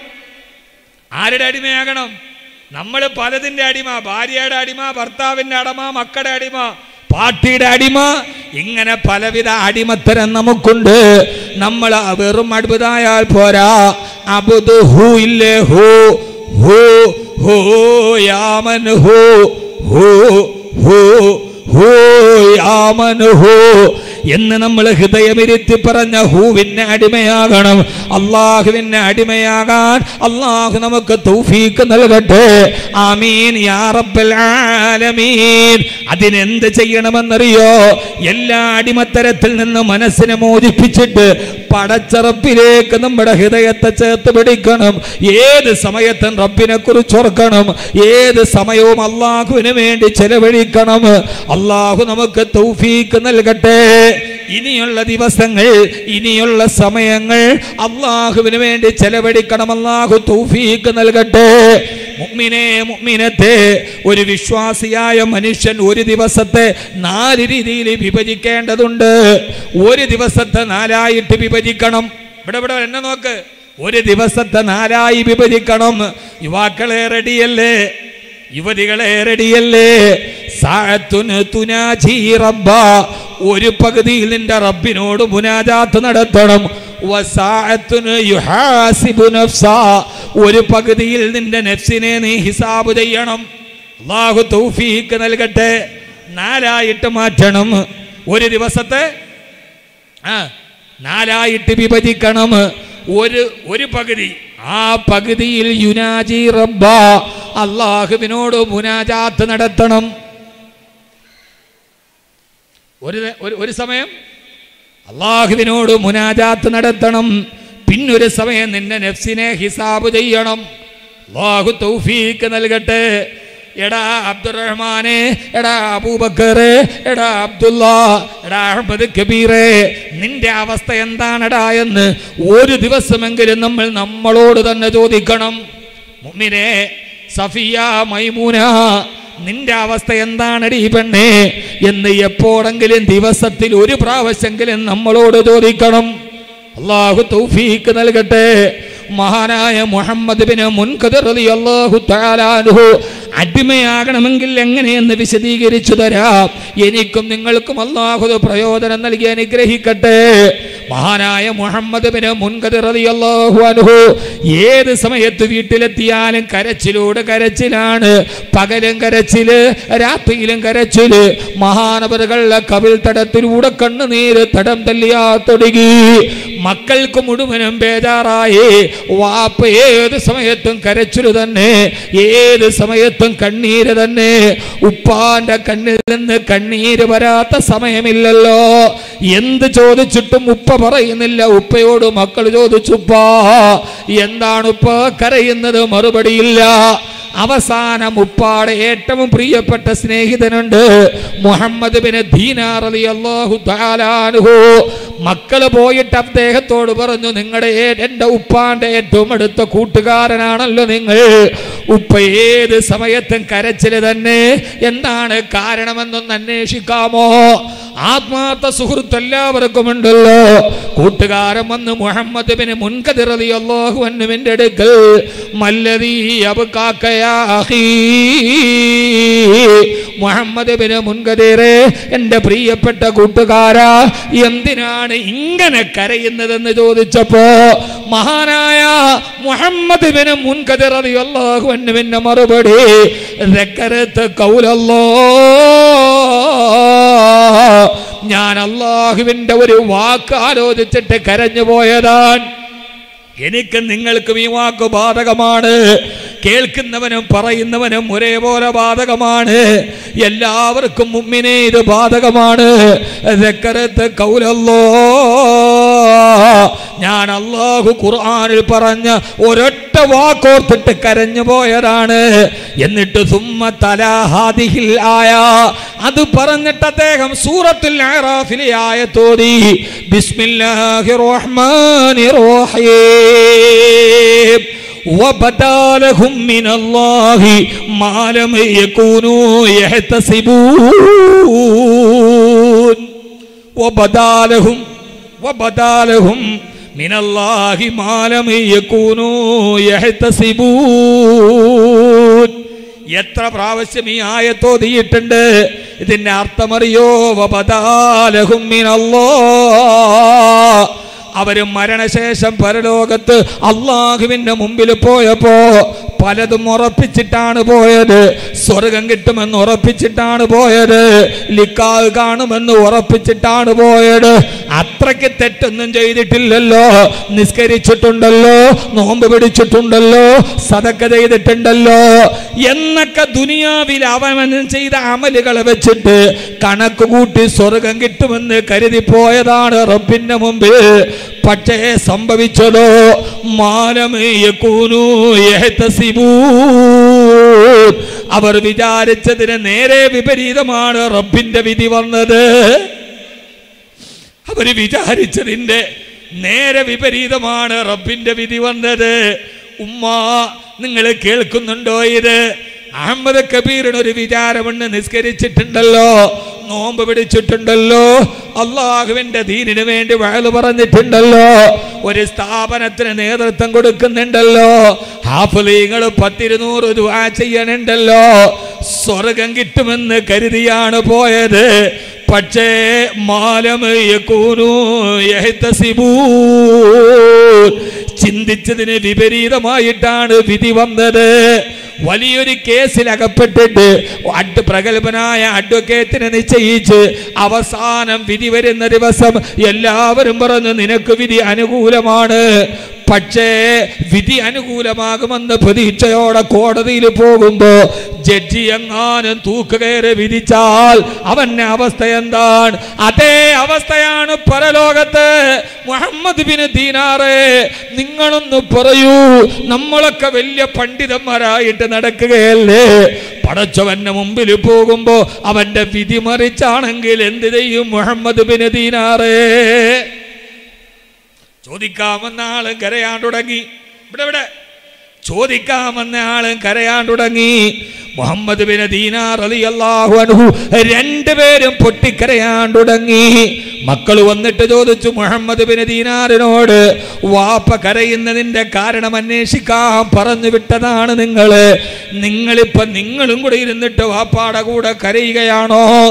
ആരുടെ അടിമയാകണം നമ്മൾ പലതിന്റെ അടിമ ഭാര്യയുടെ അടിമ ഭർത്താവിന്റെ അടമ മക്കളുടെ അടിമ പാർട്ടിയുടെ അടിമ ഇങ്ങനെ പലവിധ അടിമത്തരം നമുക്കുണ്ട് നമ്മൾ വെറും അടിമതായാൽ പോരാ അബുദ് ഹൂ ഇല്ലേ ഹൂ ഹൂ ഹൂ യാമൻ ഹൂ ഹൂ ഹൂ ഹൂ യാമൻ ഹൂ എന്ന് നമ്മൾ ഹൃദയമിരുത്തി പറഞ്ഞ ഹൂവിന് അടിമയാകണം അള്ളാഹുവിന് അടിമയാകാൻ അള്ളാഹു നമുക്ക് തൗഫീക്ക് നൽകട്ടെ ആമീൻ യാ റബ്ബൽ ആലമീൻ അതിനെന്ത് ചെയ്യണമെന്നറിയോ എല്ലാ അടിമത്തരത്തിൽ നിന്ന് മനസ്സിനെ മോചിപ്പിച്ചിട്ട് പടച്ചറപ്പിലേക്ക് നമ്മുടെ ഹൃദയത്തെ ചേർത്ത് പിടിക്കണം ഏത് സമയത്തും റബ്ബിനെ കുറിച്ച് ഓർക്കണം ഏത് സമയവും അള്ളാഹുവിന് വേണ്ടി ചെലവഴിക്കണം അള്ളാഹു നമുക്ക് തൗഫീക്ക് നൽകട്ടെ ഇനിയുള്ള ദിവസങ്ങൾ ഇനിയുള്ള സമയങ്ങൾ അള്ളാഹുവിന് വേണ്ടി ചെലവഴിക്കണം അള്ളാഹു തൗഫീക്ക് നൽകട്ടെ മുഅ്മിനെ മുഅ്മിനത്തെ ഒരു വിശ്വാസിയായ മനുഷ്യൻ ഒരു ദിവസത്തെ നാല് രീതിയിൽ വിഭജിക്കേണ്ടതുണ്ട് ഒരു ദിവസത്തെ നാലായിട്ട് വിഭജിക്കണം ഇവിടെ ഇവിടെ എന്നെ നോക്ക് ഒരു ദിവസത്തെ നാലായി വിഭജിക്കണം യുവാക്കളെ റെഡിയല്ലേ യുവതികളെ റെഡിയല്ലേ സാഅത്തുന് തുനാജി റബ്ബ ഒരു പകുതിയിൽ നിന്റെ റബ്ബിനോട് മുനാജാത്ത് നടത്തണം വസാഅത്തുന് യുഹാസിബു നഫ്സ ഒരു പകുതിയിൽ നിന്റെ നഫ്സിനെ നീ ഹിസാബ് ചെയ്യണം അള്ളാഹു തൗഫീക്ക് നൽകട്ടെ നാലായിട്ട് മാറ്റണം ഒരു ദിവസത്തെ ആ നാലായിട്ട് വിഭജിക്കണം ഒരു ഒരു പകുതി ആ പകുതിയിൽ യുനാജി റബ്ബ അള്ളാഹുവിനോട് മുനാജാത്ത് നടത്തണം ഒരു ഒരു- ഒരു സമയം അള്ളാഹുവിനോട് മുനാജാത്ത് നടത്തണം പിന്നൊരു സമയം നിന്റെ നെഫ്സിനെ ഹിസാബ് ചെയ്യണം അള്ളാഹു തൗഫീക്ക് നൽകട്ടെ എടാ അബ്ദുറഹ്മാനെ എടാ അബൂബക്കറെ എടാ അബ്ദുള്ള എടാ അഹമ്മദ് കബീറെ നിന്റെ അവസ്ഥ എന്താണെടാ എന്ന് ഒരു ദിവസമെങ്കിലും നമ്മൾ നമ്മളോട് തന്നെ ചോദിക്കണം മുമ്മിനെ സഫിയ മൈമൂന നിന്റെ അവസ്ഥ എന്താണടി പെണ്ണേ എന്ന് എപ്പോഴെങ്കിലും ദിവസത്തിൽ ഒരു പ്രാവശ്യമെങ്കിലും നമ്മളോട് ചോദിക്കണം അള്ളാഹു തൗഫീക്ക് നൽകട്ടെ മഹാനായ മുഹമ്മദ് ബിൻ മുൻകദർ റളിയല്ലാഹു തആല അൻഹു അടിമയാകണമെങ്കിൽ എങ്ങനെയെന്ന് വിശദീകരിച്ചു തരാം എനിക്കും നിങ്ങൾക്കും അള്ളാഹു പ്രയോജനം നൽകി അനുഗ്രഹിക്കട്ടെ മഹാനായ മുഹമ്മദ് ബിൻ മുൻകദർ റളിയല്ലാഹു അൻഹു ഏത് സമയത്ത് വീട്ടിലെത്തിയാലും കരച്ചിലോട് കരച്ചിലാണ് പകലും കരച്ചില് രാത്രിയിലും കരച്ചില് മഹാനവറുകളുടെ കവിൽ തടത്തിലൂടെ കണ്ണുനീര് തടം തല്ലിയാ തുടങ്ങി മക്കൾക്ക് മുഴുവനും ബേജാറായി വാപ്പ ഏത് സമയത്തും കരച്ചില് തന്നെ ഏത് സമയത്തും കണ്ണീര് തന്നെ ഉപ്പാന്റെ കണ്ണിൽ നിന്ന് കണ്ണീര് വരാത്ത സമയമില്ലല്ലോ എന്ത് ചോദിച്ചിട്ടും ഉപ്പ പറയുന്നില്ല ഉപ്പയോട് മക്കൾ ചോദിച്ചുപ്പാ എന്താണ് ഉപ്പ കരയുന്നത് മറുപടിയില്ല അവസാനം ഉപ്പാടെ ഏറ്റവും പ്രിയപ്പെട്ട സ്നേഹിതനുണ്ട് മുഹമ്മദ് ബിൻ ദീനാർ റളിയല്ലാഹു തആലാനുഹു മക്കള് പോയിട്ട് അദ്ദേഹത്തോട് പറഞ്ഞു നിങ്ങളുടെ എൻ്റെ ഉപ്പാന്റെ ഏറ്റവും അടുത്ത കൂട്ടുകാരനാണല്ലോ നിങ്ങൾ ഉപ്പ ഏത് സമയത്തും കരച്ചില് തന്നെ എന്താണ് കാരണമെന്നൊന്ന് അന്വേഷിക്കാമോ ആത്മാർത്ഥ സുഹൃത്ത് എല്ലാവർക്കും ഉണ്ടല്ലോ കൂട്ടുകാരൻ വന്ന് മുഹമ്മദ് ബിന് മുൻകതിറതി അള്ളാഹു അന്നുവിൻ്റെ അടുക്കൽ മല്ലതീ അബുക്കാക്കയാഹി മുഹമ്മദ് ബിന് മുൻകതിറെ എൻ്റെ പ്രിയപ്പെട്ട കൂട്ടുകാരാ എന്തിനാണ് ഇങ്ങനെ കരയുന്നതെന്ന് ചോദിച്ചപ്പോ മഹാനായ മുഹമ്മദ് ബിന് മുൻകതിറതി അള്ളാഹു അന്നുവിൻ്റെ മറുപടി രക്കരത്ത് കൗലല്ലോ ഞാൻ അള്ളാഹുവിന്റെ ഒരു വാക്ക് ആലോചിച്ചിട്ട് കരഞ്ഞു പോയതാൻ എനിക്ക് നിങ്ങൾക്കും ഈ വാക്ക് ബാധകമാണ് കേൾക്കുന്നവനും പറയുന്നവനും ഒരേപോലെ ബാധകമാണ് എല്ലാവർക്കും മുമ്മിനെ ഇത് ബാധകമാണ് ദക്കരത്ത് കൗലല്ലോ ഞാൻ അള്ളാഹു ഖുർആനിൽ പറഞ്ഞ ഒരൊറ്റ വാക്കോർത്തിട്ട് കരഞ്ഞു പോയതാണ് എന്നിട്ട് സുമ്മ തലാഹാദിഹിൽ ആയ അത് പറഞ്ഞിട്ട് അദ്ദേഹം സൂറത്തുൽ ആറാഫിലെ ആയ തോതി ബിസ്മില്ലാഹിർ റഹ്മാനിർ റഹീം وبدا لهم من الله ما لم يكونوا يحتسبون وبدا لهم وبدا لهم من الله ما لم يكونوا يحتسبون എത്ര പ്രാവശ്യം ഈ ആയത്തോതിയിട്ടുണ്ട് ഇതിന്റെ അർത്ഥമറിയോ വബദാലഹും മിനല്ലാ അവര് മരണശേഷം പരലോകത്ത് അള്ളാഹുവിന്റെ മുമ്പിൽ പോയപ്പോ പലതും ഉറപ്പിച്ചിട്ടാണ് പോയത് സ്വർഗം കിട്ടുമെന്ന് ഉറപ്പിച്ചിട്ടാണ് പോയത് ലിക്കാവ് കാണുമെന്ന് ഉറപ്പിച്ചിട്ടാണ് പോയത് അത്രയ്ക്ക് തെറ്റൊന്നും ചെയ്തിട്ടില്ലല്ലോ നിസ്കരിച്ചിട്ടുണ്ടല്ലോ നോമ്പ് പിടിച്ചിട്ടുണ്ടല്ലോ സതക്ക ചെയ്തിട്ടുണ്ടല്ലോ എന്നൊക്കെ ദുനിയാവിൽ അവൻ ചെയ്ത അമലുകളെ വെച്ചിട്ട് കണക്ക് കൂട്ടി സ്വർഗം കിട്ടുമെന്ന് കരുതി പോയതാണ് റബ്ബിന്റെ മുമ്പിൽ പക്ഷേ സംഭവിച്ചതോ മാനമേയൂനു അവർ വിചാരിച്ചതിന് നേരെ വിപരീതമാണ് റബ്ബിന്റെ വിധി വന്നത് അവര് വിചാരിച്ചതിന്റെ നേരെ വിപരീതമാണ് റബ്ബിന്റെ വിധി വന്നത് ഉമ്മ നിങ്ങൾ കേൾക്കുന്നുണ്ടോ ഇത് അഹമ്മദ് കബീറിന് ഒരു വിചാരമുണ്ട് നിസ്കരിച്ചിട്ടുണ്ടല്ലോ നോമ്പ് പിടിച്ചിട്ടുണ്ടല്ലോ അള്ളാഹുവിന്റെ ദീനിന് വേണ്ടി വഴല് പറഞ്ഞിട്ടുണ്ടല്ലോ ഒരു സ്ഥാപനത്തിന് നേതൃത്വം കൊടുക്കുന്നുണ്ടല്ലോ ഹാഫലീങ്ങൾ പത്തിരുന്നൂറ് ദുആ ചെയ്യണുണ്ടല്ലോ സ്വർഗം കിട്ടുമെന്ന് കരുതിയാണ് പോയത് പക്ഷേ മാലമയൂനു ചിന്തിച്ചതിന് വിപരീതമായിട്ടാണ് വിധി വന്നത് വലിയൊരു കേസിൽ അകപ്പെട്ടിട്ട് അഡ് പ്രഗത്ഭനായ അഡ്വക്കേറ്റിനെ നിശ്ചയിച്ച് അവസാനം വിധി വരുന്ന ദിവസം എല്ലാവരും പറഞ്ഞു നിനക്ക് വിധി അനുകൂലമാണ് പക്ഷേ വിധി അനുകൂലമാകുമെന്ന് പ്രതീക്ഷയോടെ കോടതിയിൽ പോകുമ്പോ ജഡ്ജി എങ്ങാനും തൂക്കുകയറി വിധിച്ചാൽ അവന്റെ അവസ്ഥ എന്താണ് അതേ അവസ്ഥയാണ് പരലോകത്ത് മുഹമ്മദ് ബിൻ ദീനാറെ നിങ്ങളൊന്ന് പറയൂ നമ്മളൊക്കെ വലിയ പണ്ഡിതന്മാരായിട്ട് നടക്കുകയല്ലേ പടച്ചവന്റെ മുമ്പിൽ പോകുമ്പോ അവന്റെ വിധി മറിച്ചാണെങ്കിൽ എന്ത് ചെയ്യും മുഹമ്മദ് ബിൻ ദീനാറേ ചോദിക്കാമെന്ന ആളും കരയാൻ തുടങ്ങി ഇവിടെ ഇവിടെ ചോദിക്കാമെന്ന ആളും കരയാൻ തുടങ്ങി മുഹമ്മദ് ബിൻ ദീനാർ അലി അള്ളാഹു അനുഹു രണ്ടുപേരും പൊട്ടിക്കരയാൻ തുടങ്ങി മക്കൾ വന്നിട്ട് ചോദിച്ചു മുഹമ്മദ് ബിൻ ദീനാറിനോട് വാപ്പ കരയുന്നതിന്റെ കാരണം അന്വേഷിക്കാൻ പറഞ്ഞു വിട്ടതാണ് നിങ്ങള് നിങ്ങളിപ്പോ നിങ്ങളും കൂടെ ഇരുന്നിട്ട് വാപ്പാടെ കൂടെ കരയുകയാണോ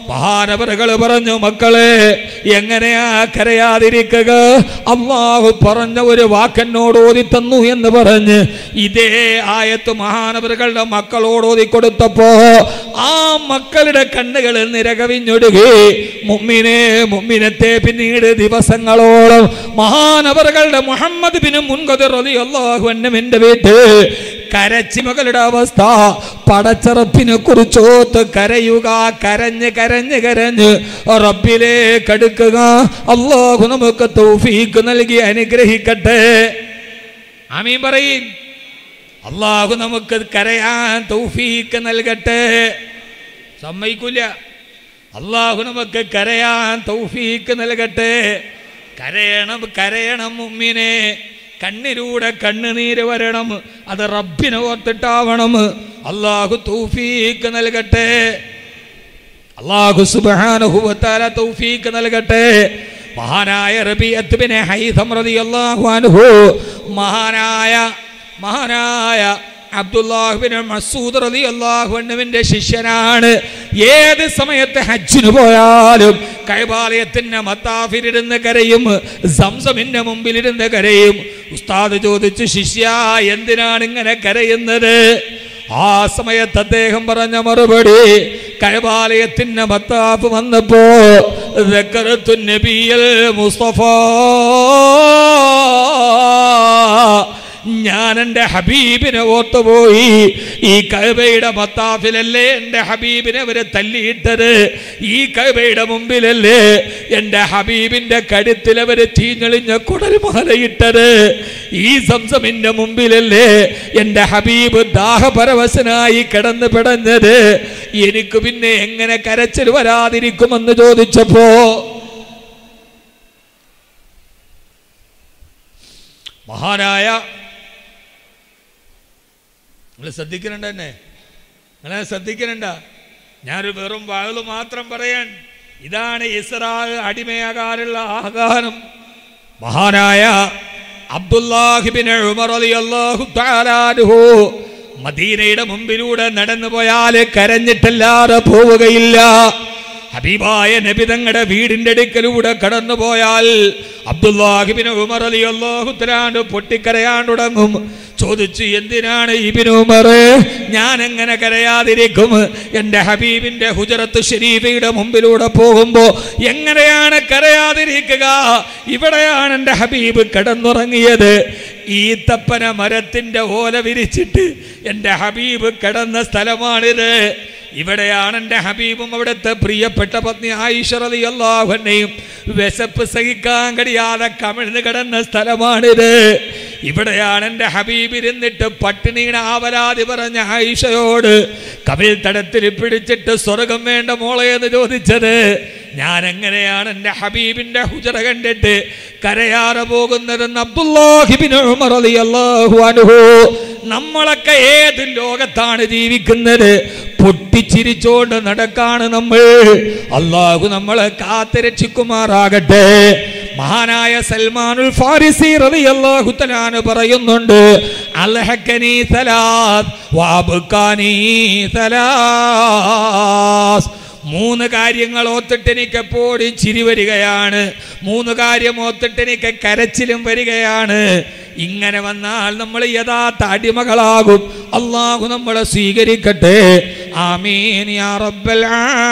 മഹാനവറുകൾ പറഞ്ഞു മക്കളെ എങ്ങനെയാ കരയാതിരിക്കുക അള്ളാഹു പറഞ്ഞ ഒരു വാക്കെന്നോട് ഓതി തന്നു എന്ന് പറഞ്ഞ് ഇതേ ആയത്ത് മഹാനവറുകളുടെ മക്കളോട് ഓതി കൊടുത്തപ്പോ ആ മക്കളുടെ കണ്ണുകളിൽ നിരകവിഞ്ഞൊടുകി മുമ്മിനെ മുമ്മിനത്തെ പിന്നീട് ദിവസങ്ങളോളം മഹാനവറുകളുടെ മുഹമ്മദ് ബിന് മുൻകതിർ അള്ളാഹു എന്റെ വീട്ട് കരച്ചിമകളുടെ അവസ്ഥ പടച്ചറപ്പിനെ കുറിച്ചോത്ത് കരയുക കരഞ്ഞ് കരഞ്ഞ് കരഞ്ഞ് റബ്ബിലേക്ക് അടുക്കുക അള്ളാഹു നമുക്ക് തൗഫീക്ക് നൽകി അനുഗ്രഹിക്കട്ടെ ആമീൻ പറയും അള്ളാഹു നമുക്ക് കരയാൻ തൗഫീക്ക് നൽകട്ടെ സമ്മതിക്കൂല അള്ളാഹു നമുക്ക് കരയാൻ തൗഫീക്ക് നൽകട്ടെ കരയണം കരയണം മുമ്മിനെ കണ്ണിലൂടെ കണ്ണുനീര് വരണം അത് റബ്ബിനെ ഓർത്തിട്ടാവണം അള്ളാഹു തൗഫീക്ക് നൽകട്ടെ അള്ളാഹു സുബ്ഹാനഹുവതആല തൗഫീക്ക് നൽകട്ടെ മഹാനായ റബീഅത്ത് ബിൻ ഹൈഥം റളിയല്ലാഹു അൻഹു മഹാനായ മഹാനായ അബ്ദുല്ലാഹുബിൻ മസൂദ് റളിയല്ലാഹു അൻഹുവിന്റെ ശിഷ്യനാണ് ഏത് സമയത്ത് ഹജ്ജിന് പോയാലും കൈബാലയത്തിന്റെ മത്താഫിലിരുന്ന് കരയും സംസമിന്റെ മുമ്പിലിരുന്ന് കരയും ഉസ്താദ് ചോദിച്ചു ശിഷ്യ എന്തിനാണ് ഇങ്ങനെ കരയുന്നത് ആ സമയത്ത് അദ്ദേഹം പറഞ്ഞ മറുപടി കൈബാലയത്തിന്റെ മത്താഫ് വന്നപ്പോ ദക്കറത്തു നബിയൽ മുസ്തഫ ഞാൻ എൻ്റെ ഹബീബിനെ ഓർത്തുപോയി ഈ കൈബയുടെ മത്താഫിലല്ലേ എൻ്റെ ഹബീബിനെ അവര് തല്ലിയിട്ടത് ഈ കൈബയുടെ മുമ്പിലല്ലേ എൻ്റെ ഹബീബിൻ്റെ കഴുത്തിൽ അവര് തീഞ്ഞെളിഞ്ഞ കുടൽമാലയിട്ടത് ഈ സംസമിൻ്റെ മുമ്പിലല്ലേ എൻ്റെ ഹബീബ് ദാഹപരവശനായി കിടന്ന് പിടഞ്ഞത് എനിക്ക് പിന്നെ എങ്ങനെ കരച്ചിൽ വരാതിരിക്കുമെന്ന് ചോദിച്ചപ്പോ മഹാനായ നിങ്ങൾ ശ്രദ്ധിക്കുന്നുണ്ട് തന്നെ നിങ്ങളെ ശ്രദ്ധിക്കുന്നുണ്ട ഞാനൊരു വെറും വാഴ് മാത്രം പറയാൻ ഇതാണ് ഇസ്രാ അടിമയാകാനുള്ള ആഹ്വാനം മഹാനായ അബ്ദുല്ലാഹിബിൻ ഉമർ റളിയല്ലാഹു തആല അൻഹു മദീനയുടെ മുമ്പിലൂടെ നടന്നു പോയാൽ കരഞ്ഞിട്ടല്ലാതെ പോവുകയില്ല ഹബീബായ നബി തങ്ങളുടെ വീടിന്റെ അടുക്കലൂടെ കടന്നു പോയാൽ അബ്ദുല്ലാഹിബിന് ഉമർ അലി അള്ളാഹുത്തലാണ്ട് പൊട്ടിക്കരയാൻ തുടങ്ങും ചോദിച്ചു എന്തിനാണ് ഇബിന് ഉമർ ഞാൻ എങ്ങനെ കരയാതിരിക്കും എൻ്റെ ഹബീബിന്റെ ഹുജറത്ത് ഷരീഫയുടെ മുമ്പിലൂടെ പോകുമ്പോൾ എങ്ങനെയാണ് കരയാതിരിക്കുക ഇവിടെയാണ് എൻ്റെ ഹബീബ് കിടന്നുറങ്ങിയത് ഈ തപ്പന മരത്തിന്റെ ഓല വിരിച്ചിട്ട് എൻ്റെ ഹബീബ് കിടന്ന സ്ഥലമാണിത് ഇവിടെയാണ് എൻ്റെ ഹബീബും അവിടുത്തെ പ്രിയപ്പെട്ട പത്നി ആയിഷറലി അള്ളാഹുനെയും വിശപ്പ് സഹിക്കാൻ കഴിയാതെ കമിഴ്ന്ന് കിടന്ന സ്ഥലമാണിത് ഇവിടെയാണ് എൻ്റെ ഹബീബ് ഇരുന്നിട്ട് പട്ടിണിയുടെ ആവലാതി പറഞ്ഞ ആയിഷയോട് കവിൽ തടത്തിൽ പിടിച്ചിട്ട് സ്വർഗം വേണ്ട മോളെ എന്ന് ചോദിച്ചത് ഞാൻ എങ്ങനെയാണ് എൻ്റെ ഹബീബിൻ്റെ ഹുജറ കണ്ടിട്ട് കരയാറെ പോകുന്നതെന്ന് അബ്ദുല്ലാഹിബിൻ ഉമർ റളിയല്ലാഹു അൻഹു നമ്മളൊക്കെ ഏത് ലോകത്താണ് ജീവിക്കുന്നത് പൊട്ടിച്ചിരിച്ചോണ്ട് നടക്കാണ് നമ്മൾ അള്ളാഹു നമ്മളെ കാത്തുരക്ഷിക്കുമാറാകട്ടെ മഹാനായ സൽമാനുൽ ഫാരിസി റളിയല്ലാഹു തആല പറയുന്നുണ്ട് അൽഹക്കനി സലാത്ത് വഅബ്കാനി സലാസ് മൂന്ന് കാര്യങ്ങൾ ഓത്തിട്ട് എനിക്ക് എപ്പോഴും ചിരി വരികയാണ് മൂന്ന് കാര്യം ഓത്തിട്ട് എനിക്ക് കരച്ചിലും വരികയാണ് ഇങ്ങനെ വന്നാൽ നമ്മൾ യഥാർത്ഥ അടിമകളാകും അള്ളാഹു നമ്മളെ സ്വീകരിക്കട്ടെ ആമീൻ യാ റബ്ബൽ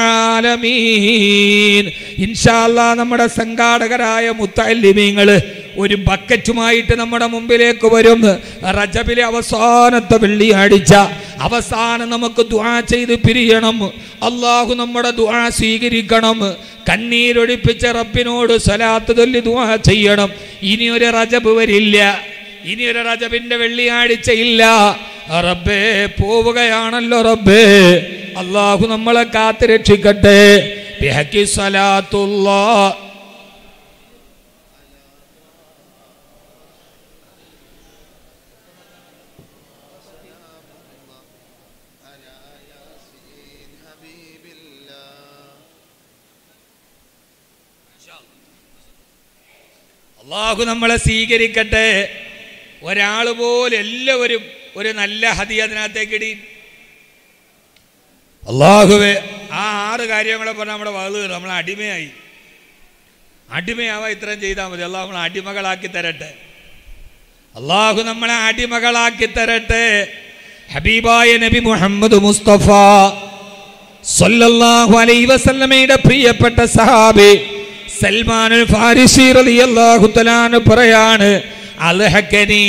ആലമീൻ ഇൻഷാല്ലാ നമ്മുടെ സംഘാടകരായ മുത്തല്ലിമീങ്ങള് ഒരു ബക്കറ്റുമായിട്ട് നമ്മുടെ മുമ്പിലേക്ക് വരും റജബിലെ അവസാനത്തെ വെള്ളിയാഴ്ച അവസാനം നമുക്ക് ദുആ ചെയ്ത് പിരിയണം അള്ളാഹു നമ്മുടെ ദുആ സ്വീകരിക്കണം കണ്ണീരൊഴിപ്പിച്ച റബ്ബിനോട് സലാത്ത് ചൊല്ലി ദുആ ചെയ്യണം ഇനിയൊരു റജബ് വരില്ല ഇനിയൊരു റജബിന്റെ വെള്ളിയാഴ്ച ഇല്ല റബ്ബേ പോവുകയാണല്ലോ റബ്ബേ അള്ളാഹു നമ്മളെ കാത്ത് രക്ഷിക്കട്ടെ ബിഹക്കി സലാത്തുല്ലാ അള്ളാഹു നമ്മളെ സ്വീകരിക്കട്ടെ ഒരാൾ പോലും എല്ലാവരും ഒരു നല്ല ഹതി അതിനകത്തേക്ക് ഇടി അള്ളാഹുവെ ആ ആറ് കാര്യങ്ങളെ പറഞ്ഞാൽ നമ്മുടെ വകുത് നമ്മൾ അടിമയായി അടിമയാവാൻ ഇത്രയും ചെയ്താൽ മതി അള്ളാഹു നമ്മളെ അടിമകളാക്കി തരട്ടെ അള്ളാഹു നമ്മളെ അടിമകളാക്കി തരട്ടെ ഹബീബായ നബി മുഹമ്മദ് മുസ്തഫ സല്ലല്ലാഹു അലൈഹി വസല്ലമയുടെ പ്രിയപ്പെട്ട സഹാബി സൽമാനുൽ ഫാരിസി റളിയല്ലാഹു തആല പറയാണ് അൽഹക്കനീ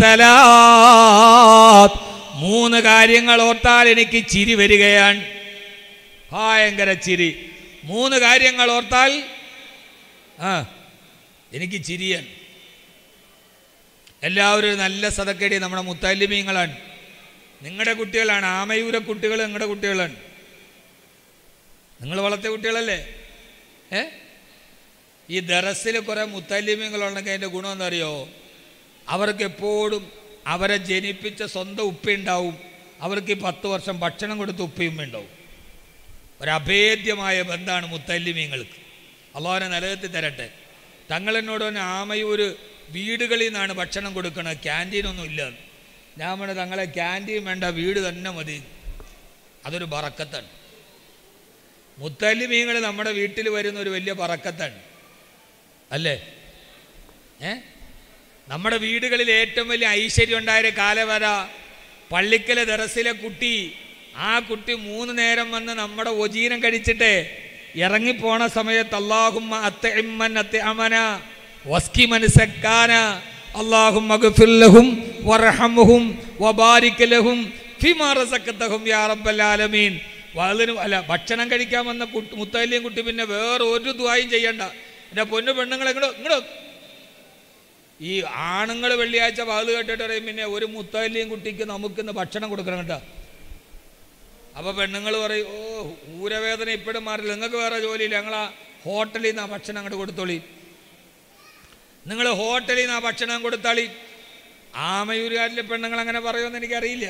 സലാത്ത് മൂന്ന് കാര്യങ്ങൾ ഓർത്താൽ എനിക്ക് ചിരി വരികയാണ് ഭയങ്കര ചിരി മൂന്ന് കാര്യങ്ങൾ ഓർത്താൽ ആ എനിക്ക് ചിരിയാൻ എല്ലാവരും ഒരു നല്ല സതക്കടി നമ്മുടെ മുത്തല്ലിമീങ്ങളാണ് നിങ്ങളുടെ കുട്ടികളാണ് ആമയൂര കുട്ടികൾ നിങ്ങളുടെ കുട്ടികളാണ് നിങ്ങൾ വളർത്തിയ കുട്ടികളല്ലേ ഏ ഈ ദറസിൽ കുറേ മുത്തല്ലിമീങ്ങളുണ്ടെങ്കിൽ അതിൻ്റെ ഗുണം എന്താ അവർക്ക് എപ്പോഴും അവരെ ജനിപ്പിച്ച സ്വന്തം ഉപ്പയുണ്ടാവും അവർക്ക് ഈ പത്ത് വർഷം ഭക്ഷണം കൊടുത്ത് ഉപ്പയും ഉണ്ടാവും ഒരഭേദ്യമായ ബന്ധമാണ് മുത്തല്ലിമീങ്ങൾക്ക് അള്ളാഹനെ നിലനിർത്തി തരട്ടെ തങ്ങൾ എന്നോട് തന്നെ ആമയൂർ വീടുകളിൽ നിന്നാണ് ഭക്ഷണം കൊടുക്കണത് ക്യാൻറ്റീനൊന്നും ഇല്ല ഞാൻ പറഞ്ഞു തങ്ങളെ ക്യാൻറ്റീൻ വേണ്ട വീട് തന്നെ മതി അതൊരു ബറക്കത്താണ് മുത്തല്ലിമീങ്ങൾ നമ്മുടെ വീട്ടിൽ വരുന്ന ഒരു വലിയ ബറക്കത്താണ് അല്ലേ ഏ നമ്മുടെ വീടുകളിൽ ഏറ്റവും വലിയ ഐശ്വര്യം ഉണ്ടായ കാലവര പള്ളിക്കലെ ദറസിലെ കുട്ടി ആ കുട്ടി മൂന്ന് നേരം വന്ന് നമ്മുടെ ഒജീനം കഴിച്ചിട്ട് ഇറങ്ങിപ്പോണ സമയത്ത് അള്ളാഹുമ്മ അത്ത ഇമ്മൻ അത്ത അമന വസ്കി മനസ്സക്കാന അള്ളാഹും മഗ്ഫിർലഹും വർഹമുഹും വബാരിക് ലഹും ഫിമാ റസഖതഹും യാ റബ്ബൽ ആലമീൻ വഅലിന് അല്ല ഭക്ഷണം കഴിക്കാൻ വന്ന കുട്ടി മുത്തല്ലിയും കുട്ടി പിന്നെ വേറെ ഒരു ദുആയും ചെയ്യണ്ട എൻ്റെ പൊന്നു പെണ്ണുങ്ങളെ ഇങ്ങോട്ട് ഇങ്ങോട്ട് ഈ ആണുങ്ങൾ വെള്ളിയാഴ്ച വാത് കേട്ടിട്ട് പറയും പിന്നെ ഒരു മുത്തല്ലിയും കുട്ടിക്ക് നമുക്കിന്ന് ഭക്ഷണം കൊടുക്കണം കേട്ടോ അപ്പോൾ പെണ്ണുങ്ങൾ പറയും ഓ ഊരവേദന ഇപ്പോഴും മാറില്ല നിങ്ങൾക്ക് വേറെ ജോലിയില്ല ഞങ്ങൾ ആ ഹോട്ടലിൽ നിന്ന് ആ ഭക്ഷണം അങ്ങോട്ട് കൊടുത്തോളി നിങ്ങൾ ഹോട്ടലിൽ നിന്ന് ആ ഭക്ഷണം കൊടുത്താളി ആമയൂരുകാരിലെ പെണ്ണുങ്ങൾ അങ്ങനെ പറയുമെന്ന് എനിക്കറിയില്ല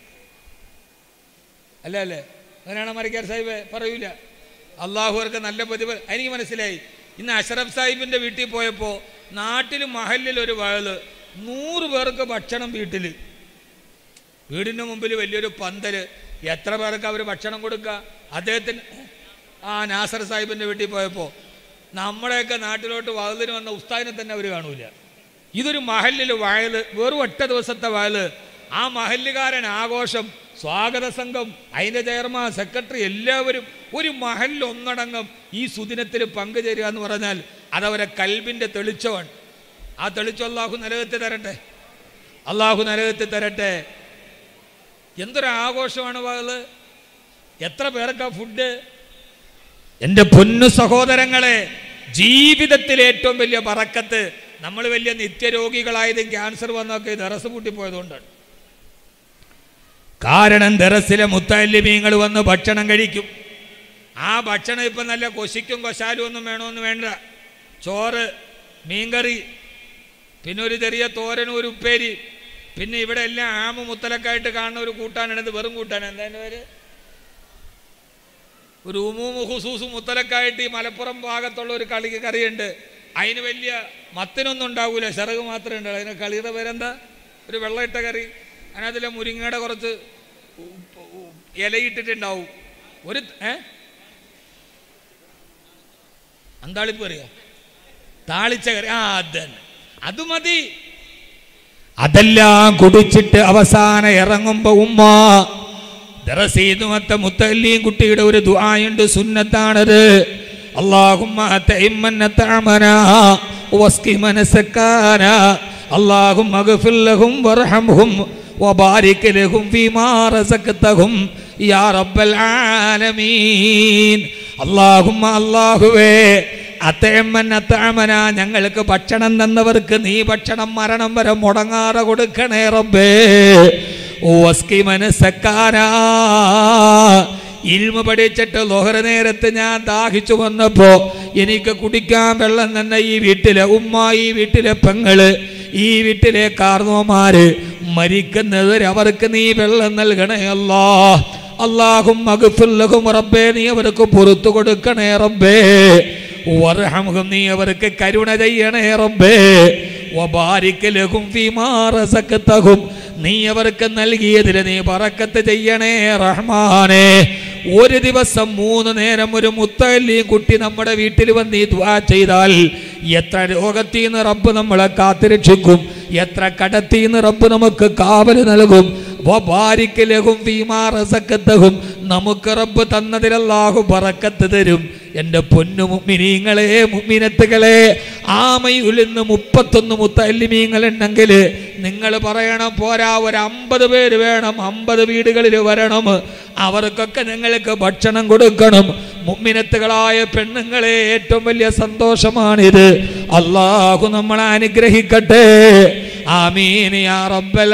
അല്ല അല്ലേ അങ്ങനെയാണ് മറിക്കാർ സാഹിബ് പറയൂല അള്ളാഹു അവർക്ക് നല്ല പ്രതിഫല എനിക്ക് മനസ്സിലായി ഇന്ന് അഷറഫ് സാഹിബിൻ്റെ വീട്ടിൽ പോയപ്പോൾ നാട്ടിൽ മഹലിൽ ഒരു വയല് നൂറ് പേർക്ക് ഭക്ഷണം വീട്ടിൽ വീടിൻ്റെ മുമ്പിൽ വലിയൊരു പന്തല് എത്ര പേർക്ക് അവർ ഭക്ഷണം കൊടുക്കുക അദ്ദേഹത്തിന് ആ നാസർ സാഹിബിൻ്റെ വീട്ടിൽ പോയപ്പോൾ നമ്മുടെയൊക്കെ നാട്ടിലോട്ട് വയലിന് വന്ന ഉസ്താദിനെ തന്നെ അവർ കാണൂല ഇതൊരു മഹലിൽ വയല് വെറും ഒറ്റ ദിവസത്തെ വയല് ആ മഹല്ലുകാരൻ ആഘോഷം സ്വാഗത സംഘം അതിൻ്റെ ചെയർമാൻ സെക്രട്ടറി എല്ലാവരും ഒരു മഹലിൽ ഒന്നടങ്കം ഈ സുദിനത്തിൽ പങ്കുചേരുക എന്ന് പറഞ്ഞാൽ അതവരെ കൽബിൻ്റെ തെളിച്ചമാണ് ആ തെളിച്ചം അള്ളാഹു നിലനിർത്തി തരട്ടെ അള്ളാഹു നിലനിർത്തി തരട്ടെ എന്തൊരു ആഘോഷമാണ് വകല് എത്ര പേർക്കാ ഫുഡ് എൻ്റെ പൊന്നു സഹോദരങ്ങളെ ജീവിതത്തിൽ ഏറ്റവും വലിയ പറക്കത്ത് നമ്മൾ വലിയ നിത്യരോഗികളായതും ക്യാൻസർ വന്നൊക്കെ ദറസ് പൂട്ടിപ്പോയതുകൊണ്ടാണ് കാരണം ദറസിലെ മുത്തല്ലിമീങ്ങൾ വന്ന് ഭക്ഷണം കഴിക്കും ആ ഭക്ഷണം ഇപ്പം നല്ല കൊശിക്കും കൊശാലും ഒന്നും വേണമെന്ന് വേണ്ട ചോറ് മീൻകറി പിന്നെ ഒരു ചെറിയ തോരനും ഒരു ഉപ്പേരി പിന്നെ ഇവിടെ എല്ലാം ആമ മുത്തലക്കായിട്ട് കാണുന്ന ഒരു കൂട്ടാനാണിത് വെറും കൂട്ടാൻ എന്താ എൻ്റെ പേര് ഒരു ഉമൂമു ഹുസൂസ് മുത്തലക്കായിട്ട് ഈ മലപ്പുറം ഭാഗത്തുള്ള ഒരു കളി കറിയുണ്ട് അതിന് വലിയ മത്തിനൊന്നും ഉണ്ടാവൂല ചിറക് മാത്രമേ ഉണ്ടാവും അതിന് കളിയുടെ പേരെന്താ ഒരു വെള്ളയിട്ട കറി അതിനകത്തിലെ മുരിങ്ങയുടെ കുറച്ച് ഉപ്പ് ഉ- ഇലയിട്ടിട്ടുണ്ടാവും ഒരു ഏ അന്താളിപ്പ് കറിയോ താളിച്ച കറി ആ അത് തന്നെ അത് മതി അതെല്ലാം കുടിച്ചിട്ട് അവസാനം ഇറങ്ങുമ്പോ ഉമ്മ ദറസീതുമത്തെ മുത്തല്ലിയും കുട്ടിയുടെ ഒരു ദുആയുണ്ട് സുന്നത്താണത് اللهم أتئمن طعمنا واسقي من سكانا اللهم اغفر لهم وارحمهم وبارك لهم فيما رزقتهم يا رب العالمين اللهم അല്ലാഹുവേ അത്തേമ്മൻ അത്താമന ഞങ്ങൾക്ക് ഭക്ഷണം തന്നവർക്ക് നീ ഭക്ഷണം മരണം വരെ മുടങ്ങാതെ കൊടുക്കണേ റബ്ബേ ഓസ്കി മനസ്സക്കാരാ ഇൽമ പഠിച്ചിട്ട് ലോഹര നേരത്ത് ഞാൻ ദാഹിച്ചു വന്നപ്പോ എനിക്ക് കുടിക്കാൻ വെള്ളം തന്നെ ഈ വീട്ടിലെ ഉമ്മ ഈ വീട്ടിലെ പെങ്ങള് ഈ വീട്ടിലെ കാർന്നോമാര് മരിക്കുന്നവരെ അവർക്ക് നീ വെള്ളം നൽകണേ അല്ലാ അള്ളാഹും മകുഫുല്ലഹും റബ്ബേ നീ അവർക്ക് പുറത്തു കൊടുക്കണേ റബ്ബേ വർഹമുഖം നീ അവർക്ക് കരുണ ചെയ്യണേ റബ്ബേ വബാരിക് ലഹും ഫീമാ റസഖതഹും നീ അവർക്ക് നൽകിയതിൽ നീ പറക്കത്ത് ചെയ്യണേ റഹ്മാനെ ഒരു ദിവസം മൂന്ന് നേരം ഒരു മുത്തല്ലിയും കുട്ടി നമ്മുടെ വീട്ടിൽ വന്ന് ഈ ദ്വാ ചെയ്താൽ എത്ര രോഗത്തിൽ നിന്ന് റബ്ബ് നമ്മളെ കാത്തുരക്ഷിക്കും എത്ര കടത്തിൽ നിന്ന് റബ്ബ് നമുക്ക് കാവൽ നൽകും വബാരിക്കലഹും ഫീമാ റസക്കത്തഹും നമുക്ക് റബ്ബ് തന്നതിൽ അല്ലാഹു ബറക്കത്ത് തരും എൻ്റെ പൊന്നു മുഅ്മിനീങ്ങളെ മുഅ്മിനത്തുകളെ ആമയിൽ നിന്ന് മുപ്പത്തൊന്ന് മുത്തല്ലിമീങ്ങൾ ഉണ്ടെങ്കിൽ നിങ്ങൾ പറയണം പോരാ ഒരു അമ്പത് പേര് വേണം അമ്പത് വീടുകളിൽ വരണം അവർക്കൊക്കെ നിങ്ങൾക്ക് ഭക്ഷണം കൊടുക്കണം മുമ്മിനത്തുകളായ പെണ്ണുങ്ങളെ ഏറ്റവും വലിയ സന്തോഷമാണിത് അള്ളാഹു നമ്മളെ അനുഗ്രഹിക്കട്ടെ ആമീൻ യാ റബ്ബൽ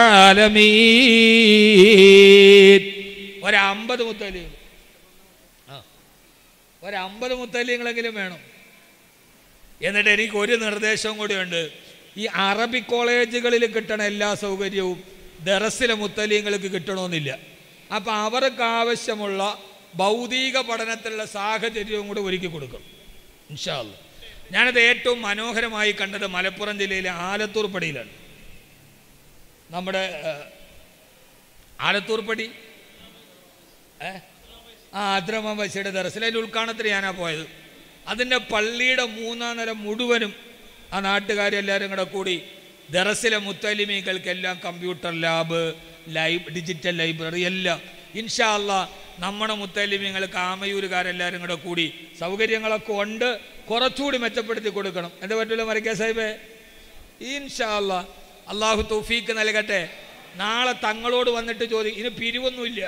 ആലമീൻ ഒരു അമ്പത് മുത്തല്ലിങ്ങൾ ആ ഒരു അമ്പത് മുത്തല്ലിങ്ങളെങ്കിലും വേണം എന്നിട്ട് എനിക്ക് ഒരു നിർദ്ദേശവും കൂടിയുണ്ട് ഈ അറബി കോളേജുകളിൽ കിട്ടണ എല്ലാ സൗകര്യവും ദറസിലെ മുത്തല്ലിങ്ങൾക്ക് കിട്ടണമെന്നില്ല അപ്പം അവർക്ക് ആവശ്യമുള്ള ഭൗതിക പഠനത്തിലുള്ള സാഹചര്യവും കൂടെ ഒരുക്കി കൊടുക്കും ഇൻഷാല്ല ഞാനത് ഏറ്റവും മനോഹരമായി കണ്ടത് മലപ്പുറം ജില്ലയിലെ ആലത്തൂർ പടിയിലാണ് നമ്മുടെ ഏഹ്, ആലത്തൂർ പടി ഏ ആ അദ്രമ ബസിയുടെ ദർശനം അതിൻ്റെ ഉദ്ഘാടനത്തിന് ഞാനാ പോയത് അതിൻ്റെ പള്ളിയുടെ മൂന്നാം നില മുഴുവനും ആ നാട്ടുകാരെല്ലാവരും കൂടെ കൂടി ദറസിലെ മുത്തലിമീകൾക്കെല്ലാം കമ്പ്യൂട്ടർ ലാബ് ലൈബ് ഡിജിറ്റൽ ലൈബ്രറി എല്ലാം ഇൻഷാ അല്ലാ നമ്മുടെ മുത്തലിമീങ്ങൾക്ക് ആമയൂരുകാരെല്ലാവരും കൂടെ കൂടി സൗകര്യങ്ങളൊക്കെ ഉണ്ട് കുറച്ചുകൂടി മെച്ചപ്പെടുത്തി കൊടുക്കണം എന്താ പറ്റില്ല മറിക്കാ സാഹിബേ ഇൻഷാ അല്ലാ അള്ളാഹു തൗഫീക്ക് നൽകട്ടെ നാളെ തങ്ങളോട് വന്നിട്ട് ചോദിക്കും ഇനി പിരിവൊന്നുമില്ല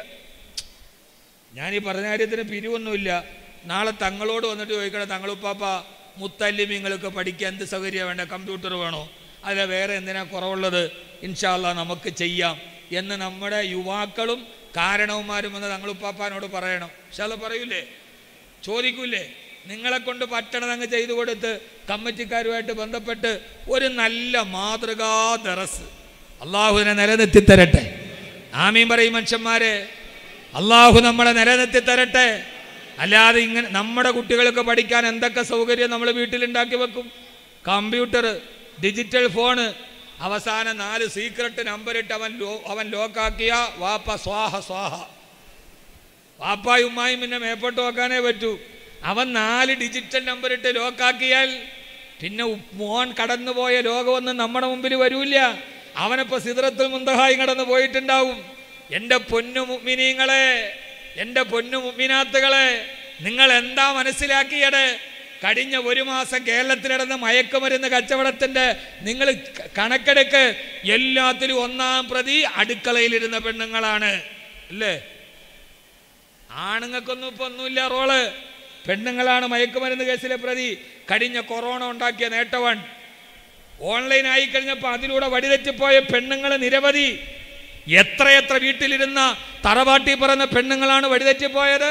ഞാൻ ഈ പറഞ്ഞ കാര്യത്തിന് പിരിവൊന്നുമില്ല നാളെ തങ്ങളോട് വന്നിട്ട് ചോദിക്കണം തങ്ങളുപ്പാപ്പ മുത്തല്ലിമിങ്ങൾക്ക് പഠിക്കാൻ എന്ത് സൗകര്യം വേണ്ട കമ്പ്യൂട്ടർ വേണോ അല്ല വേറെ എന്തിനാ കുറവുള്ളത് ഇൻഷാല്ല നമുക്ക് ചെയ്യാം എന്ന് നമ്മുടെ യുവാക്കളും കാരണവന്മാരും എന്ന് തങ്ങളുപ്പാപ്പാനോട് പറയണം ഇൻഷാല്ല പറയൂലേ ചോദിക്കൂലേ നിങ്ങളെ കൊണ്ട് പറ്റണത് അങ്ങ് ചെയ്തു കൊടുത്ത് കമ്മിറ്റിക്കാരുമായിട്ട് ബന്ധപ്പെട്ട് ഒരു നല്ല മാതൃകാ ദറസ് അള്ളാഹുവിനെ നിലനിർത്തി തരട്ടെ ആമീൻ പറയും മനുഷ്യന്മാരെ അള്ളാഹു നമ്മളെ നിലനിർത്തി തരട്ടെ അല്ലാതെ ഇങ്ങനെ നമ്മുടെ കുട്ടികൾക്ക് പഠിക്കാൻ എന്തൊക്കെ സൗകര്യം നമ്മൾ വീട്ടിലുണ്ടാക്കി വെക്കും കമ്പ്യൂട്ടർ ഡിജിറ്റൽ ഫോണ് അവസാനം നാല് സീക്രട്ട് നമ്പറിട്ട് അവൻ ലോ അവൻ ലോക്കാക്കിയ വാപ്പ സ്വാഹ സ്വാഹ വാപ്പായും ഉമ്മായും പിന്നെ മേപ്പോട്ട് വെക്കാനേ പറ്റൂ അവൻ നാല് ഡിജിറ്റൽ നമ്പർ ഇട്ട് ലോക്കാക്കിയാൽ പിന്നെ ഉ- മോൻ കടന്നുപോയ ലോകമൊന്നും നമ്മുടെ മുമ്പിൽ വരൂല അവനിപ്പോ സിദ്രത്തുൽ മുന്തഹായി കടന്നു പോയിട്ടുണ്ടാവും എൻ്റെ പൊന്നു മുഗ്മിനീങ്ങളെ എൻ്റെ പൊന്നു മുഗ്മിനാത്തുകളെ നിങ്ങൾ എന്താ മനസ്സിലാക്കിയത് കഴിഞ്ഞ ഒരു മാസം കേരളത്തിൽ നടന്ന മയക്കുമരുന്ന് കച്ചവടത്തിന്റെ നിങ്ങൾ ക- കണക്കെടുക്ക് എല്ലാത്തിലും ഒന്നാം പ്രതി അടുക്കളയിലിരുന്ന പെണ്ണുങ്ങളാണ് അല്ലേ ആണുങ്ങൾക്കൊന്നും ഇപ്പൊ ഒന്നുമില്ല റോള് പെണ്ണുങ്ങളാണ് മയക്കുമരുന്ന് കേസിലെ പ്രതി കഴിഞ്ഞ കൊറോണ ഉണ്ടാക്കിയ നേട്ടവൻ ഓൺലൈൻ ആയി കഴിഞ്ഞപ്പോൾ അതിലൂടെ വഴിതെറ്റിപ്പോയ പെണ്ണുങ്ങൾ നിരവധി എത്രയെത്ര വീട്ടിലിരുന്ന തറവാട്ടി പറഞ്ഞ പെണ്ണുങ്ങളാണ് വഴിതെറ്റിപ്പോയത്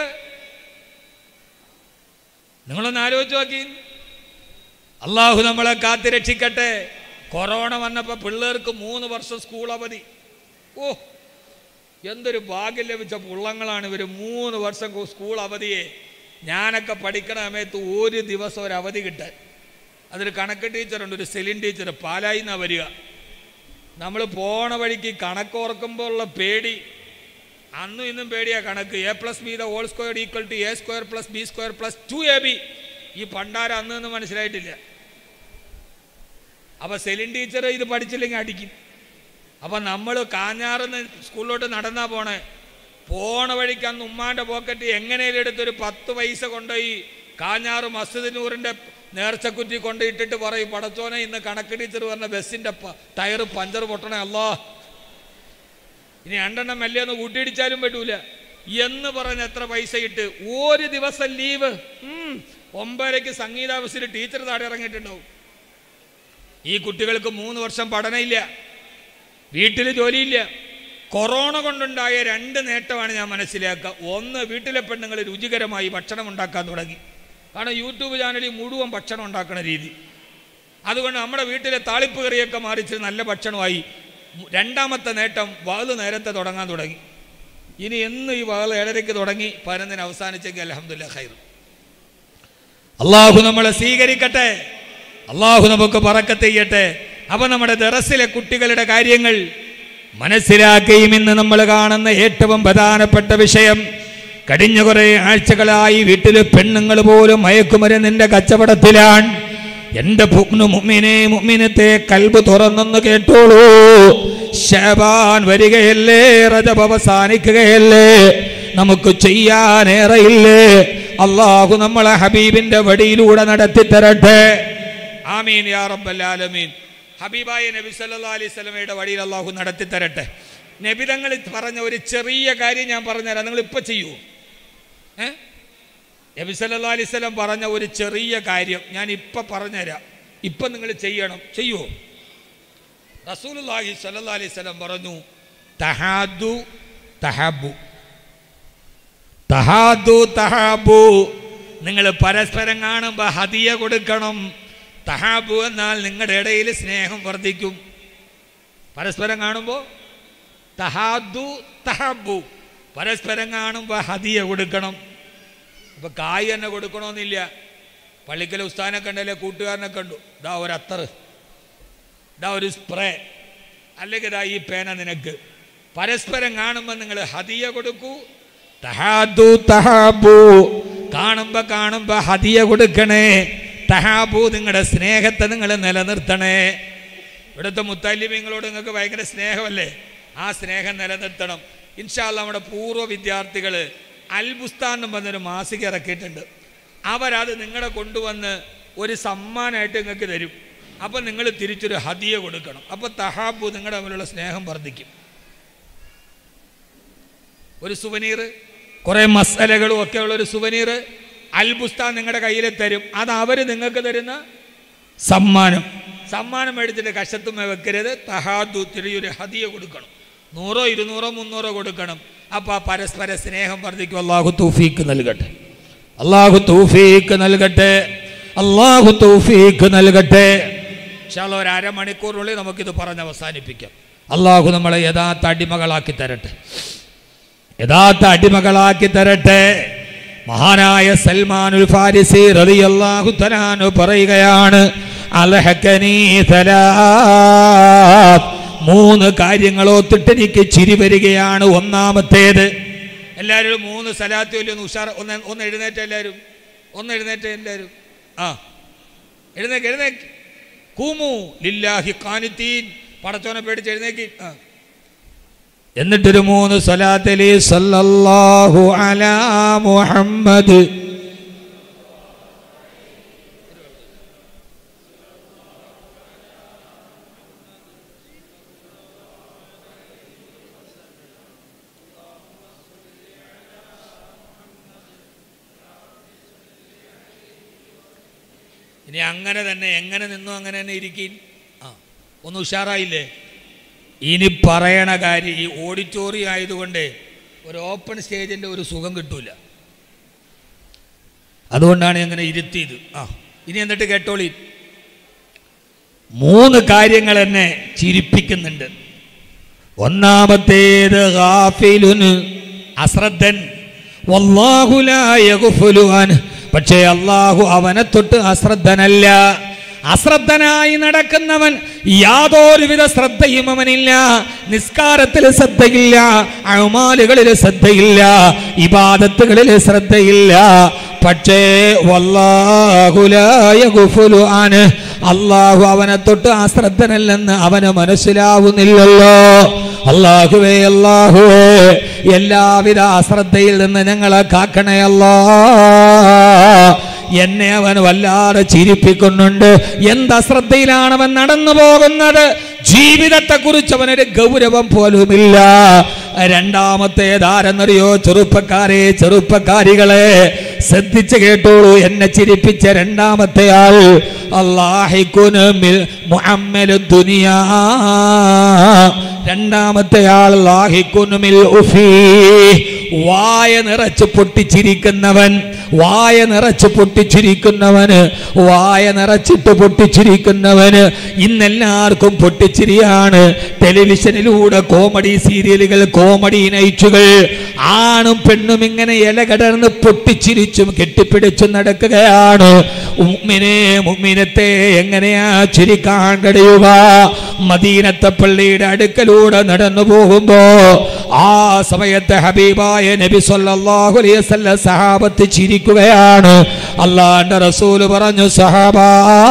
നിങ്ങളൊന്ന് ആലോചിച്ച് നോക്കി അള്ളാഹു നമ്മളെ കാത്തി രക്ഷിക്കട്ടെ കൊറോണ വന്നപ്പോൾ പിള്ളേർക്ക് മൂന്ന് വർഷം സ്കൂൾ അവധി ഓ എന്തൊരു ഭാഗ്യം ലഭിച്ച പുള്ളങ്ങളാണ് ഇവർ മൂന്ന് വർഷം കു- സ്കൂൾ അവധിയെ ഞാനൊക്കെ പഠിക്കണ സമയത്ത് ഒരു ദിവസം ഒരു അവധി കിട്ടാൻ അതൊരു കണക്ക് ടീച്ചറുണ്ട് ഒരു സെലിൻ ടീച്ചർ പാലായി നിന്നാണ് വരിക നമ്മൾ പോണ വഴിക്ക് കണക്കോർക്കുമ്പോൾ ഉള്ള പേടി അന്നും ഇന്നും പേടിയാ കണക്ക് A plus B the whole square equal to A square plus B square plus two A B ഈ പണ്ടാരം അന്ന് ഒന്നും മനസ്സിലായിട്ടില്ല അപ്പൊ സെലിൻ ടീച്ചർ ഇത് പഠിച്ചില്ലെങ്കിൽ അടിക്കും അപ്പൊ നമ്മൾ കാഞ്ഞാറുന്ന് സ്കൂളിലോട്ട് നടന്നാ പോണേ പോണ വഴിക്ക് അന്ന് ഉമ്മാന്റെ പോക്കറ്റ് എങ്ങനെയും എടുത്തൊരു പത്ത് പൈസ കൊണ്ടുപോയി കാഞ്ഞാറ് മസ്ജിദ് നൂറിന്റെ നേർച്ചക്കുറ്റി കൊണ്ടിട്ടിട്ട് പറയും പടച്ചോനെ ഇന്ന് കണക്ക് ടീച്ചർ പറഞ്ഞ ബസ്സിന്റെ പ- ടയർ പഞ്ചർ പൊട്ടണേ അല്ലാ ഇനി രണ്ടെണ്ണം മെല്ലെ ഒന്ന് കൂട്ടിയിടിച്ചാലും പറ്റൂല എന്ന് പറഞ്ഞ് എത്ര പൈസ ഇട്ട് ഒരു ദിവസം ലീവ് ഉം, ഒമ്പതരയ്ക്ക് സംഗീത ബസ്സിൽ ടീച്ചർ താഴെ ഇറങ്ങിയിട്ടുണ്ടാവും ഈ കുട്ടികൾക്ക് മൂന്ന് വർഷം പഠനമില്ല വീട്ടിൽ ജോലിയില്ല കൊറോണ കൊണ്ടുണ്ടായ രണ്ട് നേട്ടമാണ് ഞാൻ മനസ്സിലാക്കുക ഒന്ന് വീട്ടിലെ പെണ്ണുങ്ങൾ രുചികരമായി ഭക്ഷണം ഉണ്ടാക്കാൻ തുടങ്ങി കാരണം യൂട്യൂബ് ചാനലിൽ മുഴുവൻ ഭക്ഷണം ഉണ്ടാക്കുന്ന രീതി അതുകൊണ്ട് നമ്മുടെ വീട്ടിലെ താളിപ്പ് കറിയൊക്കെ മാറിച്ച് നല്ല ഭക്ഷണമായി മു- രണ്ടാമത്തെ നേട്ടം വാല് നേരത്തെ തുടങ്ങാൻ തുടങ്ങി ഇനി എന്ന് ഈ വാല് ഏഴരയ്ക്ക് തുടങ്ങി പതിനൊന്നിന് അവസാനിച്ചെങ്കിൽ അലഹമുല്ല ഖൈർ അള്ളാഹു നമ്മളെ സ്വീകരിക്കട്ടെ അള്ളാഹു നമുക്ക് പറക്കത്ത് ചെയ്യട്ടെ അപ്പൊ നമ്മുടെ ദറസിലെ കുട്ടികളുടെ കാര്യങ്ങൾ മനസ്സിലാക്കുകയും ഇന്ന് നമ്മൾ കാണുന്ന ഏറ്റവും പ്രധാനപ്പെട്ട വിഷയം കഴിഞ്ഞ കുറെ ആഴ്ചകളായി വീട്ടിലെ പെണ്ണുങ്ങൾ പോലും മയക്കുമരുന്നിന്റെ കച്ചവടത്തിലാണ് എന്റെ പുഗ്നു മുമ്മിനെ മുമ്മിനത്തെ കൽബ് തുറന്നൊന്ന് കേട്ടോളൂ ഷാബാൻ വരികയല്ലേ റജബ് അവസാനിക്കുകയല്ലേ നമുക്ക് ചെയ്യാനേറെയില്ലേ അള്ളാഹു നമ്മളെ ഹബീബിന്റെ വടിയിലൂടെ നടത്തി തരട്ടെ ആമീൻ യാ റബ്ബൽ ആലമീൻ ഹബീബായ നബി സല്ലല്ലാഹു അലൈഹി സ്വലമയുടെ വഴിയിൽ അള്ളാഹു നടത്തി തരട്ടെ നബിതങ്ങൾ പറഞ്ഞ ഒരു ചെറിയ കാര്യം ഞാൻ പറഞ്ഞുതരാം നിങ്ങൾ ഇപ്പൊ ചെയ്യൂ ഏ നബി സല്ലല്ലാഹു അലൈഹി സ്വലം പറഞ്ഞ ഒരു ചെറിയ കാര്യം ഞാൻ ഇപ്പൊ പറഞ്ഞുതരാം ഇപ്പൊ നിങ്ങൾ ചെയ്യണം ചെയ്യുമോ റസൂലുള്ളാഹി സ്വല്ലല്ലാഹു അലൈഹി സ്വലം പറഞ്ഞു തഹാദു തഹാബു തഹാദു തഹാബു നിങ്ങൾ പരസ്പരം കാണുമ്പോൾ ഹദിയ കൊടുക്കണം തഹാബു എന്നാൽ നിങ്ങളുടെ ഇടയിൽ സ്നേഹം വർദ്ധിക്കും പരസ്പരം കാണുമ്പോൾ തഹാദു തഹാബു പരസ്പരം കാണുമ്പോൾ ഹദിയ കൊടുക്കണം അപ്പൊ കായ് തന്നെ കൊടുക്കണമെന്നില്ല പള്ളിക്കലെ ഉസ്താനെ കണ്ടല്ലേ കൂട്ടുകാരനെ കണ്ടു ഇതാ ഒരു അത്തറ് ഇതാ ഒരു സ്പ്രേ അല്ലെങ്കിൽ ഇതാ ഈ പേന നിനക്ക് പരസ്പരം കാണുമ്പോൾ നിങ്ങൾ ഹദിയ കൊടുക്കൂ തഹാദു തഹാബു കാണുമ്പോ കാണുമ്പോ ഹദിയ കൊടുക്കണേ തഹാബു നിങ്ങളുടെ സ്നേഹത്തെ നിങ്ങൾ നിലനിർത്തണേ ഇവിടുത്തെ മുത്താലിമ്യങ്ങളോട് നിങ്ങൾക്ക് ഭയങ്കര സ്നേഹമല്ലേ ആ സ്നേഹം നിലനിർത്തണം ഇൻഷാല്ല നമ്മുടെ പൂർവ്വ വിദ്യാർത്ഥികൾ അൽബുസ്താൻ എന്ന് പറഞ്ഞൊരു മാസിക ഇറക്കിയിട്ടുണ്ട് അവരത് നിങ്ങളെ കൊണ്ടുവന്ന് ഒരു സമ്മാനമായിട്ട് നിങ്ങൾക്ക് തരും അപ്പം നിങ്ങൾ തിരിച്ചൊരു ഹദിയ കൊടുക്കണം അപ്പോൾ തഹാബു നിങ്ങളുടെ തമ്മിലുള്ള സ്നേഹം വർദ്ധിക്കും ഒരു സുവനീർ കുറേ മസാലകളും ഒക്കെ ഉള്ള ഒരു സുവനീർ അൽബുസ്താൻ നിങ്ങളുടെ കയ്യിൽ തരും അത് അവർ നിങ്ങൾക്ക് തരുന്ന സമ്മാനം സമ്മാനം മേടിച്ചിട്ട് കശത്തുമ്മ വെക്കരുത് തഹാദു തിരിയൊരു ഹദിയ കൊടുക്കണം നൂറോ ഇരുന്നൂറോ മുന്നൂറോ കൊടുക്കണം അപ്പോൾ ആ പരസ്പര സ്നേഹം വർദ്ധിക്കും അള്ളാഹു തൗഫീക്ക് നൽകട്ടെ അള്ളാഹു തൗഫീക്ക് നൽകട്ടെ അള്ളാഹു തൗഫീക്ക് നൽകട്ടെ ഇൻഷാല്ലാ ഒരു അരമണിക്കൂറിനുള്ളിൽ നമുക്കിത് പറഞ്ഞ് അവസാനിപ്പിക്കാം അള്ളാഹു നമ്മളെ യഥാർത്ഥ അടിമകളാക്കി തരട്ടെ യഥാർത്ഥ അടിമകളാക്കി തരട്ടെ മഹാനായ സൽമാനുൽ ഫാരിസി റളിയല്ലാഹു തആലാനു പറയുകയാണ് അൽഹക്കനീ സലാത്ത് മൂന്ന് കാര്യങ്ങളോത്തിട്ട് എനിക്ക് ചിരി വരികയാണ് ഒന്നാമത്തേത് എല്ലാവരും മൂന്ന് സലാത്ത് വലിയ ഒന്ന് ഉഷാർ ഒന്ന് ഒന്ന് എഴുന്നേറ്റ് എല്ലാവരും ഒന്ന് എഴുന്നേറ്റ് എല്ലാവരും ആ എഴുന്നേക്ക് എഴുന്നേക്ക് കൂമു ലില്ലാഹി ഖാനിത്തീൻ പടച്ചോനെ പേടിച്ച് എഴുന്നേക്ക് ആ എന്നിട്ടൊരു മൂന്ന് സ്വലാത്തലി സല്ലല്ലാഹു അലാ മുഹമ്മദ് ഇനി അങ്ങനെ തന്നെ എങ്ങനെ നിന്നു അങ്ങനെ തന്നെ ഇരിക്കും ആ ഒന്ന് ഉഷാറായില്ലേ ഇനി പറയണ കാര്യം ഈ ഓഡിറ്റോറിയം ആയതുകൊണ്ട് ഒരു ഓപ്പൺ സ്റ്റേജിൻ്റെ ഒരു സുഖം കിട്ടൂല അതുകൊണ്ടാണ് അങ്ങനെ ഇരുത്തിയത് ആ ഇനി എന്നിട്ട് കേട്ടോളി മൂന്ന് കാര്യങ്ങൾ എന്നെ ചിരിപ്പിക്കുന്നുണ്ട് ഒന്നാമത്തേത് ഗാഫിലുന് അശ്രദ്ധൻ വല്ലാഹു ലാ യഗ്ഫുലു അൻഹു. പക്ഷേ അള്ളാഹു അവനെ തൊട്ട് അശ്രദ്ധനല്ല അശ്രദ്ധനായി നടക്കുന്നവൻ യാതൊരുവിധ ശ്രദ്ധയും അവനില്ല നിസ്കാരത്തിൽ ശ്രദ്ധയില്ല അഴുമാലുകളിൽ ശ്രദ്ധയില്ല ഇബാദത്തുകളിൽ ശ്രദ്ധയില്ല പക്ഷേ വല്ലാഹുലായ ഗുഫുലു ആണ് അള്ളാഹു അവനെ തൊട്ട് അശ്രദ്ധനല്ലെന്ന് അവന് മനസ്സിലാവുന്നില്ലല്ലോ അള്ളാഹുവേ അള്ളാഹുവേ എല്ലാവിധ അശ്രദ്ധയിൽ നിന്ന് ഞങ്ങളെ കാക്കണേ അല്ലാ എന്നെ അവൻ വല്ലാതെ ചിരിപ്പിക്കുന്നുണ്ട് എന്ത് അശ്രദ്ധയിലാണ് അവൻ നടന്നു പോകുന്നത് ജീവിതത്തെ കുറിച്ച് അവനൊരു ഗൗരവം പോലുമില്ല രണ്ടാമത്തേതാരെന്നറിയോ ചെറുപ്പക്കാരെ ചെറുപ്പക്കാരികളെ ശ്രദ്ധിച്ചു കേട്ടോളൂ എന്നെ ചിരിപ്പിച്ച രണ്ടാമത്തെ ആൾ അള്ളാഹിക്കുനുമിൽ മുഅമ്മലു ദുനിയാ രണ്ടാമത്തെ ആൾ ലാഹിക്കുനുമിൽ ഉഫീ വായ നിറച്ച് പൊട്ടിച്ചിരിക്കുന്നവൻ വായ നിറച്ച് പൊട്ടിച്ചിരിക്കുന്നവന് വായ നിറച്ചിട്ട് പൊട്ടിച്ചിരിക്കുന്നവന് ഇന്നെല്ലാവർക്കും പൊട്ടിച്ചിരിയാണ് ടെലിവിഷനിലൂടെ കോമഡി സീരിയലുകൾ കോമഡി നൈറ്റുകൾ ആണും പെണ്ണും ഇങ്ങനെ ഇല കടർന്ന് പൊട്ടിച്ചിരിച്ചും കെട്ടിപ്പിടിച്ചും നടക്കുകയാണ് ഉമ്മിനെ മുമ്മിനത്തെ എങ്ങനെയാ ചിരിക്കാൻ കഴിയുക മദീനത്തെ പള്ളിയുടെ അടുക്കലൂടെ നടന്നു പോകുമ്പോ ആ സമയത്ത് ഹബീബായ നബി സല്ലല്ലാഹു അലൈഹി വസല്ലം സഹാബത്ത് ചിരിക്കുകയാണ് അള്ളാന്റെ റസൂല് പറഞ്ഞു സഹാബാ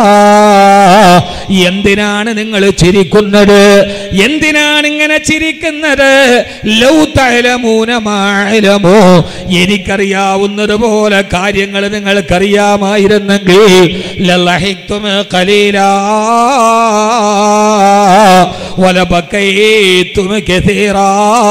എന്തിനാണ് നിങ്ങൾ ചിരിക്കുന്നത് എന്തിനാണ് ഇങ്ങനെ ചിരിക്കുന്നത് ലൗ തഅലമൂന മാഅലമോ എനിക്കറിയാവുന്നത് പോലെ കാര്യങ്ങൾ നിങ്ങൾക്കറിയാമായിരുന്നെങ്കിൽ ലലഹിക്തും ഖലീലാ വലബക്കൈത്തും കസീറാ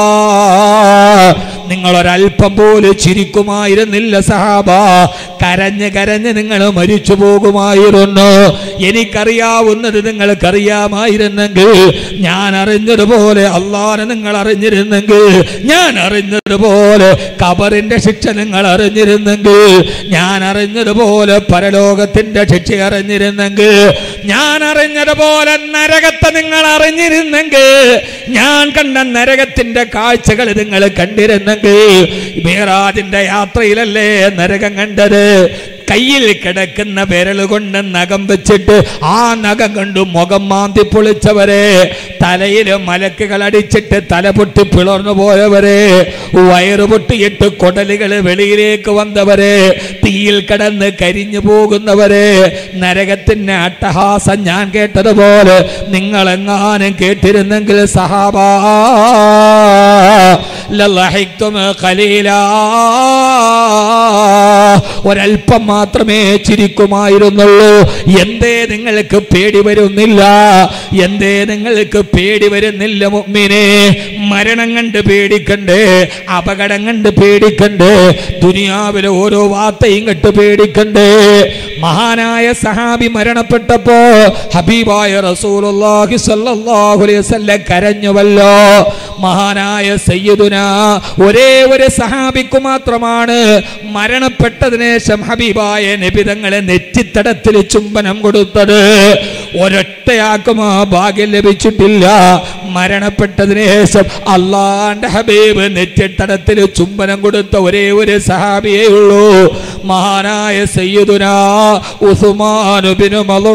നിങ്ങൾ ഒരല്പം പോലും ചിരിക്കുമായിരുന്നില്ല സഹാബ കരഞ്ഞ് കരഞ്ഞ് നിങ്ങൾ മരിച്ചു പോകുമായിരുന്നു എനിക്കറിയാവുന്നത് നിങ്ങൾക്കറിയാമായിരുന്നെങ്കിൽ ഞാൻ അറിഞ്ഞതുപോലെ അള്ളാനെ നിങ്ങൾ അറിഞ്ഞിരുന്നെങ്കിൽ ഞാൻ അറിഞ്ഞതുപോലെ കബറിന്റെ ശിക്ഷ നിങ്ങൾ അറിഞ്ഞിരുന്നെങ്കിൽ ഞാൻ അറിഞ്ഞതുപോലെ പരലോകത്തിന്റെ ശിക്ഷ അറിഞ്ഞിരുന്നെങ്കിൽ ഞാൻ അറിഞ്ഞതുപോലെ നരകത്തെ നിങ്ങൾ അറിഞ്ഞിരുന്നെങ്കിൽ ഞാൻ കണ്ട നരകത്തിന്റെ കാഴ്ചകൾ നിങ്ങൾ കണ്ടിരുന്നെങ്കിൽ മേറാജിന്റെ യാത്രയിലല്ലേ നരകം കണ്ടത് കയ്യിൽ കിടക്കുന്ന വിരൽ കൊണ്ട് നഖം വെച്ചിട്ട് ആ നഖം കണ്ടു മുഖം മാന്തി പൊളിച്ചവരെ തലയിൽ മലക്കുകൾ അടിച്ചിട്ട് തല പൊട്ടി പിളർന്നു പോയവരെ വയറ് പൊട്ടിയിട്ട് കൊടലുകൾ വെളിയിലേക്ക് വന്നവരെ തീയിൽ കിടന്ന് കരിഞ്ഞു പോകുന്നവരെ നരകത്തിന്റെ അട്ടഹാസം ഞാൻ കേട്ടതുപോലെ നിങ്ങളെങ്ങാനും കേട്ടിരുന്നെങ്കിൽ സഹാബാ ലലഹിക്തും ഖലീലാ ഒരല്പം മാത്രമേ ചിരിക്കുമായിരുന്നുള്ളൂ എന്തേ നിങ്ങൾക്ക് പേടി വരുന്നില്ല എന്തേ നിങ്ങൾക്ക് പേടി വരുന്നില്ല മുമ്മിനെ മരണം കണ്ട് പേടിക്കണ്ടേ അപകടം കണ്ട് പേടിക്കണ്ടേ ദുനിയാവിലെ ഓരോ വാർത്തയും കണ്ട് പേടിക്കണ്ടേ മഹാനായ സഹാബി മരണപ്പെട്ടപ്പോ ഹബീബായ റസൂലുള്ളാഹി സ്വല്ലല്ലാഹു അലൈഹി വസല്ലം കരഞ്ഞുവല്ലോ മഹാനായ സയ്യിദുന ഒരേ ഒരു സഹാബിക്കു മാത്രമാണ് മരണപ്പെട്ടതിന് ശേഷം ഹബീബായ നബിതങ്ങളെ നെറ്റിത്തടത്തിൽ ചുംബനം കൊടുത്തത് ഒരൊറ്റയാക്കും ആ ഭാഗ്യം ലഭിച്ചിട്ടില്ല മരണപ്പെട്ടതിന് ശേഷം അള്ളാന്റെ ഹബീബ് നെറ്റിത്തടത്തിൽ ചുംബനം കൊടുത്ത ഒരേ ഒരു സഹാബിയേ ഉള്ളൂ മഹാനായ സയ്യിദുന ഉസ്മാൻ ബിൻ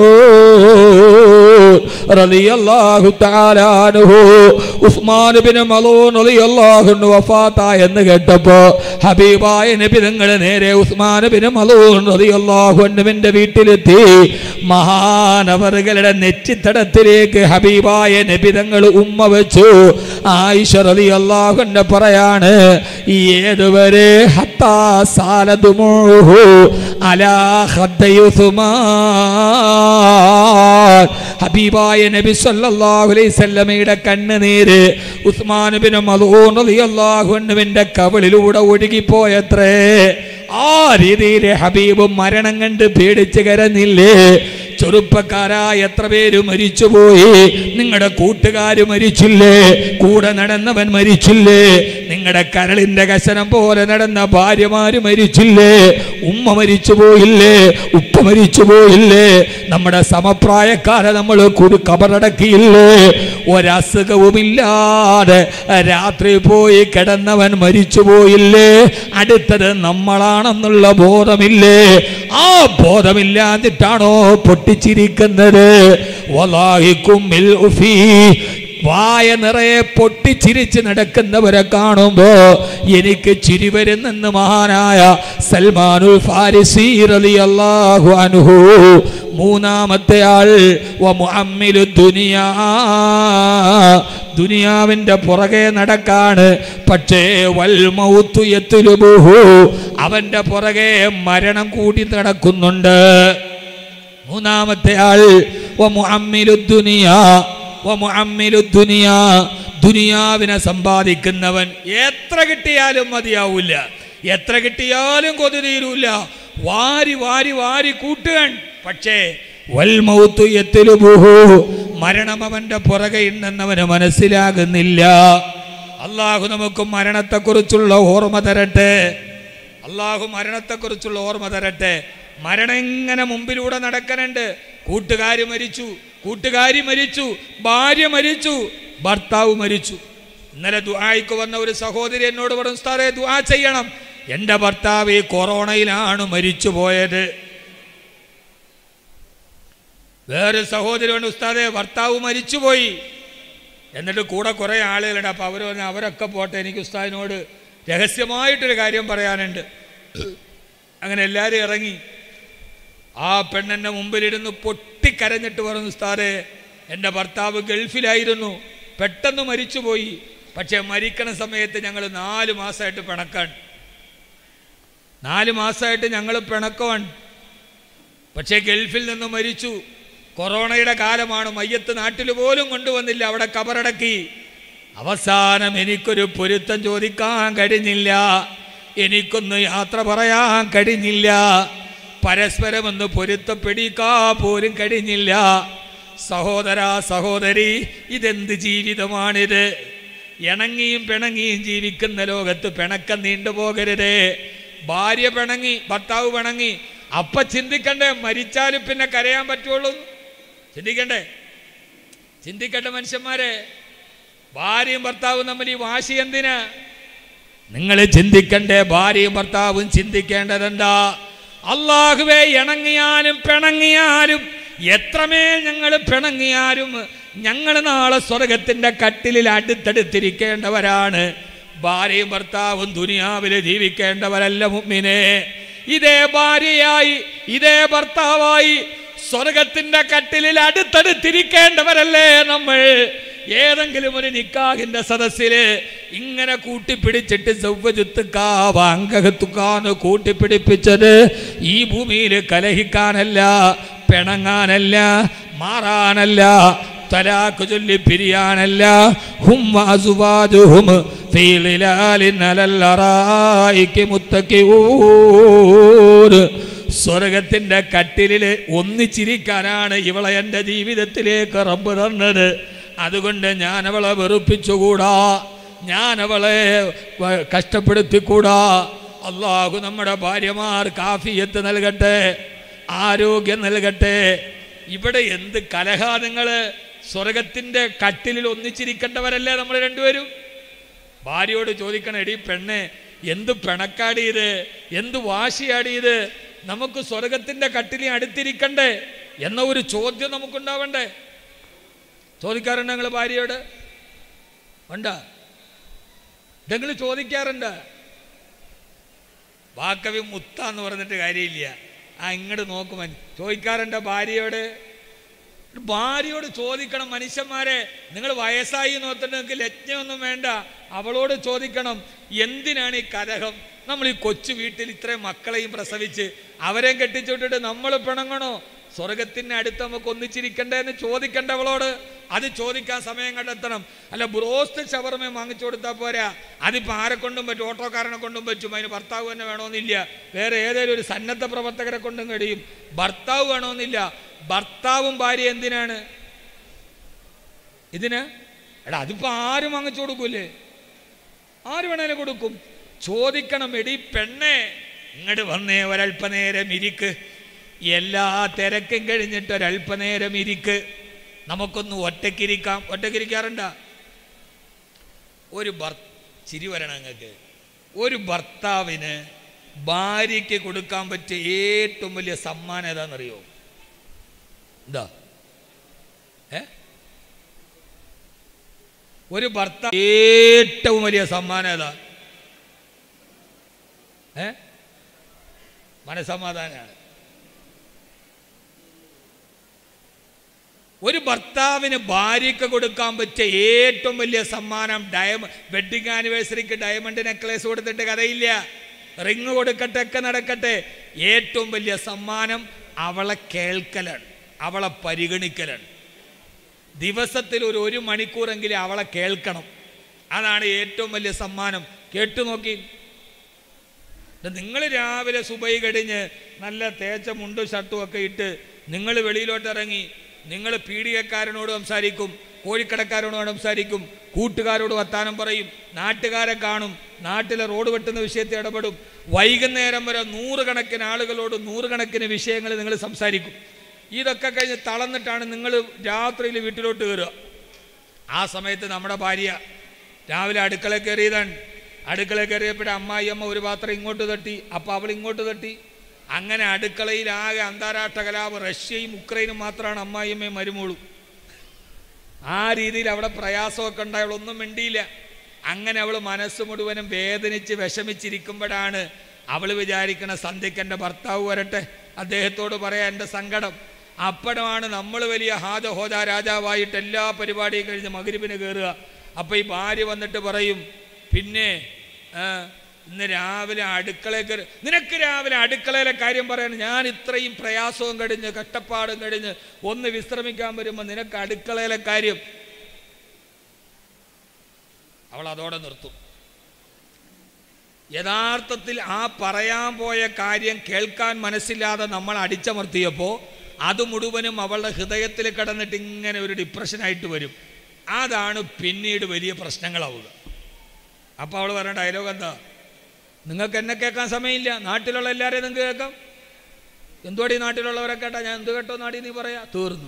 മലൂൻ റളിയല്ലാഹു തആല അൻഹു ഉസ്മാൻ ബിൻ മലൂൻ റളിയല്ലാഹു അൻഹു വഫാത്തായി എന്ന് കേട്ടപ്പോ ഹബീബായ നബി തങ്ങൾ നേരെ ഉസ്മാൻ ബിൻ മലൂൻ റളിയല്ലാഹു അൻഹുവിന്റെ വീട്ടിലെത്തി മഹാനവറുകളുടെ നെറ്റിത്തടത്തിലേക്ക് ഹബീബായ നബി തങ്ങൾ ഉമ്മ വെച്ചു ആയിഷ റളിയല്ലാഹു അൻഹ പറയാണ് ഏതുവരെ ഹത്താ സാലതുമുഹു അലാ ഖദ്ദയുസ്മാൻ ഹബീബായ നബി സല്ലല്ലാഹു അലൈഹി വസല്ലമയുടെ കണ്ണുനീര് ഉസ്മാൻ ബിൻ മലൂൻ റളിയല്ലാഹു അൻഹുവിന്റെ കവിളിലൂടെ ഒഴുകിപ്പോയത്രേ ആ രീതിയിൽ ഹബീബ് മരണം കണ്ട് പേടിച്ച് കരഞ്ഞില്ലേ ചെറുപ്പക്കാരായ എത്ര പേര് മരിച്ചുപോയി നിങ്ങളുടെ കൂട്ടുകാര് മരിച്ചില്ലേ കൂടെ നടന്നവൻ മരിച്ചില്ലേ നിങ്ങളുടെ കരളിന്റെ കശനം പോലെ നടന്ന ഭാര്യമാര് മരിച്ചില്ലേ ഉമ്മ മരിച്ചു പോയില്ലേ ഉപ്പ മരിച്ചു പോയില്ലേ നമ്മുടെ സമപ്രായക്കാരെ നമ്മൾ കുടി കബറടക്കിയില്ലേ ഒരസുഖവുമില്ലാതെ രാത്രി പോയി കിടന്നവൻ മരിച്ചു പോയില്ലേ അടുത്തത് നമ്മളാണെന്നുള്ള ബോധമില്ലേ ആ ബോധമില്ലാഞ്ഞിട്ടാണോ പൊട്ടിച്ചിരിക്കുന്നത് വലാഹിക്കുമ്മിൽ ഉഫീ വായ നിറയെ പൊട്ടിച്ചിരിച്ച് നടക്കുന്നവരെ കാണുമ്പോ എനിക്ക് ചിരി വരുന്നെന്ന് മഹാനായ സൽമാനുൽ ഫാരിസി റളിയല്ലാഹു അൻഹു മൂന്നാമത്തെ ആൾ വ മുഅമ്മിലു ദുനിയാ ദുനിയാവിന്റെ പുറകെ നടക്കാണ് പക്ഷേ വൽ മൗത്തു യത്ലുബുഹു അവന്റെ പുറകെ മരണം കൂടി നടക്കുന്നുണ്ട് മൂന്നാമത്തെ ആൾ വ മുഅമ്മിലു ദുനിയാ വ മുഅമ്മിലു ദുനിയാ ദുനിയാവിനെ സമ്പാദിക്കുന്നവൻ എത്ര കിട്ടിയാലും മതിയാവൂല എത്ര കിട്ടിയാലും കൊതി തീരൂല വാരി വാരി വാരി കൂട്ടുകൺ പക്ഷേ വൽമൗത്തു എത്തിലുബുഹു മരണം അവന്റെ പുറകെ ഉണ്ടെന്നവന് മനസ്സിലാകുന്നില്ല അള്ളാഹു നമുക്ക് മരണത്തെക്കുറിച്ചുള്ള ഓർമ്മ തരട്ടെ അള്ളാഹു മരണത്തെക്കുറിച്ചുള്ള ഓർമ്മ തരട്ടെ മരണം ഇങ്ങനെ മുമ്പിലൂടെ നടക്കനുണ്ട് കൂട്ടുകാര് മരിച്ചു കൂട്ടുകാരി മരിച്ചു ഭാര്യ മരിച്ചു ഭർത്താവ് മരിച്ചു ഇന്നലെ ദുആയ്ക്ക് വന്ന ഒരു സഹോദരി എന്നോട് പറഞ്ഞു ഉസ്താദേ ദുആ ചെയ്യണം എൻ്റെ ഭർത്താവ് ഈ കൊറോണയിലാണ് മരിച്ചു പോയത് വേറെ സഹോദരി പറഞ്ഞു ഉസ്താദെ ഭർത്താവ് മരിച്ചുപോയി എന്നിട്ട് കൂടെ കുറേ ആളുകളുണ്ട് അപ്പോൾ അവർ പറഞ്ഞു അവരൊക്കെ പോട്ടെ എനിക്ക് ഉസ്താദിനോട് രഹസ്യമായിട്ടൊരു കാര്യം പറയാനുണ്ട് അങ്ങനെ എല്ലാവരും ഇറങ്ങി ആ പെണ്ണെൻ്റെ മുമ്പിലിരുന്ന് പൊട്ടിക്കരഞ്ഞിട്ട് പറഞ്ഞു ഉസ്താദേ എൻ്റെ ഭർത്താവ് ഗൾഫിലായിരുന്നു പെട്ടെന്ന് മരിച്ചുപോയി പക്ഷേ മരിക്കണ സമയത്ത് ഞങ്ങൾ നാല് മാസമായിട്ട് പിണക്കാൻ നാല് മാസമായിട്ട് ഞങ്ങൾ പിണക്കവാൻ പക്ഷേ ഗൾഫിൽ നിന്ന് മരിച്ചു കൊറോണയുടെ കാലമാണ് മയ്യത്ത് നാട്ടിൽ പോലും കൊണ്ടുവന്നില്ല അവിടെ കബറടക്കി അവസാനം എനിക്കൊരു പൊരുത്തം ചോദിക്കാൻ കഴിഞ്ഞില്ല എനിക്കൊന്ന് യാത്ര പറയാൻ കഴിഞ്ഞില്ല പരസ്പരം ഒന്ന് പൊരുത്തപ്പെടിക്കാൻ പോലും കഴിഞ്ഞില്ല സഹോദര സഹോദരി ഇതെന്ത് ജീവിതമാണിത് ഇണങ്ങിയും പിണങ്ങിയും ജീവിക്കുന്ന ലോകത്ത് പിണക്കം നീണ്ടുപോകരുത് ഭാര്യ പിണങ്ങി ഭർത്താവ് പിണങ്ങി അപ്പ ചിന്തിക്കണ്ടേ മരിച്ചാലും പിന്നെ കരയാൻ പറ്റുള്ളൂ ചിന്തിക്കണ്ടേ ചിന്തിക്കട്ടെ മനുഷ്യന്മാരെ ഭാര്യയും ഭർത്താവും തമ്മിൽ ഈ വാശി എന്തിനാ നിങ്ങൾ ചിന്തിക്കണ്ടേ ഭാര്യയും ഭർത്താവും ചിന്തിക്കേണ്ടതെന്താ അള്ളാഹുവെ ഇണങ്ങിയാലും പിണങ്ങിയാലും എത്രമേൽ ഞങ്ങൾ പിണങ്ങിയാലും ഞങ്ങൾ നാളെ സ്വർഗത്തിന്റെ കട്ടിലിൽ അടുത്തടുത്തിരിക്കേണ്ടവരാണ് ഭാര്യയും ഭർത്താവും ദുനിയാവിൽ ജീവിക്കേണ്ടവരല്ല മുമ്മിനെ ഇതേ ഭാര്യയായി ഇതേ ഭർത്താവായി സ്വർഗത്തിന്റെ കട്ടിലിൽ അടുത്തടുത്തിരിക്കേണ്ടവരല്ലേ നമ്മൾ ഏതെങ്കിലും ഒരു നിക്കാഹിന്റെ സദസ്സില് ഇങ്ങനെ കൂട്ടിപ്പിടിച്ചിട്ട് സൗവജുത്തുക്കാവാങ്കകത്തുക്കാന്ന് കൂട്ടിപ്പിടിപ്പിച്ചത് ഈ ഭൂമിയിൽ കലഹിക്കാനല്ല പിണങ്ങാനല്ല മാറാനല്ല തലാക്ക് ചൊല്ലി പിരിയാനല്ല ഹും അസുവാജുഹും മുത്തക്കിഊര് സ്വർഗത്തിന്റെ കട്ടിലിൽ ഒന്നിച്ചിരിക്കാനാണ് ഇവളെ എൻ്റെ ജീവിതത്തിലേക്ക് റബ്ബ് തന്നത് അതുകൊണ്ട് ഞാൻ അവളെ വെറുപ്പിച്ചുകൂടാ ഞാൻ അവളെ വ- കഷ്ടപ്പെടുത്തിക്കൂടാ അള്ളാഹു നമ്മുടെ ഭാര്യമാർ കാഫിയത്ത് നൽകട്ടെ ആരോഗ്യം നൽകട്ടെ ഇവിടെ എന്ത് കലഹാ നിങ്ങൾ സ്വർഗത്തിൻ്റെ കട്ടിലിൽ ഒന്നിച്ചിരിക്കേണ്ടവരല്ലേ നമ്മൾ രണ്ടുപേരും ഭാര്യയോട് ചോദിക്കണം എടി പെണ്ണെ എന്ത് പിണക്കാടിയത് എന്ത് വാശിയാടിയത് നമുക്ക് സ്വർഗത്തിന്റെ കട്ടിലിൽ അടുത്തിരിക്കണ്ടേ എന്ന ഒരു ചോദ്യം നമുക്കുണ്ടാവണ്ടേ ചോദിക്കാറുണ്ട് നിങ്ങൾ ഭാര്യയോട് ഉണ്ട നിങ്ങൾ ചോദിക്കാറുണ്ട് വാക്കവി മുത്താന്ന് പറഞ്ഞിട്ട് കാര്യമില്ല ആ ഇങ്ങോട്ട് നോക്കുമൻ ചോദിക്കാറുണ്ട് ഭാര്യയോട് ഭാര്യയോട് ചോദിക്കണം മനുഷ്യന്മാരെ നിങ്ങൾ വയസ്സായി നോത്തിട്ട് നിങ്ങൾക്ക് ലജ്ഞയൊന്നും വേണ്ട അവളോട് ചോദിക്കണം എന്തിനാണ് ഈ കലഹം നമ്മൾ ഈ കൊച്ചു വീട്ടിൽ ഇത്രയും മക്കളെയും പ്രസവിച്ച് അവരെയും കെട്ടിച്ചുവിട്ടിട്ട് നമ്മൾ പിണങ്ങണോ സ്വർഗത്തിന് അടുത്ത് നമുക്ക് ഒന്നിച്ചിരിക്കണ്ടേ എന്ന് ചോദിക്കണ്ട അവളോട് അത് ചോദിക്കാൻ സമയം കണ്ടെത്തണം അല്ല ബ്രോസ്റ്റ് ഷവർമ വാങ്ങിച്ചു കൊടുത്താൽ പോരാ അതിപ്പോൾ ആരെ കൊണ്ടും പറ്റും ഓട്ടോക്കാരനെ കൊണ്ടും പറ്റും അതിന് ഭർത്താവ് തന്നെ വേണമെന്നില്ല വേറെ ഏതെങ്കിലും ഒരു സന്നദ്ധ പ്രവർത്തകരെ കൊണ്ടും കഴിയും ഭർത്താവ് വേണമെന്നില്ല ഭർത്താവും ഭാര്യ എന്തിനാണ് ഇതിന് എടാ അതിപ്പോ ആരും വാങ്ങിച്ചു കൊടുക്കൂലേ ആര് വേണേലും കൊടുക്കും ചോദിക്കണം എടി പെണ്ണെ ഇങ്ങോട്ട് വന്നേ ഒരല്പനേരം ഇരിക്ക് എല്ലാ തിരക്കും കഴിഞ്ഞിട്ട് ഒരല്പനേരം ഇരിക്ക് നമുക്കൊന്ന് ഒറ്റക്കിരിക്കാം ഒറ്റക്കിരിക്കാറുണ്ടാ ഒരു ഭർ ചിരി വരണം നിങ്ങൾക്ക് ഒരു ഭർത്താവിന് ഭാര്യയ്ക്ക് കൊടുക്കാൻ പറ്റിയ ഏറ്റവും വലിയ സമ്മാനം ഏതാണെന്നറിയോ എന്താ ഏ ഒരു ഭർത്താവ് ഏറ്റവും വലിയ സമ്മാനം ഏതാ ഏ മനസമാധാനാണ് ഒരു ഭർത്താവിന് ഭാര്യയ്ക്ക് കൊടുക്കാൻ പറ്റിയ ഏറ്റവും വലിയ സമ്മാനം ഡയമ വെഡിങ് ആനിവേഴ്സറിക്ക് ഡയമണ്ട് നെക്ലേസ് കൊടുത്തിട്ട് കഥയില്ല റിങ് കൊടുക്കട്ടെ ഒക്കെ നടക്കട്ടെ ഏറ്റവും വലിയ സമ്മാനം അവളെ കേൾക്കലാണ് അവളെ പരിഗണിക്കലാണ് ദിവസത്തിൽ ഒരു ഒരു മണിക്കൂറെങ്കിലും അവളെ കേൾക്കണം അതാണ് ഏറ്റവും വലിയ സമ്മാനം കേട്ടു നോക്കി നിങ്ങൾ രാവിലെ സുബൈ കഴിഞ്ഞ് നല്ല തേച്ച മുണ്ടും ഷർട്ടും ഒക്കെ ഇട്ട് നിങ്ങൾ വെളിയിലോട്ട് ഇറങ്ങി നിങ്ങൾ പീഡികക്കാരനോട് സംസാരിക്കും കോഴിക്കടക്കാരോട് സംസാരിക്കും കൂട്ടുകാരോട് വർത്താനം പറയും നാട്ടുകാരെ കാണും നാട്ടിലെ റോഡ് വെട്ടുന്ന വിഷയത്തിൽ ഇടപെടും വൈകുന്നേരം വരെ നൂറുകണക്കിന് ആളുകളോട് നൂറുകണക്കിന് വിഷയങ്ങൾ നിങ്ങൾ സംസാരിക്കും ഇതൊക്കെ കഴിഞ്ഞ് തളർന്നിട്ടാണ് നിങ്ങൾ രാത്രിയിൽ വീട്ടിലോട്ട് കയറുക ആ സമയത്ത് നമ്മുടെ ഭാര്യ രാവിലെ അടുക്കള കയറിയതാണ് അടുക്കള കയറിയപ്പോഴേ അമ്മായി അമ്മ ഒരു പാത്രം ഇങ്ങോട്ട് തട്ടി അപ്പോൾ അവൾ ഇങ്ങോട്ട് തട്ടി അങ്ങനെ അടുക്കളയിൽ ആകെ അന്താരാഷ്ട്ര കലാപം റഷ്യയും ഉക്രൈനും മാത്രമാണ് അമ്മായിയമ്മയും മരുമോളും ആ രീതിയിൽ അവിടെ പ്രയാസമൊക്കെ ഉണ്ടായി അവളൊന്നും മിണ്ടിയില്ല അങ്ങനെ അവൾ മനസ്സ് മുഴുവനും വേദനിച്ച് വിഷമിച്ചിരിക്കുമ്പോഴാണ് അവൾ വിചാരിക്കണ സന്ധ്യയ്ക്ക് എൻ്റെ ഭർത്താവ് വരട്ടെ അദ്ദേഹത്തോട് പറയാം എൻ്റെ സങ്കടം അപ്പോഴാണ് നമ്മൾ വലിയ ഹാജ ഹോജ രാജാവായിട്ട് എല്ലാ പരിപാടിയും കഴിഞ്ഞ് മകരിപ്പിന് കയറുക അപ്പോൾ ഈ ഭാര്യ വന്നിട്ട് പറയും പിന്നെ ആ, ഇന്ന് രാവിലെ അടുക്കളയിൽ കയറി നിനക്ക് രാവിലെ അടുക്കളയിലെ കാര്യം പറയാൻ ഞാൻ ഇത്രയും പ്രയാസവും കഴിഞ്ഞ് കഷ്ടപ്പാടും കഴിഞ്ഞ് ഒന്ന് വിശ്രമിക്കാൻ വരുമ്പോൾ നിനക്ക് അടുക്കളയിലെ കാര്യം അവൾ അതോടെ നിർത്തും യഥാർത്ഥത്തിൽ ആ പറയാൻ പോയ കാര്യം കേൾക്കാൻ മനസ്സില്ലാതെ നമ്മൾ അടിച്ചമർത്തിയപ്പോൾ അത് മുഴുവനും അവളുടെ ഹൃദയത്തിൽ കിടന്നിട്ട് ഇങ്ങനെ ഒരു ഡിപ്രഷനായിട്ട് വരും അതാണ് പിന്നീട് വലിയ പ്രശ്നങ്ങളാവുക അപ്പോൾ അവൾ പറഞ്ഞ ഡയലോഗ് എന്താ നിങ്ങൾക്ക് എന്നെ കേൾക്കാൻ സമയമില്ല നാട്ടിലുള്ള എല്ലാവരെയും നിങ്ങൾക്ക് കേൾക്കാം എന്തുവാടി നാട്ടിലുള്ളവരെ കേട്ടാ ഞാൻ എന്ത് കേട്ടോ നാടി നീ പറയാ തീർന്നു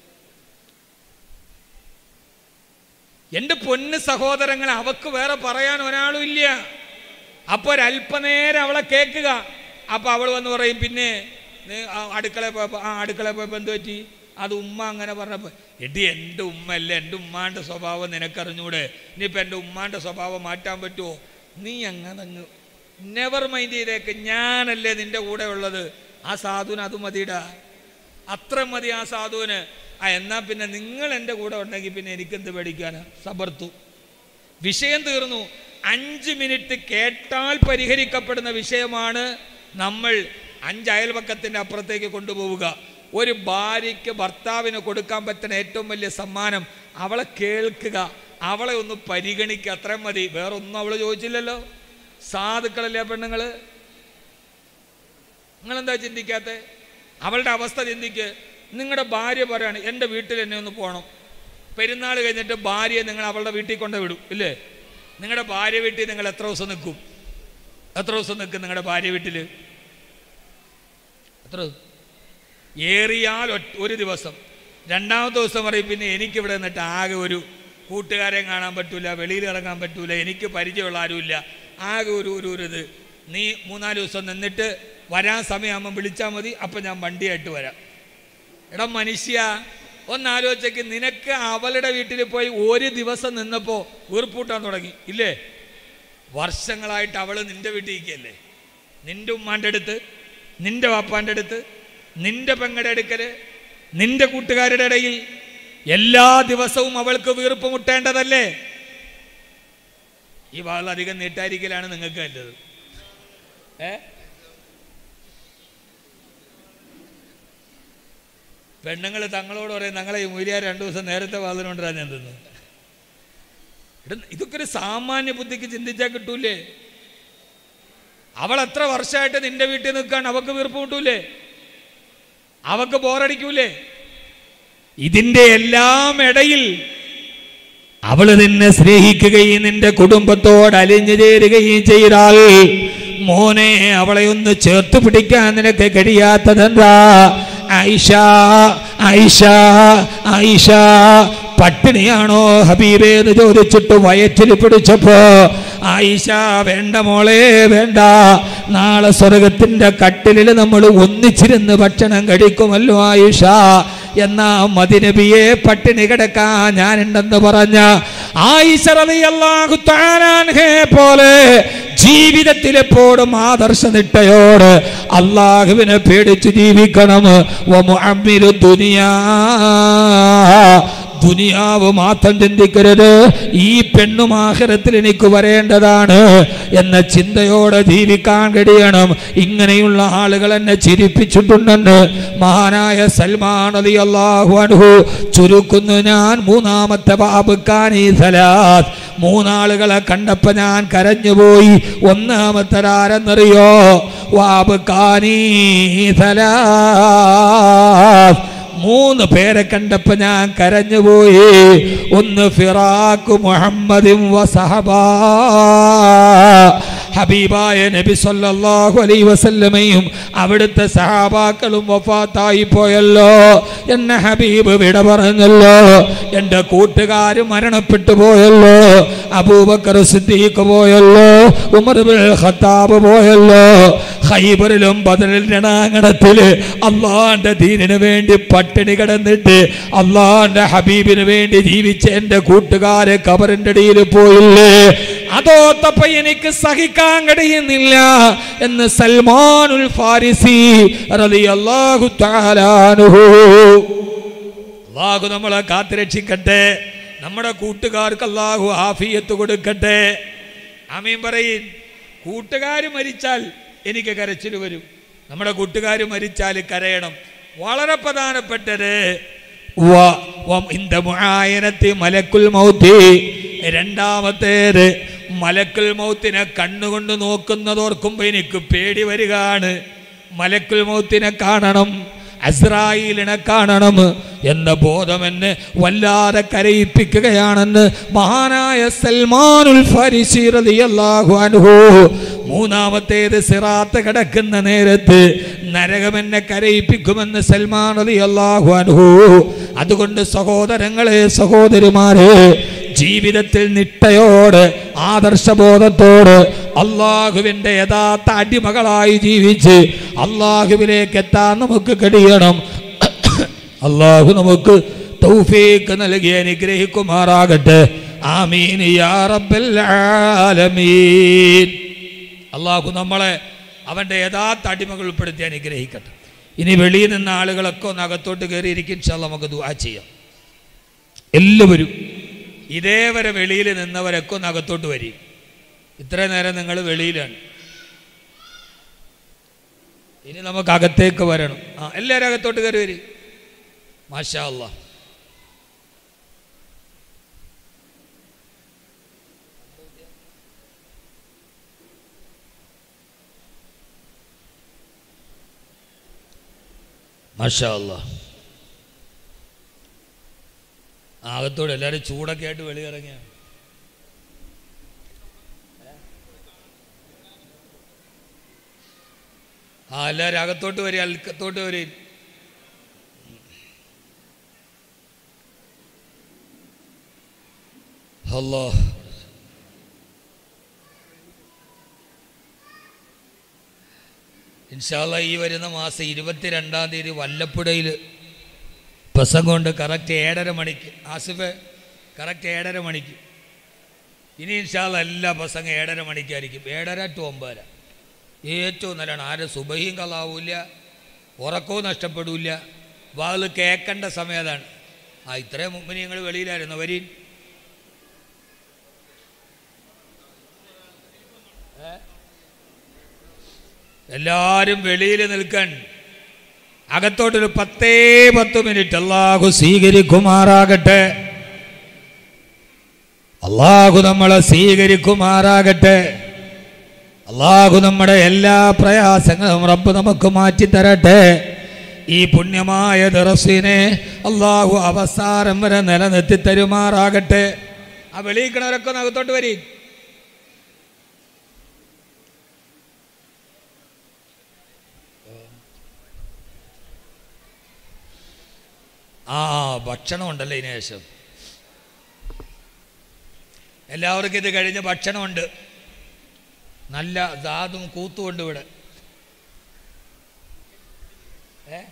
എൻ്റെ പൊന്ന് സഹോദരങ്ങൾ അവക്ക് വേറെ പറയാൻ ഒരാളും ഇല്ല അപ്പോൾ ഒരല്പനേരം അവളെ കേൾക്കുക അപ്പോൾ അവൾ വന്ന് പറയും പിന്നെ നീ ആ അടുക്കളയിൽ പോയപ്പോൾ ആ അടുക്കളയിൽ പോയപ്പോൾ എന്ത് പറ്റി അത് ഉമ്മ അങ്ങനെ പറഞ്ഞപ്പോൾ എടി എൻ്റെ ഉമ്മയല്ലേ എൻ്റെ ഉമ്മാൻ്റെ സ്വഭാവം നിനക്കറിഞ്ഞൂടെ ഇനിയിപ്പോൾ എൻ്റെ ഉമ്മാൻ്റെ സ്വഭാവം മാറ്റാൻ പറ്റുമോ നീ അങ്ങനെ അങ്ങ് നെവർ മൈൻഡ് ചെയ്തേക്ക് ഞാനല്ലേ നിൻ്റെ കൂടെ ഉള്ളത് ആ സാധുവിന് അത് മതിയിടാ അത്ര മതി ആ സാധുവിന് ആ എന്നാ പിന്നെ നിങ്ങൾ എൻ്റെ കൂടെ ഉണ്ടെങ്കിൽ പിന്നെ എനിക്കെന്ത് പേടിക്കാനാ സബർത്തു വിഷയം തീർന്നു അഞ്ച് മിനിറ്റ് കേട്ടാൽ പരിഹരിക്കപ്പെടുന്ന വിഷയമാണ് നമ്മൾ അഞ്ച് അയൽപക്കത്തിൻ്റെ അപ്പുറത്തേക്ക് കൊണ്ടുപോവുക ഒരു ഭാര്യയ്ക്ക് ഭർത്താവിന് കൊടുക്കാൻ പറ്റുന്ന ഏറ്റവും വലിയ സമ്മാനം അവളെ കേൾക്കുക അവളെ ഒന്ന് പരിഗണിക്കുക അത്രയും മതി വേറെ ഒന്നും അവൾ ചോദിച്ചില്ലല്ലോ സാധുക്കളല്ലേ പെണ്ണുങ്ങൾ നിങ്ങളെന്താ ചിന്തിക്കാത്ത അവളുടെ അവസ്ഥ ചിന്തിക്ക് നിങ്ങളുടെ ഭാര്യ പറയാണ് എൻ്റെ വീട്ടിൽ എന്നെ ഒന്ന് പോകണം പെരുന്നാൾ കഴിഞ്ഞിട്ട് ഭാര്യയെ നിങ്ങൾ അവളുടെ വീട്ടിൽ കൊണ്ട് വിടും ഇല്ലേ നിങ്ങളുടെ ഭാര്യ വീട്ടിൽ നിങ്ങൾ എത്ര ദിവസം നിൽക്കും എത്ര ദിവസം നിൽക്കും നിങ്ങളുടെ ഭാര്യ വീട്ടിൽ എത്ര ഏറിയാൽ ഒറ്റ- ഒരു ദിവസം രണ്ടാമത്തെ ദിവസം പറയും പിന്നെ എനിക്കിവിടെ നിന്നിട്ട് ആകെ ഒരു കൂട്ടുകാരെ കാണാൻ പറ്റൂല വെളിയിൽ ഇറങ്ങാൻ പറ്റൂല എനിക്ക് പരിചയമുള്ള ആരുമില്ല ആകെ ഒരു ഒരു ഒരു ഇത് നീ മൂന്നാല് ദിവസം നിന്നിട്ട് വരാൻ സമയമാകുമ്പോൾ വിളിച്ചാൽ മതി അപ്പം ഞാൻ വണ്ടിയായിട്ട് വരാം എടാ മനുഷ്യ ഒന്നാലോചിച്ചേക്ക് നിനക്ക് അവളുടെ വീട്ടിൽ പോയി ഒരു ദിവസം നിന്നപ്പോൾ വീർപ്പൂട്ടാൻ തുടങ്ങി ഇല്ലേ വർഷങ്ങളായിട്ട് അവൾ നിന്റെ വീട്ടിൽ ഇരിക്കുകയല്ലേ നിന്റെ ഉമ്മാൻ്റെ അടുത്ത് നിന്റെ വാപ്പാൻ്റെ അടുത്ത് നിന്റെ പെങ്ങളുടെ അടുക്കൽ നിന്റെ കൂട്ടുകാരുടെ ഇടയിൽ എല്ലാ ദിവസവും അവൾക്ക് വീർപ്പ് മുട്ടേണ്ടതല്ലേ ഈ വാൾ അധികം നീട്ടായിരിക്കലാണ് നിങ്ങൾക്ക് നല്ലത് ഏ പെണ്ണുങ്ങൾ തങ്ങളോട് പറയും ഞങ്ങളെ ഈ മൂലിയാർ രണ്ടു ദിവസം നേരത്തെ വാതിലുകൊണ്ടിരാൻ ഞാൻ തിന്നു എടാ, ഇതൊക്കെ ഒരു സാമാന്യ ബുദ്ധിക്ക് ചിന്തിച്ചാൽ കിട്ടൂലേ അവൾ എത്ര വർഷമായിട്ട് നിന്റെ വീട്ടിൽ നിൽക്കാൻ അവക്ക് വീർപ്പ് കിട്ടൂലേ അവക്ക് ബോറടിക്കൂലേ ഇതിന്റെ എല്ലാം ഇടയിൽ അവള് നിന്നെ സ്നേഹിക്കുകയും നിന്റെ കുടുംബത്തോട് അലിഞ്ഞു ചേരുകയും ചെയ്താൽ മോനെ അവളെ ഒന്ന് ചേർത്ത് പിടിക്കാൻ നിനക്ക് കഴിയാത്തതെന്താ ഐഷ ഐഷ ഐഷ പട്ടിണിയാണോ ഹബീബേ എന്ന് ചോദിച്ചിട്ട് വയറ്റിൽ പിടിച്ചപ്പോ ആയിഷ വേണ്ട മോളെ വേണ്ട നാളെ സ്വർഗത്തിന്റെ കട്ടിലിൽ നമ്മൾ ഒന്നിച്ചിരുന്ന് ഭക്ഷണം കഴിക്കുമല്ലോ ആയിഷ എന്നാ മദിനബിയെ പട്ടിണി കിടക്കാൻ ഞാനുണ്ടെന്ന് പറഞ്ഞ ആയിഷ റളിയല്ലാഹു തആലാൻഹെ പോലെ ജീവിതത്തിൽ എപ്പോഴും ആദർശനിട്ടയോട് അള്ളാഹുവിനെ പേടിച്ച് ജീവിക്കണം വമുഅമ്മിരു ദുനിയാ ദുനിയാവ് മാത്രം ചിന്തിക്കരുത് ഈ പെണ്ണും ആഖിറത്തിൽ എനിക്ക് വരേണ്ടതാണ് എന്ന ചിന്തയോടെ ജീവിക്കാൻ കഴിയണം ഇങ്ങനെയുള്ള ആളുകൾ എന്നെ ചിരിപ്പിച്ചിട്ടുണ്ടെന്ന് മഹാനായ സൽമാൻ അലി അള്ളാഹു അൻഹു ചുരുക്കുന്നു ഞാൻ മൂന്നാമത്തെ ബാബുക്കാൻ ഈ സലാത്ത് മൂന്നാളുകളെ കണ്ടപ്പോ ഞാൻ കരഞ്ഞുപോയി ഒന്നാമത്തെ ആരെന്നറിയോ വാബുക്കാനീ സലാത്ത് മൂന്ന് പേരെ കണ്ടപ്പോ ഞാൻ കരഞ്ഞുപോയി ഒന്ന് ഫിറാഖു മുഹമ്മദിൻ വസഹബാ ഹബീബായ നബി സല്ലല്ലാഹു അലൈഹി വസല്ലമയും അവിടുത്തെ സഹാബാക്കളും വഫാത്തായി പോയല്ലോ എന്നെ ഹബീബ് വിട പറഞ്ഞല്ലോ എൻ്റെ കൂട്ടുകാർ മരണപ്പെട്ടു പോയല്ലോ അബൂബക്കർ സിദ്ദീഖ് പോയല്ലോ ഉമർ ബിൻ ഖത്താബ് പോയല്ലോ ഹൈബറിലും ബദറിൽ രണാങ്കണത്തില് അള്ളാന്റെ ദീനിന് വേണ്ടി പട്ടിണി കിടന്നിട്ട് അള്ളാന്റെ ഹബീബിന് വേണ്ടി ജീവിച്ച എന്റെ കൂട്ടുകാരെ കബറിന്റെ അടിയിൽ പോയില്ലേ അതോത്തപ്പ എനിക്ക് സഹിക്കാൻ കഴിയുന്നില്ല എന്ന് സൽമാനുൽ ഫാരിസി റളിയല്ലാഹു തആലാനുഹു അള്ളാഹു നമ്മളെ കാത്തുരക്ഷിക്കട്ടെ നമ്മുടെ കൂട്ടുകാർക്ക് അള്ളാഹു ആഫിയത്ത് കൊടുക്കട്ടെ ആമീൻ പറയും കൂട്ടുകാർ മരിച്ചാൽ എനിക്ക് കരച്ചിൽ വരും നമ്മുടെ കൂട്ടുകാർ മരിച്ചാൽ കരയണം വളരെ പ്രധാനപ്പെട്ടത് വ- വ- ഇന്ത മുആയനത്തി മലക്കുൽ മൗത്തി രണ്ടാമത്തേത് മലക്കുൽ മൗത്തിനെ കണ്ണുകൊണ്ട് നോക്കുന്നതോർക്കുമ്പോൾ എനിക്ക് പേടി വരികയാണ് മലക്കുൽ മൗത്തിനെ കാണണം അസ്രായിലിനെ കാണണം എന്ന ബോധം എന്നെ വല്ലാതെ കരയിപ്പിക്കുകയാണെന്ന് മഹാനായ സൽമാനുൽ ഫരിസി റളിയല്ലാഹു അൻഹു മൂന്നാമത്തേത് സിറാത്ത് കിടക്കുന്ന നേരത്ത് നരകം എന്നെ കരയിപ്പിക്കുമെന്ന് സൽമാൻ റളിയല്ലാഹു അൻഹു അതുകൊണ്ട് സഹോദരങ്ങളെ സഹോദരിമാരെ ജീവിതത്തിൽ നിട്ടയോട് ആദർശബോധത്തോട് അള്ളാഹുവിൻ്റെ യഥാർത്ഥ അടിമകളായി ജീവിച്ച് അള്ളാഹുവിലേക്ക് എത്താൻ നമുക്ക് കഴിയണം അള്ളാഹു നമുക്ക് തൗഫീക്ക് നൽകി അനുഗ്രഹിക്കുമാറാകട്ടെ ആമീൻ യാ റബ്ബൽ ആലമീൻ അള്ളാഹു നമ്മളെ അവൻ്റെ യഥാർത്ഥ അടിമകൾ ഉൾപ്പെടുത്തി അനുഗ്രഹിക്കട്ടെ ഇനി വെളിയിൽ നിന്ന ആളുകളൊക്കെ ഒന്ന് അകത്തോട്ട് കയറിയിരിക്കും ഇൻഷാല്ലാ നമുക്ക് ദുആ ചെയ്യാം എല്ലാവരും ഇതേവരെ വെളിയിൽ നിന്നവരൊക്കെ ഒന്ന് അകത്തോട്ട് വരും ഇത്ര നേരം നിങ്ങൾ വെളിയിലാണ് ഇനി നമുക്ക് അകത്തേക്ക് വരണം ആ എല്ലാവരും അകത്തോട്ട് കയറി വരും മാഷാ അല്ലാ മാഷാ അല്ലാ അകത്തോട് എല്ലാവരും ചൂടൊക്കെ ആയിട്ട് വെളിയിറങ്ങിയ ആ എല്ലാവരും അകത്തോട്ട് വരി അൽക്കത്തോട്ട് വരി അല്ലോ ഇൻഷാല്ല ഈ വരുന്ന മാസം ഇരുപത്തിരണ്ടാം തീയതി വല്ലപ്പുഴയിൽ പ്രസംഗം കൊണ്ട് കറക്റ്റ് ഏഴര മണിക്ക് ആസിഫ് കറക്റ്റ് ഏഴര മണിക്ക് ഇനി ഇൻഷാല്ല എല്ലാ പ്രസംഗം ഏഴര മണിക്കായിരിക്കും ഏഴര ടു ഒമ്പതര ഏറ്റവും നല്ലതാണ് ആരും സുബഹിയും കളാവൂല ഉറക്കവും നഷ്ടപ്പെടില്ല വാതിൽ കേൾക്കേണ്ട സമയം അതാണ് ആ ഇത്രയും മുമ്പ് നിങ്ങൾ വെളിയിലായിരുന്നു വരീൻ എല്ലാവരും വെളിയിൽ നിൽക്കാൻ അകത്തോട്ടൊരു പത്തേ പത്ത് മിനിറ്റ് അള്ളാഹു സ്വീകരിക്കുമാറാകട്ടെ അള്ളാഹു നമ്മളെ സ്വീകരിക്കുമാറാകട്ടെ അള്ളാഹു നമ്മുടെ എല്ലാ പ്രയാസങ്ങളും റബ്ബ് നമുക്ക് മാറ്റി തരട്ടെ ഈ പുണ്യമായ ദറസിനെ അള്ളാഹു അവസാനം വരെ നിലനിർത്തി തരുമാറാകട്ടെ ആ വെളിയിക്കണവരൊക്കെ ഒന്ന് അകത്തോട്ട് വരീ ആ ഭക്ഷണം ഉണ്ടല്ലോ ഇതിന് ശേഷം എല്ലാവർക്കും ഇത് കഴിഞ്ഞ് ഭക്ഷണമുണ്ട് നല്ല ദാതും കൂത്തുമുണ്ട് ഇവിടെ ഏ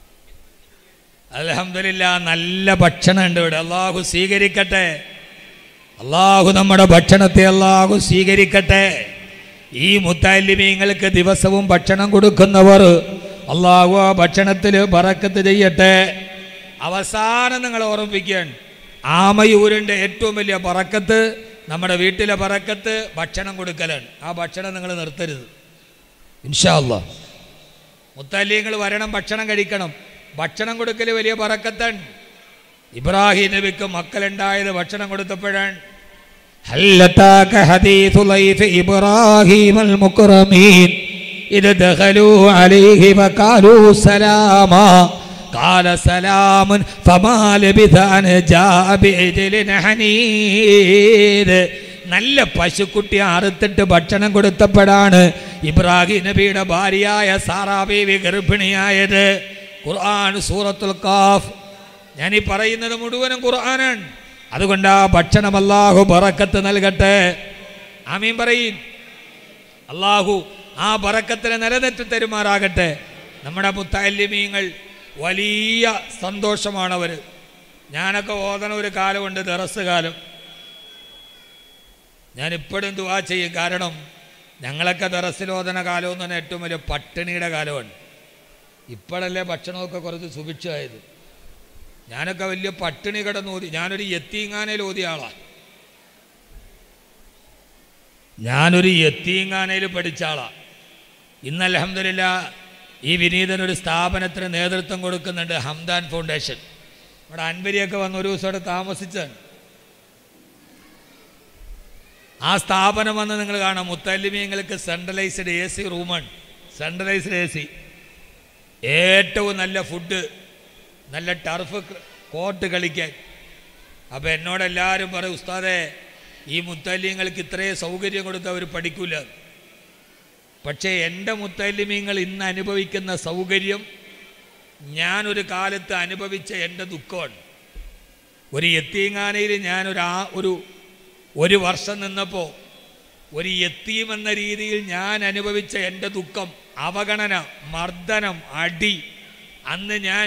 അലഹമില്ല നല്ല ഭക്ഷണം ഉണ്ട് ഇവിടെ അള്ളാഹു സ്വീകരിക്കട്ടെ അള്ളാഹു നമ്മുടെ ഭക്ഷണത്തെ അള്ളാഹു സ്വീകരിക്കട്ടെ ഈ മുത്താലിമീങ്ങൾക്ക് ദിവസവും ഭക്ഷണം കൊടുക്കുന്നവർ അള്ളാഹു ആ ഭക്ഷണത്തിൽ ബറക്കത്ത് ചെയ്യട്ടെ അവസാനം നിങ്ങൾ ഓർമ്മിപ്പിക്കുകയാണ് ആമയൂരിൻ്റെ ഏറ്റവും വലിയ പറക്കത്ത് നമ്മുടെ വീട്ടിലെ പറക്കത്ത് ഭക്ഷണം കൊടുക്കലാണ് ആ ഭക്ഷണം നിങ്ങൾ നിർത്തരുത് ഇൻഷാ അല്ലാ മുത്തല്ലിങ്ങൾ വരണം ഭക്ഷണം കഴിക്കണം ഭക്ഷണം കൊടുക്കൽ വലിയ പറക്കത്താണ് ഇബ്രാഹിം നബിക്ക് മക്കളുണ്ടായത് ഭക്ഷണം കൊടുത്തപ്പോഴാണ് هل أتاك حديث ضيف إبراهيم المكرمين إذ دخلوا عليه فقالوا سلاما قال سلام فما لبث أن جاء بعجل حنيذ നല്ല പശുക്കുട്ടി അറുത്തിട്ട് ഭക്ഷണം കൊടുത്തപ്പോഴാണ് ഇബ്രാഹിം നബിയുടെ ഭാര്യയായ സാറാബീവി ഗർഭിണിയായത് ഖുർആൻ സൂറത്തുൽ കാഫ് ഞാൻ ഈ പറയുന്നത് മുഴുവനും ഖുർആനാണ് അതുകൊണ്ട് ആ ഭക്ഷണം അല്ലാഹു ബറക്കത്ത് നൽകട്ടെ ആമീൻ പറയും അള്ളാഹു ആ ബറക്കത്തിനെ നിലനിർത്തി തരുമാറാകട്ടെ നമ്മുടെ മുത്താലിമീങ്ങൾ വലിയ സന്തോഷമാണവർ ഞാനൊക്കെ ഓതണ ഒരു കാലമുണ്ട് ദറസ് കാലം ഞാൻ ഇപ്പോഴും ദുവാ ചെയ്യും കാരണം ഞങ്ങളൊക്കെ ദറസിലോദന കാലം എന്ന് പറഞ്ഞാൽ ഏറ്റവും വലിയ പട്ടിണിയുടെ കാലമാണ് ഇപ്പോഴല്ലേ ഭക്ഷണമൊക്കെ കുറച്ച് സുഭിക്ഷമായത് ഞാനൊക്കെ വലിയ പട്ടിണി കിടന്ന് ഓതി ഞാനൊരു എത്തീങ്ങാനയിൽ ഓതിയ ആളാണ് ഞാനൊരു എത്തീങ്ങാനയിൽ പഠിച്ച ആളാണ് ഇന്ന് അലഹമില്ല ഈ വിനീതൻ ഒരു സ്ഥാപനത്തിന് നേതൃത്വം കൊടുക്കുന്നുണ്ട് ഹംദാൻ ഫൗണ്ടേഷൻ ഇവിടെ അൻവരിയൊക്കെ വന്ന് ഒരു ദിവസം അവിടെ താമസിച്ചാണ് ആ സ്ഥാപനം വന്ന് നിങ്ങൾ കാണാം മുത്തല്ലിമീങ്ങൾക്ക് സെൻട്രലൈസ്ഡ് എ സി റൂമാണ് സെൻട്രലൈസ്ഡ് എ സി ഏറ്റവും നല്ല ഫുഡ് നല്ല ടർഫ് കോർട്ട് കളിക്കാൻ അപ്പോൾ എന്നോട് എല്ലാവരും പറയും ഉസ്താദെ ഈ മുത്തല്ലിങ്ങൾക്ക് ഇത്രയും സൗകര്യം കൊടുത്ത് അവർ പഠിക്കൂല പക്ഷേ എൻ്റെ മുത്തല്ലിമീങ്ങൾ ഇന്ന് അനുഭവിക്കുന്ന സൗകര്യം ഞാനൊരു കാലത്ത് അനുഭവിച്ച എൻ്റെ ദുഃഖമാണ് ഒരു എത്തീങ്ങാനയിൽ ഞാനൊരു ആ ഒരു ഒരു വർഷം നിന്നപ്പോൾ ഒരു എത്തീം എന്ന രീതിയിൽ ഞാൻ അനുഭവിച്ച എൻ്റെ ദുഃഖം അവഗണന മർദ്ദനം അടി അന്ന് ഞാൻ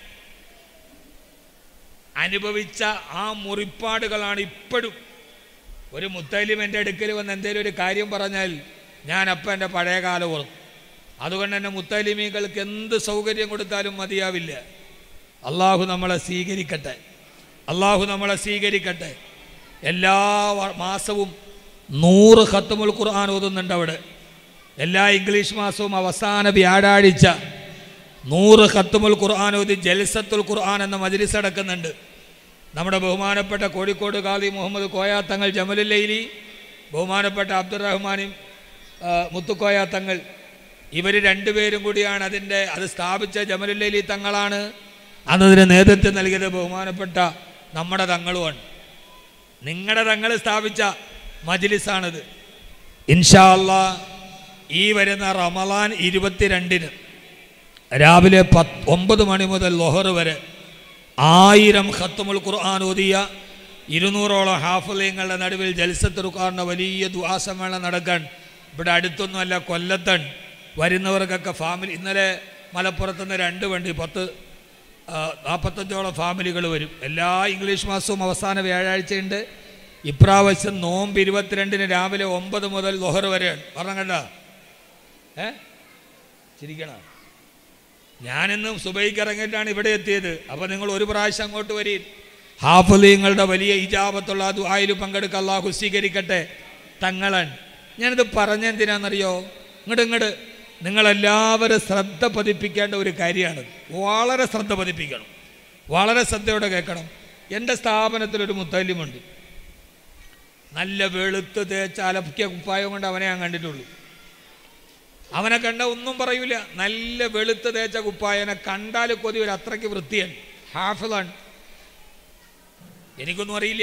അനുഭവിച്ച ആ മുറിപ്പാടുകളാണ് ഇപ്പോഴും ഒരു മുത്തലിം എൻ്റെ അടുക്കൽ വന്ന് എന്തെങ്കിലും ഒരു കാര്യം പറഞ്ഞാൽ ഞാൻ അപ്പം എൻ്റെ പഴയ കാലം ഓർക്കും അതുകൊണ്ട് തന്നെ മുത്തലിമീകൾക്ക് എന്ത് സൗകര്യം കൊടുത്താലും മതിയാവില്ല അള്ളാഹു നമ്മളെ സ്വീകരിക്കട്ടെ അള്ളാഹു നമ്മളെ സ്വീകരിക്കട്ടെ എല്ലാ വ- മാസവും നൂറ് ഖത്തുമുൽ ഖുർആൻ ഓതുന്നുണ്ട് അവിടെ എല്ലാ ഇംഗ്ലീഷ് മാസവും അവസാന വ്യാഴാഴ്ച നൂറ് ഖത്തുമുൽ ഖുർആൻ ഓതി ജൽസത്തുൽ ഖുർആൻ എന്ന മജ്ലിസ് അടക്കുന്നുണ്ട് നമ്മുടെ ബഹുമാനപ്പെട്ട കോഴിക്കോട് ഖാദി മുഹമ്മദ് കോയ തങ്ങൾ ജമലുല്ലൈലി ബഹുമാനപ്പെട്ട അബ്ദുറഹ്മാനും ആ, മുത്തുക്കോയ തങ്ങൾ ഇവർ രണ്ടുപേരും കൂടിയാണ് അതിൻ്റെ അത് സ്ഥാപിച്ച ജമലുല്ലൈലി തങ്ങളാണ് അന്നതിന് നേതൃത്വം നൽകിയത് ബഹുമാനപ്പെട്ട നമ്മുടെ തങ്ങളുമാണ് നിങ്ങളുടെ തങ്ങൾ സ്ഥാപിച്ച മജ്ലിസാണിത് ഇൻഷാ അല്ലാ ഈ വരുന്ന റമലാൻ ഇരുപത്തിരണ്ടിന് രാവിലെ പത്ത് ഒമ്പത് മണി മുതൽ ലൊഹർ വരെ ആയിരം ഖത്തുമുൽ ഖുർആൻ ഓതിയ ഇരുന്നൂറോളം ഹാഫലയങ്ങളുടെ നടുവിൽ ജൽസത്തുറുക്കാറിൻ്റെ വലിയ ദുആസമേളനം നടക്കാൻ ഇവിടെ അടുത്തൊന്നുമല്ല കൊല്ലത്തൺ വരുന്നവർക്കൊക്കെ ഫാമിലി ഇന്നലെ മലപ്പുറത്ത് നിന്ന് രണ്ട് വണ്ടി പത്ത് ആ, നാൽപ്പത്തഞ്ചോളം ഫാമിലികൾ വരും എല്ലാ ഇംഗ്ലീഷ് മാസവും അവസാന വ്യാഴാഴ്ചയുണ്ട് ഇപ്രാവശ്യം നോമ്പ് ഇരുപത്തിരണ്ടിന് രാവിലെ ഒമ്പത് മുതൽ ലൊഹർ വരെയാണ് പറഞ്ഞ കണ്ട ഏ ചിരിക്കണ ഞാനിന്നും സുബൈക്ക് ഇറങ്ങിയിട്ടാണ് ഇവിടെ എത്തിയത് അപ്പോൾ നിങ്ങൾ ഒരു പ്രാവശ്യം അങ്ങോട്ട് വരീൻ ഹാഫലീങ്ങളുടെ വലിയ ഇജാബത്തുള്ള ദുആയിൽ പങ്കെടുക്കുക അള്ളാഹു സ്വീകരിക്കട്ടെ തങ്ങളൻ ഞാനിത് പറഞ്ഞെന്തിനാണെന്നറിയോ ഇങ്ങോട്ട് ഇങ്ങോട്ട് നിങ്ങളെല്ലാവരും ശ്രദ്ധ പതിപ്പിക്കേണ്ട ഒരു കാര്യമാണ് വളരെ ശ്രദ്ധ പതിപ്പിക്കണം വളരെ ശ്രദ്ധയോടെ കേൾക്കണം എൻ്റെ സ്ഥാപനത്തിലൊരു മുത്തല്യമുണ്ട് നല്ല വെളുത്ത് തേച്ച് അലപ്പിയ കുപ്പായം കൊണ്ട് അവനെ ഞാൻ കണ്ടിട്ടുള്ളൂ അവനെ കണ്ട ഒന്നും പറയൂല നല്ല വെളുത്ത് തേച്ച കുപ്പായനെ കണ്ടാൽ കൊതി ഒരു അത്രയ്ക്ക് വൃത്തിയാണ് ഹാഫിളാണ് എനിക്കൊന്നും അറിയില്ല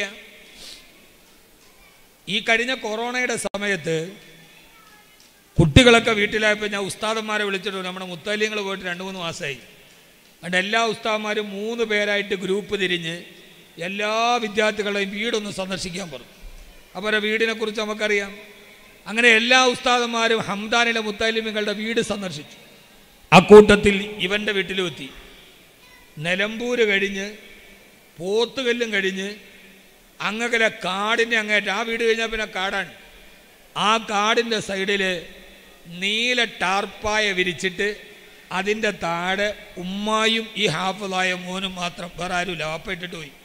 ഈ കഴിഞ്ഞ കൊറോണയുടെ സമയത്ത് കുട്ടികളൊക്കെ വീട്ടിലായപ്പോൾ ഞാൻ ഉസ്താദന്മാരെ വിളിച്ചിട്ട് നമ്മുടെ മുത്തല്യങ്ങൾ പോയിട്ട് രണ്ട് മൂന്ന് മാസമായി അതുകൊണ്ട് എല്ലാ ഉസ്താദന്മാരും മൂന്ന് പേരായിട്ട് ഗ്രൂപ്പ് തിരിഞ്ഞ് എല്ലാ വിദ്യാർത്ഥികളുടെയും വീടൊന്ന് സന്ദർശിക്കാൻ പറഞ്ഞു അപ്പോൾ അവരുടെ വീടിനെക്കുറിച്ച് നമുക്കറിയാം അങ്ങനെ എല്ലാ ഉസ്താദന്മാരും ഹംദാനിലെ മുത്തലിമികളുടെ വീട് സന്ദർശിച്ചു അക്കൂട്ടത്തിൽ ഇവൻ്റെ വീട്ടിലും എത്തി നിലമ്പൂര് കഴിഞ്ഞ് പോത്തുകല്ലും കഴിഞ്ഞ് അങ്ങകലെ കാടിൻ്റെ അങ്ങേറ്റം ആ വീട് കഴിഞ്ഞാൽ പിന്നെ കാടാണ് ആ കാടിൻ്റെ സൈഡിൽ നീല ടാർപ്പായ വിരിച്ചിട്ട് അതിൻ്റെ താഴെ ഉമ്മായും ഈ ഹാഫിളായ മോനും മാത്രം വേറെ ആരുമില്ല വാപ്പ ഇട്ടിട്ട് പോയി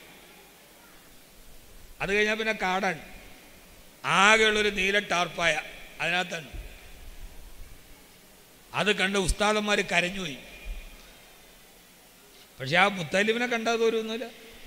അത് കഴിഞ്ഞാൽ പിന്നെ കാടാണ് ആകെയുള്ളൊരു നീല ടാർപ്പായ അതിനകത്താണ് അത് കണ്ട് ഉസ്താദന്മാർ കരഞ്ഞുപോയി പക്ഷെ ആ മുത്തലിമിനെ കണ്ടത് ഒന്നുമില്ല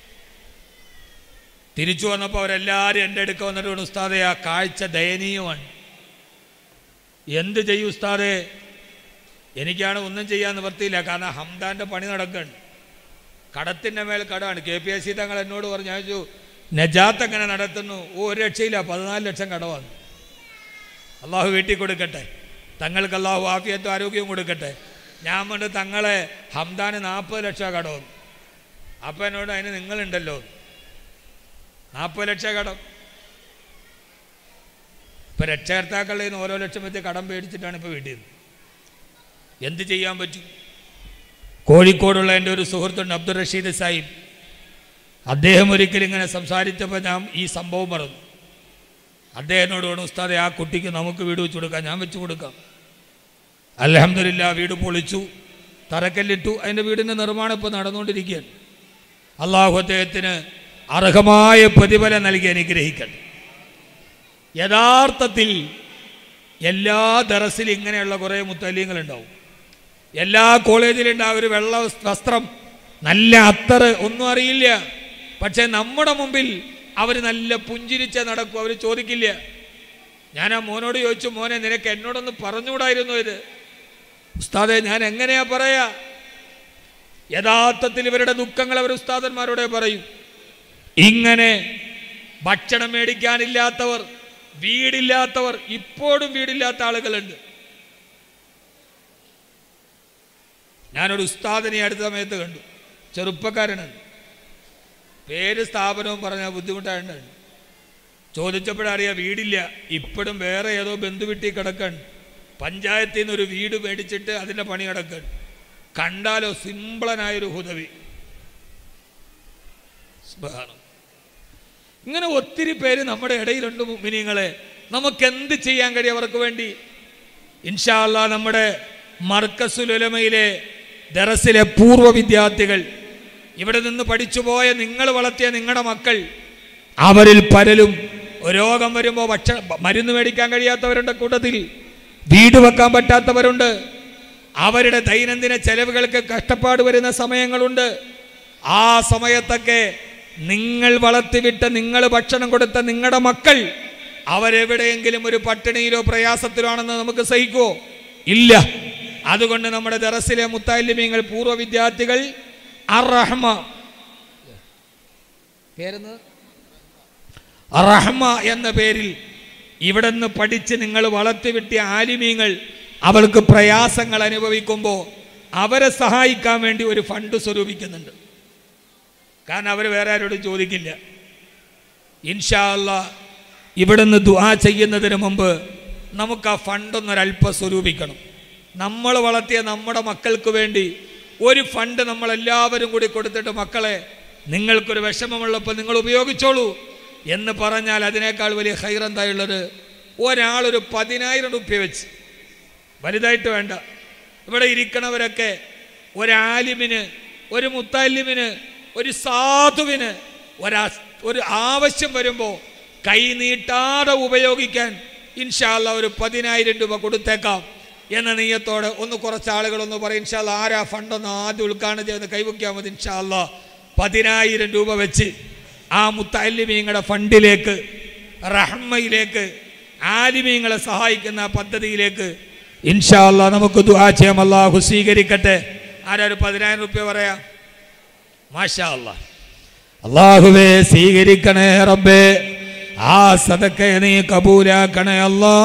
തിരിച്ചു വന്നപ്പോൾ അവരെല്ലാവരും എൻ്റെ അടുക്ക വന്നിട്ട് പറഞ്ഞു, ഉസ്താദെ ആ കാഴ്ച ദയനീയമാണ് എന്ത് ചെയ്യും ഉസ്താദെ എനിക്കാണ് ഒന്നും ചെയ്യാൻ നിവർത്തിയില്ല കാരണം ഹംദാൻ്റെ പണി നടക്കുകയാണ് കടത്തിൻ്റെ മേൽ കടമാണ് K P S C Thangal എന്നോട് പറഞ്ഞു ഞാൻ ചോദിച്ചു നജാത്ത് എങ്ങനെ നടത്തുന്നു ഓ ഒരു രക്ഷയില്ല പതിനാല് ലക്ഷം കടമാണ് അള്ളാഹു വീട്ടിൽ കൊടുക്കട്ടെ തങ്ങൾക്ക് അള്ളാഹു ആഫിയത്തും ആരോഗ്യവും കൊടുക്കട്ടെ ഞാൻ കൊണ്ട് തങ്ങളെ ഹംദാന് നാൽപ്പത് ലക്ഷം കടമെന്ന് അപ്പം എന്നോട് അതിന് നിങ്ങളുണ്ടല്ലോ നാൽപ്പത് ലക്ഷം കടം ഇപ്പം രക്ഷകർത്താക്കളുടെ കയ്യിൽ നിന്ന് ഓരോ ലക്ഷം വെച്ച് കടം പേടിച്ചിട്ടാണ് ഇപ്പോൾ വീട്ടിൽ നിന്ന് എന്ത് ചെയ്യാൻ പറ്റും കോഴിക്കോടുള്ള എൻ്റെ ഒരു സുഹൃത്തുണ്ട് അബ്ദുൾ റഷീദ് സാഹിബ് അദ്ദേഹം ഒരിക്കലും ഇങ്ങനെ സംസാരിച്ചപ്പോൾ ഞാൻ ഈ സംഭവം പറഞ്ഞു അദ്ദേഹത്തിനോട് വേണം ഉസ്താദെ ആ കുട്ടിക്ക് നമുക്ക് വീട് വെച്ച് കൊടുക്കാം ഞാൻ വെച്ച് കൊടുക്കാം അലഹമില്ല വീട് പൊളിച്ചു തറക്കല്ലിട്ടു അതിൻ്റെ വീടിൻ്റെ നിർമ്മാണം ഇപ്പോൾ നടന്നുകൊണ്ടിരിക്കുകയാണ് അള്ളാഹു അദ്ദേഹത്തിന് അർഹമായ പ്രതിഫലം നൽകി അനുഗ്രഹിക്കട്ടെ യഥാർത്ഥത്തിൽ എല്ലാ ദറസിലും ഇങ്ങനെയുള്ള കുറേ മുത്തല്യങ്ങളുണ്ടാവും എല്ലാ കോളേജിലുണ്ടാവും ഒരു വെള്ള വസ്ത്രം നല്ല അത്തറ് ഒന്നും അറിയില്ല പക്ഷെ നമ്മുടെ മുമ്പിൽ അവർ നല്ല പുഞ്ചിരിച്ച നടക്കും അവർ ചോദിക്കില്ല ഞാൻ ആ മോനോട് ചോദിച്ചു മോനെ നിനക്ക് എന്നോടൊന്ന് പറഞ്ഞുകൂടായിരുന്നു ഇത് ഉസ്താദെ ഞാൻ എങ്ങനെയാ പറയാ യഥാർത്ഥത്തിൽ ഇവരുടെ ദുഃഖങ്ങൾ അവർ ഉസ്താദന്മാരോടെ പറയും ഇങ്ങനെ ഭക്ഷണം മേടിക്കാനില്ലാത്തവർ വീടില്ലാത്തവർ ഇപ്പോഴും വീടില്ലാത്ത ആളുകളുണ്ട് ഞാനൊരു ഉസ്താദിനെ അടുത്ത സമയത്ത് കണ്ടു ചെറുപ്പക്കാരനാണ് പേര് സ്ഥാപനവും പറഞ്ഞാൽ ബുദ്ധിമുട്ടായിട്ടുണ്ട് ചോദിച്ചപ്പോഴറിയാം വീടില്ല ഇപ്പോഴും വേറെ ഏതോ ബന്ധുവിട്ടി കിടക്കാണ് പഞ്ചായത്തിൽ നിന്ന് ഒരു വീട് മേടിച്ചിട്ട് അതിൻ്റെ പണി കിടക്കാണ് കണ്ടാലോ സിമ്പിളനായൊരു ഹുദവി സുബ്ഹാനല്ലാഹ്. ഇങ്ങനെ ഒത്തിരി പേര് നമ്മുടെ ഇടയിലുണ്ട് മിനിങ്ങളെ നമുക്ക് എന്ത് ചെയ്യാൻ കഴിയും അവർക്ക് വേണ്ടി ഇൻഷാല്ല നമ്മുടെ മർക്കസുലുലമയിലെ ദറസിലെ പൂർവ്വ വിദ്യാർത്ഥികൾ ഇവിടെ നിന്ന് പഠിച്ചുപോയ നിങ്ങൾ വളർത്തിയ നിങ്ങളുടെ മക്കൾ അവരിൽ പലരും രോഗം വരുമ്പോൾ ഭക്ഷ മരുന്ന് മേടിക്കാൻ കഴിയാത്തവരുടെ കൂട്ടത്തിൽ വീട് വെക്കാൻ പറ്റാത്തവരുണ്ട് അവരുടെ ദൈനംദിന ചെലവുകൾക്ക് കഷ്ടപ്പാട് വരുന്ന സമയങ്ങളുണ്ട് ആ സമയത്തൊക്കെ നിങ്ങൾ വളർത്തിവിട്ട നിങ്ങൾ ഭക്ഷണം കൊടുത്ത നിങ്ങളുടെ മക്കൾ അവരെവിടെയെങ്കിലും ഒരു പട്ടിണിയിലോ പ്രയാസത്തിലോ ആണെന്ന് നമുക്ക് സഹിക്കുമോ ഇല്ല അതുകൊണ്ട് നമ്മുടെ ദറസിലെ മുത്താലിമ്യങ്ങൾ പൂർവ്വ വിദ്യാർത്ഥികൾ അറഹ്മ പേരെന്ന് റഹ്മ എന്ന പേരിൽ ഇവിടെ നിന്ന് പഠിച്ച് നിങ്ങൾ വളർത്തിവിട്ടിയ ആലിമീങ്ങൾ അവർക്ക് പ്രയാസങ്ങൾ അനുഭവിക്കുമ്പോൾ അവരെ സഹായിക്കാൻ വേണ്ടി ഒരു ഫണ്ട് സ്വരൂപിക്കുന്നുണ്ട് കാരണം അവർ വേറെ ആരോടും ചോദിക്കില്ല ഇൻഷാല്ല ഇവിടുന്ന് ദുആ ചെയ്യുന്നതിന് മുമ്പ് നമുക്ക് ആ ഫണ്ടൊന്നൊരല്പം സ്വരൂപിക്കണം നമ്മൾ വളർത്തിയ നമ്മുടെ മക്കൾക്ക് വേണ്ടി ഒരു ഫണ്ട് നമ്മളെല്ലാവരും കൂടി കൊടുത്തിട്ട് മക്കളെ നിങ്ങൾക്കൊരു വിഷമമുള്ളപ്പോൾ നിങ്ങൾ ഉപയോഗിച്ചോളൂ എന്ന് പറഞ്ഞാൽ അതിനേക്കാൾ വലിയ ഹൈർ എന്തായുള്ളത് ഒരാളൊരു പതിനായിരം റുപ്യ വെച്ച് വലുതായിട്ട് വേണ്ട ഇവിടെ ഇരിക്കണവരൊക്കെ ഒരാലിമിന് ഒരു മുത്താലിമിന് ഒരു സാധുവിന് ഒരാ ഒരു ആവശ്യം വരുമ്പോൾ കൈ നീട്ടാതെ ഉപയോഗിക്കാൻ ഇൻഷാല്ല ഒരു പതിനായിരം രൂപ കൊടുത്തേക്കാം എന്ന നെയ്യത്തോടെ ഒന്ന് കുറച്ച് ആളുകളൊന്ന് പറയും ഇൻഷാല്ല ആരാ ഫണ്ടൊന്ന് ആദ്യം ഉദ്ഘാടനം ചെയ്യുന്ന കൈവയ്ക്കാൻ മതി ഇൻഷാല്ല പതിനായിരം രൂപ വെച്ച് ആ മുത്താലിമീങ്ങളുടെ ഫണ്ടിലേക്ക് റഹ്മയിലേക്ക് ആലിമീങ്ങളെ സഹായിക്കുന്ന പദ്ധതിയിലേക്ക് ഇൻഷാല്ല നമുക്ക് ദുആ ചെയ്യാം അല്ലാഹു സ്വീകരിക്കട്ടെ ആരാ ഒരു പതിനായിരം റുപ്യ പറയാ മാഷാ അല്ലാ അള്ളാഹുവേ സ്വീകരിക്കണേ റബ്ബേ ആ സദക്കയെ നീ കബൂലാക്കണേ അല്ലാ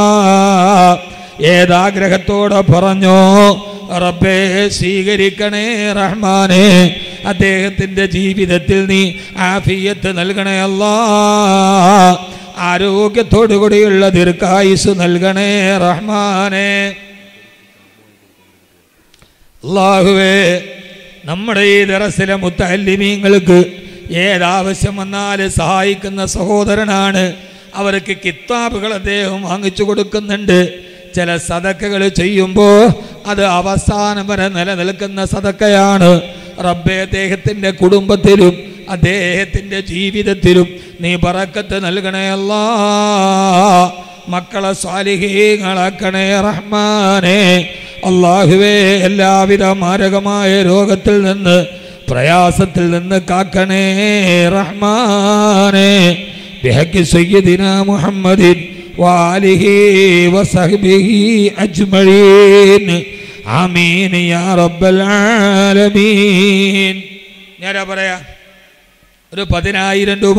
ഏതാഗ്രഹത്തോടെ പറഞ്ഞോ റബ്ബേ സ്വീകരിക്കണേ റഹ്മാനെ അദ്ദേഹത്തിൻ്റെ ജീവിതത്തിൽ നീ ആഫിയത്ത് നൽകണേ അല്ലാ ആരോഗ്യത്തോടുകൂടിയുള്ള ദീർഘായുസ് നൽകണേ റഹ്മാനെ അള്ളാഹുവേ നമ്മുടെ ഈ ദറസിലെ മുത്തല്ലിമീങ്ങൾക്ക് ഏതാവശ്യം വന്നാലും സഹായിക്കുന്ന സഹോദരനാണ് അവർക്ക് കിതാബുകൾ അദ്ദേഹം വാങ്ങിച്ചു കൊടുക്കുന്നുണ്ട് ചില സതക്കകൾ ചെയ്യുമ്പോൾ അത് അവസാനം വരെ നിലനിൽക്കുന്ന സതക്കയാണ് റബ്ബെ അദ്ദേഹത്തിൻ്റെ കുടുംബത്തിലും അദ്ദേഹത്തിൻ്റെ ജീവിതത്തിലും നീ പറക്കത്ത് നൽകണയല്ല മക്കളെ സ്വാലിഹീങ്ങളാക്കണേ റഹ്മാനെ അള്ളാഹുവേ എല്ലാവിധ മാരകമായ രോഗത്തിൽ നിന്ന് പ്രയാസത്തിൽ നിന്ന് കാക്കണേ റഹ്മാനെ ബിഹക്കി സയ്യിദിന മുഹമ്മദിൻ വാലിഹി വസഹ്ബിഹി അജ്മഈൻ ആമീൻ യാ റബ്ബൽ ആലമീൻ ഞാനാ പറയാ ഒരു പതിനായിരം രൂപ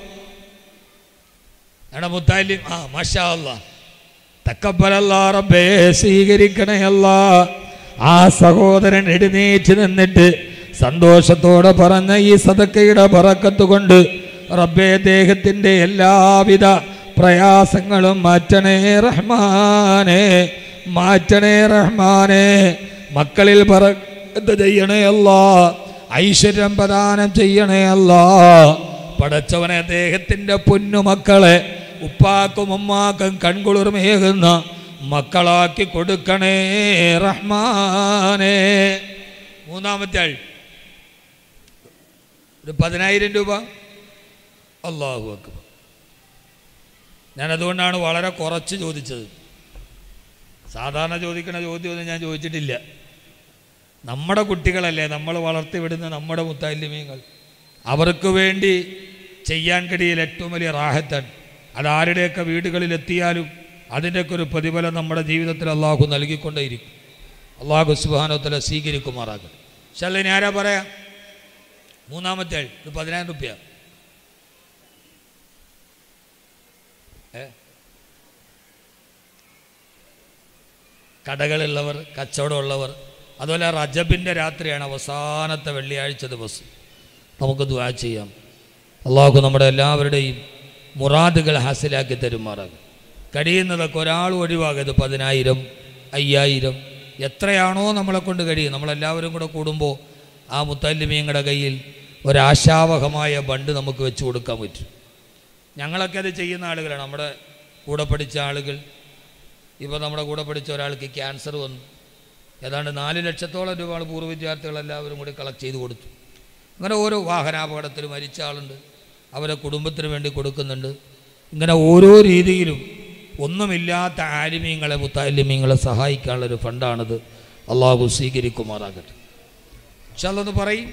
എടാ മുത്താലിം ആ മാഷാ അല്ലാ തക്കബലല്ല റബ്ബേ സ്വീകരിക്കണേ അല്ല ആ സഹോദരൻ എഴുന്നേറ്റ് നിന്നിട്ട് സന്തോഷത്തോടെ പറഞ്ഞ ഈ സതക്കയുടെ പറക്കത്ത് കൊണ്ട് റബ്ബേ അദ്ദേഹത്തിൻ്റെ എല്ലാവിധ പ്രയാസങ്ങളും മാറ്റണേ റഹ്മാനെ മാറ്റണേ റഹ്മാനെ മക്കളിൽ പറത്ത് ചെയ്യണേ അല്ല ഐശ്വര്യം പ്രദാനം ചെയ്യണേ അല്ല പടച്ചവനെ അദ്ദേഹത്തിൻ്റെ പൊന്നുമക്കളെ ഉപ്പാക്കും ഉമ്മാക്കും കൺകുളിർമേകുന്ന മക്കളാക്കി കൊടുക്കണേ റഹ്മാനെ മൂന്നാമത്തെ ആൾ ഒരു പതിനായിരം രൂപ അള്ളാഹു അക്ബർ ഞാൻ അതുകൊണ്ടാണ് വളരെ കുറച്ച് ചോദിച്ചത് സാധാരണ ചോദിക്കുന്ന ചോദ്യമൊന്നും ഞാൻ ചോദിച്ചിട്ടില്ല നമ്മുടെ കുട്ടികളല്ലേ നമ്മൾ വളർത്തി വിടുന്ന നമ്മുടെ മുത്താലിമീങ്ങൾ അവർക്ക് വേണ്ടി ചെയ്യാൻ കഴിയൽ ഏറ്റവും വലിയ റാഹത്താണ് അത് ആരുടെയൊക്കെ വീടുകളിൽ എത്തിയാലും അതിൻ്റെയൊക്കെ ഒരു പ്രതിഫലം നമ്മുടെ ജീവിതത്തിൽ അള്ളാഹു നൽകിക്കൊണ്ടേയിരിക്കും അള്ളാഹു സുബാനോത്തല സ്വീകരിക്കുമാറാകട്ടെ പക്ഷെ അല്ല ഇനി ആരാ പറയാം മൂന്നാമത്തെ ആൾ ഇത് പതിനായിരം റുപ്യ ഏ കടകളുള്ളവർ കച്ചവടമുള്ളവർ അതുപോലെ റജബിൻ്റെ രാത്രിയാണ് അവസാനത്തെ വെള്ളിയാഴ്ച ദിവസം നമുക്ക് ദുആ ചെയ്യാം അള്ളാഹു നമ്മുടെ എല്ലാവരുടെയും മുറാദുകൾ ഹാസിലാക്കി തരുമാറാകും കഴിയുന്നതൊക്കെ ഒരാൾ ഒഴിവാകരുത് പതിനായിരം അയ്യായിരം എത്രയാണോ നമ്മളെ കൊണ്ട് കഴിയും നമ്മളെല്ലാവരും കൂടെ കൂടുമ്പോൾ ആ മുത്തല്ലിമീങ്ങളുടെ കയ്യിൽ ഒരാശാവഹമായ ബണ്ട് നമുക്ക് വെച്ച് കൊടുക്കാൻ പറ്റും ഞങ്ങളൊക്കെ അത് ചെയ്യുന്ന ആളുകളാണ് നമ്മുടെ കൂടെ പഠിച്ച ആളുകൾ ഇപ്പോൾ നമ്മുടെ കൂടെ പഠിച്ച ഒരാൾക്ക് ക്യാൻസർ വന്നു ഏതാണ്ട് നാല് ലക്ഷത്തോളം രൂപയാണ് പൂർവ്വ വിദ്യാർത്ഥികളെല്ലാവരും കൂടി കളക്ട് ചെയ്ത് കൊടുത്തു അങ്ങനെ ഓരോ വാഹനാപകടത്തിൽ മരിച്ച ആളുണ്ട് അവരെ കുടുംബത്തിന് വേണ്ടി കൊടുക്കുന്നുണ്ട് ഇങ്ങനെ ഓരോ രീതിയിലും ഒന്നുമില്ലാത്ത ആലിമീങ്ങളെ മുത്താലിമീങ്ങളെ സഹായിക്കാനുള്ളൊരു ഫണ്ടാണിത് അള്ളാഹു സ്വീകരിക്കുമാറാകട്ടെ പക്ഷെ അതൊന്ന് പറയും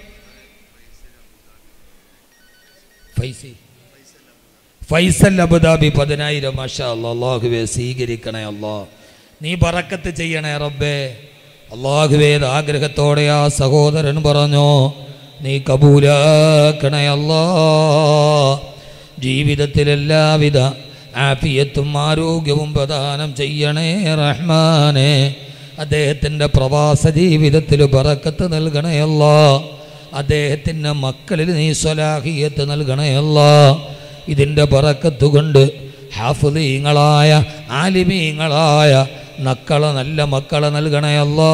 ഫൈസി ഫൈസൽ അബുദാബി പതിനായിരം മാഷാ അല്ലാ അള്ളാഹുവെ സ്വീകരിക്കണേ അല്ലാ നീ പറക്കത്ത് ചെയ്യണേ റബ്ബേ അള്ളാഹുവേ ഇത് ആഗ്രഹത്തോടെ ആ സഹോദരൻ പറഞ്ഞു നീ കബൂലാക്കണേ അല്ലാ ജീവിതത്തിൽ എല്ലാവിധ ആഫിയത്തും ആരോഗ്യവും പ്രദാനം ചെയ്യണേ റഹ്മാനെ അദ്ദേഹത്തിൻ്റെ പ്രവാസ ജീവിതത്തിൽ ബറക്കത്ത് നൽകണേ അല്ലാ അദ്ദേഹത്തിൻ്റെ മക്കളിൽ നീ സ്വലാഹിയത്ത് നൽകണേ അല്ലാ ഇതിൻ്റെ ബറക്കത്ത് കൊണ്ട് ഹാഫുദീങ്ങളായ ആലിമീങ്ങളായ മക്കളെ നല്ല മക്കളെ നൽകണേ അല്ലാ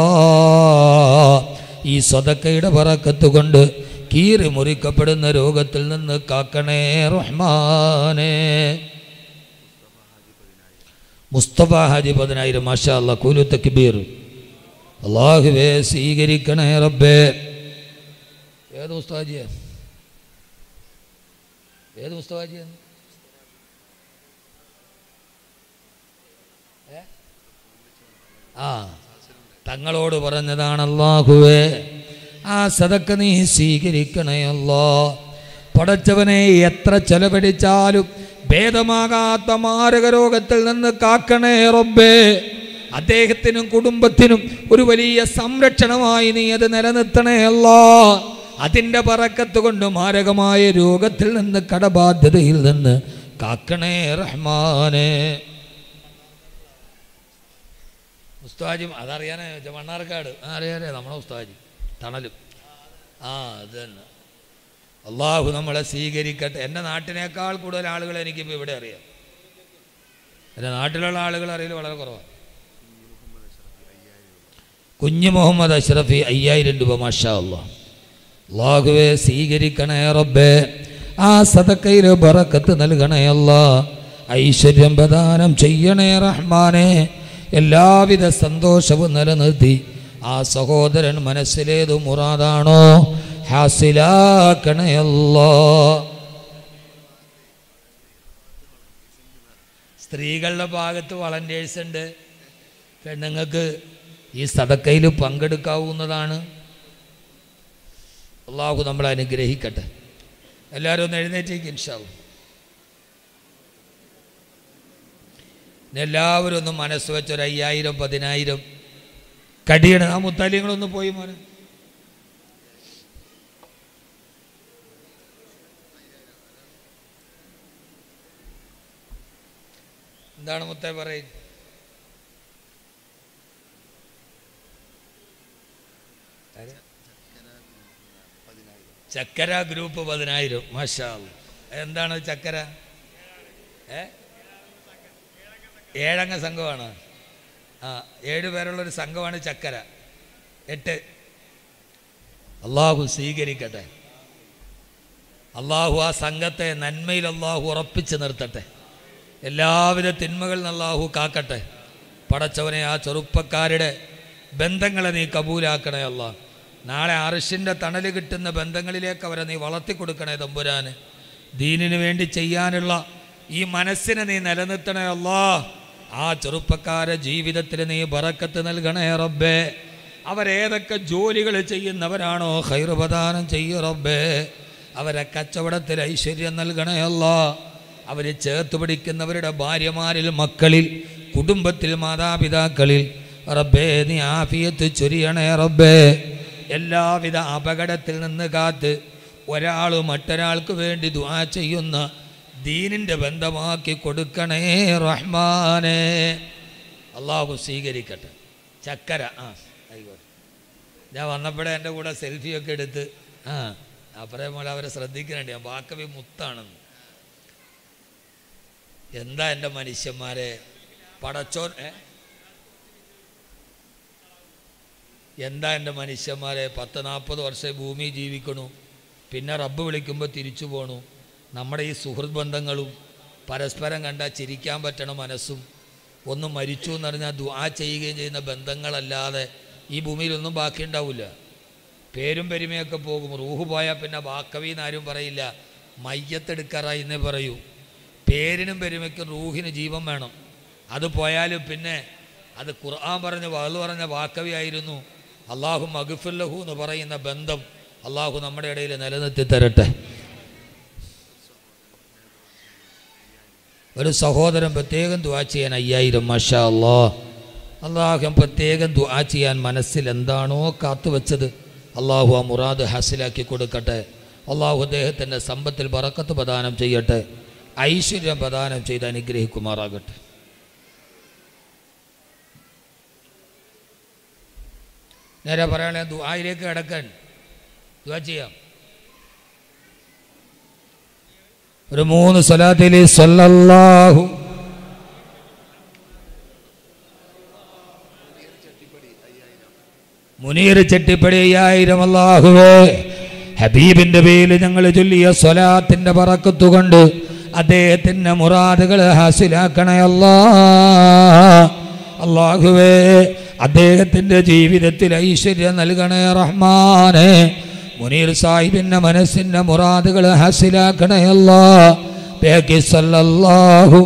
ഈ സ്വതക്കയുടെ പറക്കത്ത് കൊണ്ട് കീറി മുറിക്കപ്പെടുന്ന രോഗത്തിൽ നിന്ന് കാക്കണേ റഹ്മാനെ മുസ്തഫ ഹാജി പതിനായിരം മാഷാ അല്ലാ കൂലു തക്ബീർ അള്ളാഹുവേ സ്വീകരിക്കണേ റബ്ബേ ഏത് മുസ്താജിയ ഏത് മുസ്തഫാജിയാണ് ആ തങ്ങളോട് പറഞ്ഞതാണ് അള്ളാഹുവേ ആ സതക്ക നീ സ്വീകരിക്കണേ അല്ലോ പടച്ചവനെ എത്ര ചെലവഴിച്ചാലും ഭേദമാകാത്ത മാരക രോഗത്തിൽ നിന്ന് കാക്കണേ റബ്ബേ അദ്ദേഹത്തിനും കുടുംബത്തിനും ഒരു വലിയ സംരക്ഷണമായി നീ അത് നിലനിർത്തണേ അല്ലോ അതിൻ്റെ പറക്കത്ത് കൊണ്ട് മാരകമായ രോഗത്തിൽ നിന്ന് കടബാധ്യതയിൽ നിന്ന് കാക്കണേ റഹ്മാനെ ഉസ്താജും അതറിയാനേ മണ്ണാർക്കാട് ആ അറിയാലേ നമ്മളെ ഉസ്താജി തണലും ആ അത് തന്നെ അള്ളാഹു നമ്മളെ സ്വീകരിക്കട്ടെ എൻ്റെ നാട്ടിനേക്കാൾ കൂടുതൽ ആളുകൾ എനിക്കിപ്പോൾ ഇവിടെ അറിയാം എൻ്റെ നാട്ടിലുള്ള ആളുകൾ അറിയൽ വളരെ കുറവാണ് കുഞ്ഞു മുഹമ്മദ് അഷ്റഫി അയ്യായിരം രൂപ മാഷാ അള്ളാഹ് അള്ളാഹുവെ സ്വീകരിക്കണേ റബ്ബേ ആ സതക്കയിൽ ബറക്കത്ത് നൽകണേ അല്ലാ ഐശ്വര്യം പ്രദാനം ചെയ്യണേ റഹ്മാനെ എല്ലാവിധ സന്തോഷവും നിലനിർത്തി ആ സഹോദരൻ മനസ്സിലേത് മുറാദാണോ ഹാസിലാക്കണേ അല്ലാ സ്ത്രീകളുടെ ഭാഗത്ത് വളണ്ടിയേഴ്സ് ഉണ്ട് പെണ്ണുങ്ങൾക്ക് ഈ സതക്കയിൽ പങ്കെടുക്കാവുന്നതാണ് അള്ളാഹു നമ്മളെ അനുഗ്രഹിക്കട്ടെ എല്ലാവരും ഒന്ന് എഴുന്നേറ്റേക്ക് ഇൻഷാവും എല്ലാവരും ഒന്ന് മനസ്സ് വെച്ചൊരു അയ്യായിരം പതിനായിരം കടിയണം ആ മുത്താലിങ്ങളൊന്ന് പോയി മോനെ എന്താണ് മുത്തേ പറയുന്നത് ചക്കര ഗ്രൂപ്പ് പതിനായിരം മാഷാ അല്ലാ. എന്താണ് ചക്കര ഏ ഏഴംഗ സംഘമാണ് ആ ഏഴ് പേരുള്ളൊരു സംഘമാണ് ചക്കര എട്ട് അള്ളാഹു സ്വീകരിക്കട്ടെ അള്ളാഹു ആ സംഘത്തെ നന്മയിൽ അള്ളാഹു ഉറപ്പിച്ച് നിർത്തട്ടെ എല്ലാവിധ തിന്മകളിൽ നിന്ന് അള്ളാഹു കാക്കട്ടെ പടച്ചവനെ ആ ചെറുപ്പക്കാരുടെ ബന്ധങ്ങളെ നീ കബൂലാക്കണേ അല്ല നാളെ അറിഷിൻ്റെ തണൽ കിട്ടുന്ന ബന്ധങ്ങളിലേക്ക് അവരെ നീ വളർത്തി കൊടുക്കണേ തമ്പുരാന് ദീനിന് വേണ്ടി ചെയ്യാനുള്ള ഈ മനസ്സിനെ നീ നിലനിർത്തണേ അല്ലാ ആ ചെറുപ്പക്കാരെ ജീവിതത്തിൽ നീ ബറക്കത്ത് നൽകണേ റബ്ബേ അവരേതൊക്കെ ജോലികൾ ചെയ്യുന്നവരാണോ ഹൈറുപദാനം ചെയ്യൂ റബ്ബേ അവരെ കച്ചവടത്തിൽ ഐശ്വര്യം നൽകണേ അല്ലാ അവർ ചേർത്ത് പിടിക്കുന്നവരുടെ ഭാര്യമാരിൽ മക്കളിൽ കുടുംബത്തിൽ മാതാപിതാക്കളിൽ റബ്ബേ നീ ആഫിയത്ത് ചൊരിയണേ റബ്ബേ എല്ലാവിധ അപകടത്തിൽ നിന്ന് കാത്ത് ഒരാൾ മറ്റൊരാൾക്ക് വേണ്ടി ദുആ ചെയ്യുന്ന ദീനിൻ്റെ ബന്ധമാക്കി കൊടുക്കണേ റഹ്മാനെ അള്ളാഹു സ്വീകരിക്കട്ടെ ചക്കര ആ ആയിക്കോട്ടെ ഞാൻ വന്നപ്പോഴേ എൻ്റെ കൂടെ സെൽഫിയൊക്കെ എടുത്ത് ആ അപ്പറേ മോളെ അവരെ ശ്രദ്ധിക്കുന്നുണ്ട് ഞാൻ വാക്കവി മുത്താണെന്ന് എന്താ എൻ്റെ മനുഷ്യന്മാരെ പടച്ചോൻ ഏ? എന്താ എൻ്റെ മനുഷ്യന്മാരെ പത്ത് നാൽപ്പത് വർഷം ഭൂമി ജീവിക്കണു പിന്നെ റബ്ബ് വിളിക്കുമ്പോൾ തിരിച്ചു പോണു നമ്മുടെ ഈ സുഹൃത് ബന്ധങ്ങളും പരസ്പരം കണ്ടാൽ ചിരിക്കാൻ പറ്റണ മനസ്സും ഒന്ന് മരിച്ചു എന്ന് പറഞ്ഞാൽ ദുആ ചെയ്യുകയും ചെയ്യുന്ന ബന്ധങ്ങളല്ലാതെ ഈ ഭൂമിയിലൊന്നും ബാക്കി ഉണ്ടാവില്ല പേരും പെരുമയൊക്കെ പോകും റൂഹ് പോയാൽ പിന്നെ വാക്കവി എന്നാരും പറയില്ല മയ്യത്തെടുക്കാറായി എന്നേ പറയൂ പേരിനും പെരുമയ്ക്കും റൂഹിന് ജീവൻ വേണം അത് പോയാലും പിന്നെ അത് ഖുർആൻ പറഞ്ഞ വഹല് പറഞ്ഞ വാക്കവി ആയിരുന്നു അള്ളാഹു മഗുഫുല്ലഹു എന്ന് പറയുന്ന ബന്ധം അള്ളാഹു നമ്മുടെ ഇടയിൽ നിലനിർത്തി തരട്ടെ ഒരു സഹോദരൻ പ്രത്യേകം ദുആ ചെയ്യാൻ അയ്യായിരം മാഷാ അല്ലാ അള്ളാഹു പ്രത്യേകം ദുആ ചെയ്യാൻ മനസ്സിൽ എന്താണോ കാത്തുവെച്ചത് അള്ളാഹു ആ മുറാദ് ഹാസിലാക്കി കൊടുക്കട്ടെ അള്ളാഹു അദ്ദേഹത്തിൻ്റെ സമ്പത്തിൽ ബറക്കത്ത് പ്രദാനം ചെയ്യട്ടെ ഐശ്വര്യം പ്രദാനം ചെയ്ത് അനുഗ്രഹിക്കുമാറാകട്ടെ നേരെ പറയുകയാണെ ദുആയിലേക്ക് കിടക്കാൻ ദുആ ചെയ്യാം ഒരു മൂന്ന് സ്വലാത്തിൽ സല്ലല്ലാഹു മുനീർ ചെട്ടിപ്പടി അയ്യായിരം അല്ലാഹുവേ ഹബീബിന്റെ പേരിൽ ഞങ്ങൾ ചൊല്ലിയ സ്വലാത്തിന്റെ പറക്കത്തുകൊണ്ട് അദ്ദേഹത്തിന്റെ മുറാദുകൾ ഹാസിലാക്കണയല്ലാ അള്ളാഹുവേ അദ്ദേഹത്തിന്റെ ജീവിതത്തിൽ ഐശ്വര്യം നൽകണേ റഹ്മാനെ മുനീർ സാഹിബിന്റെ മനസ്സിന്റെ മുറാദുകൾ ഹാസിലാക്കണയല്ലാ പേക്കി സല്ലല്ലാഹു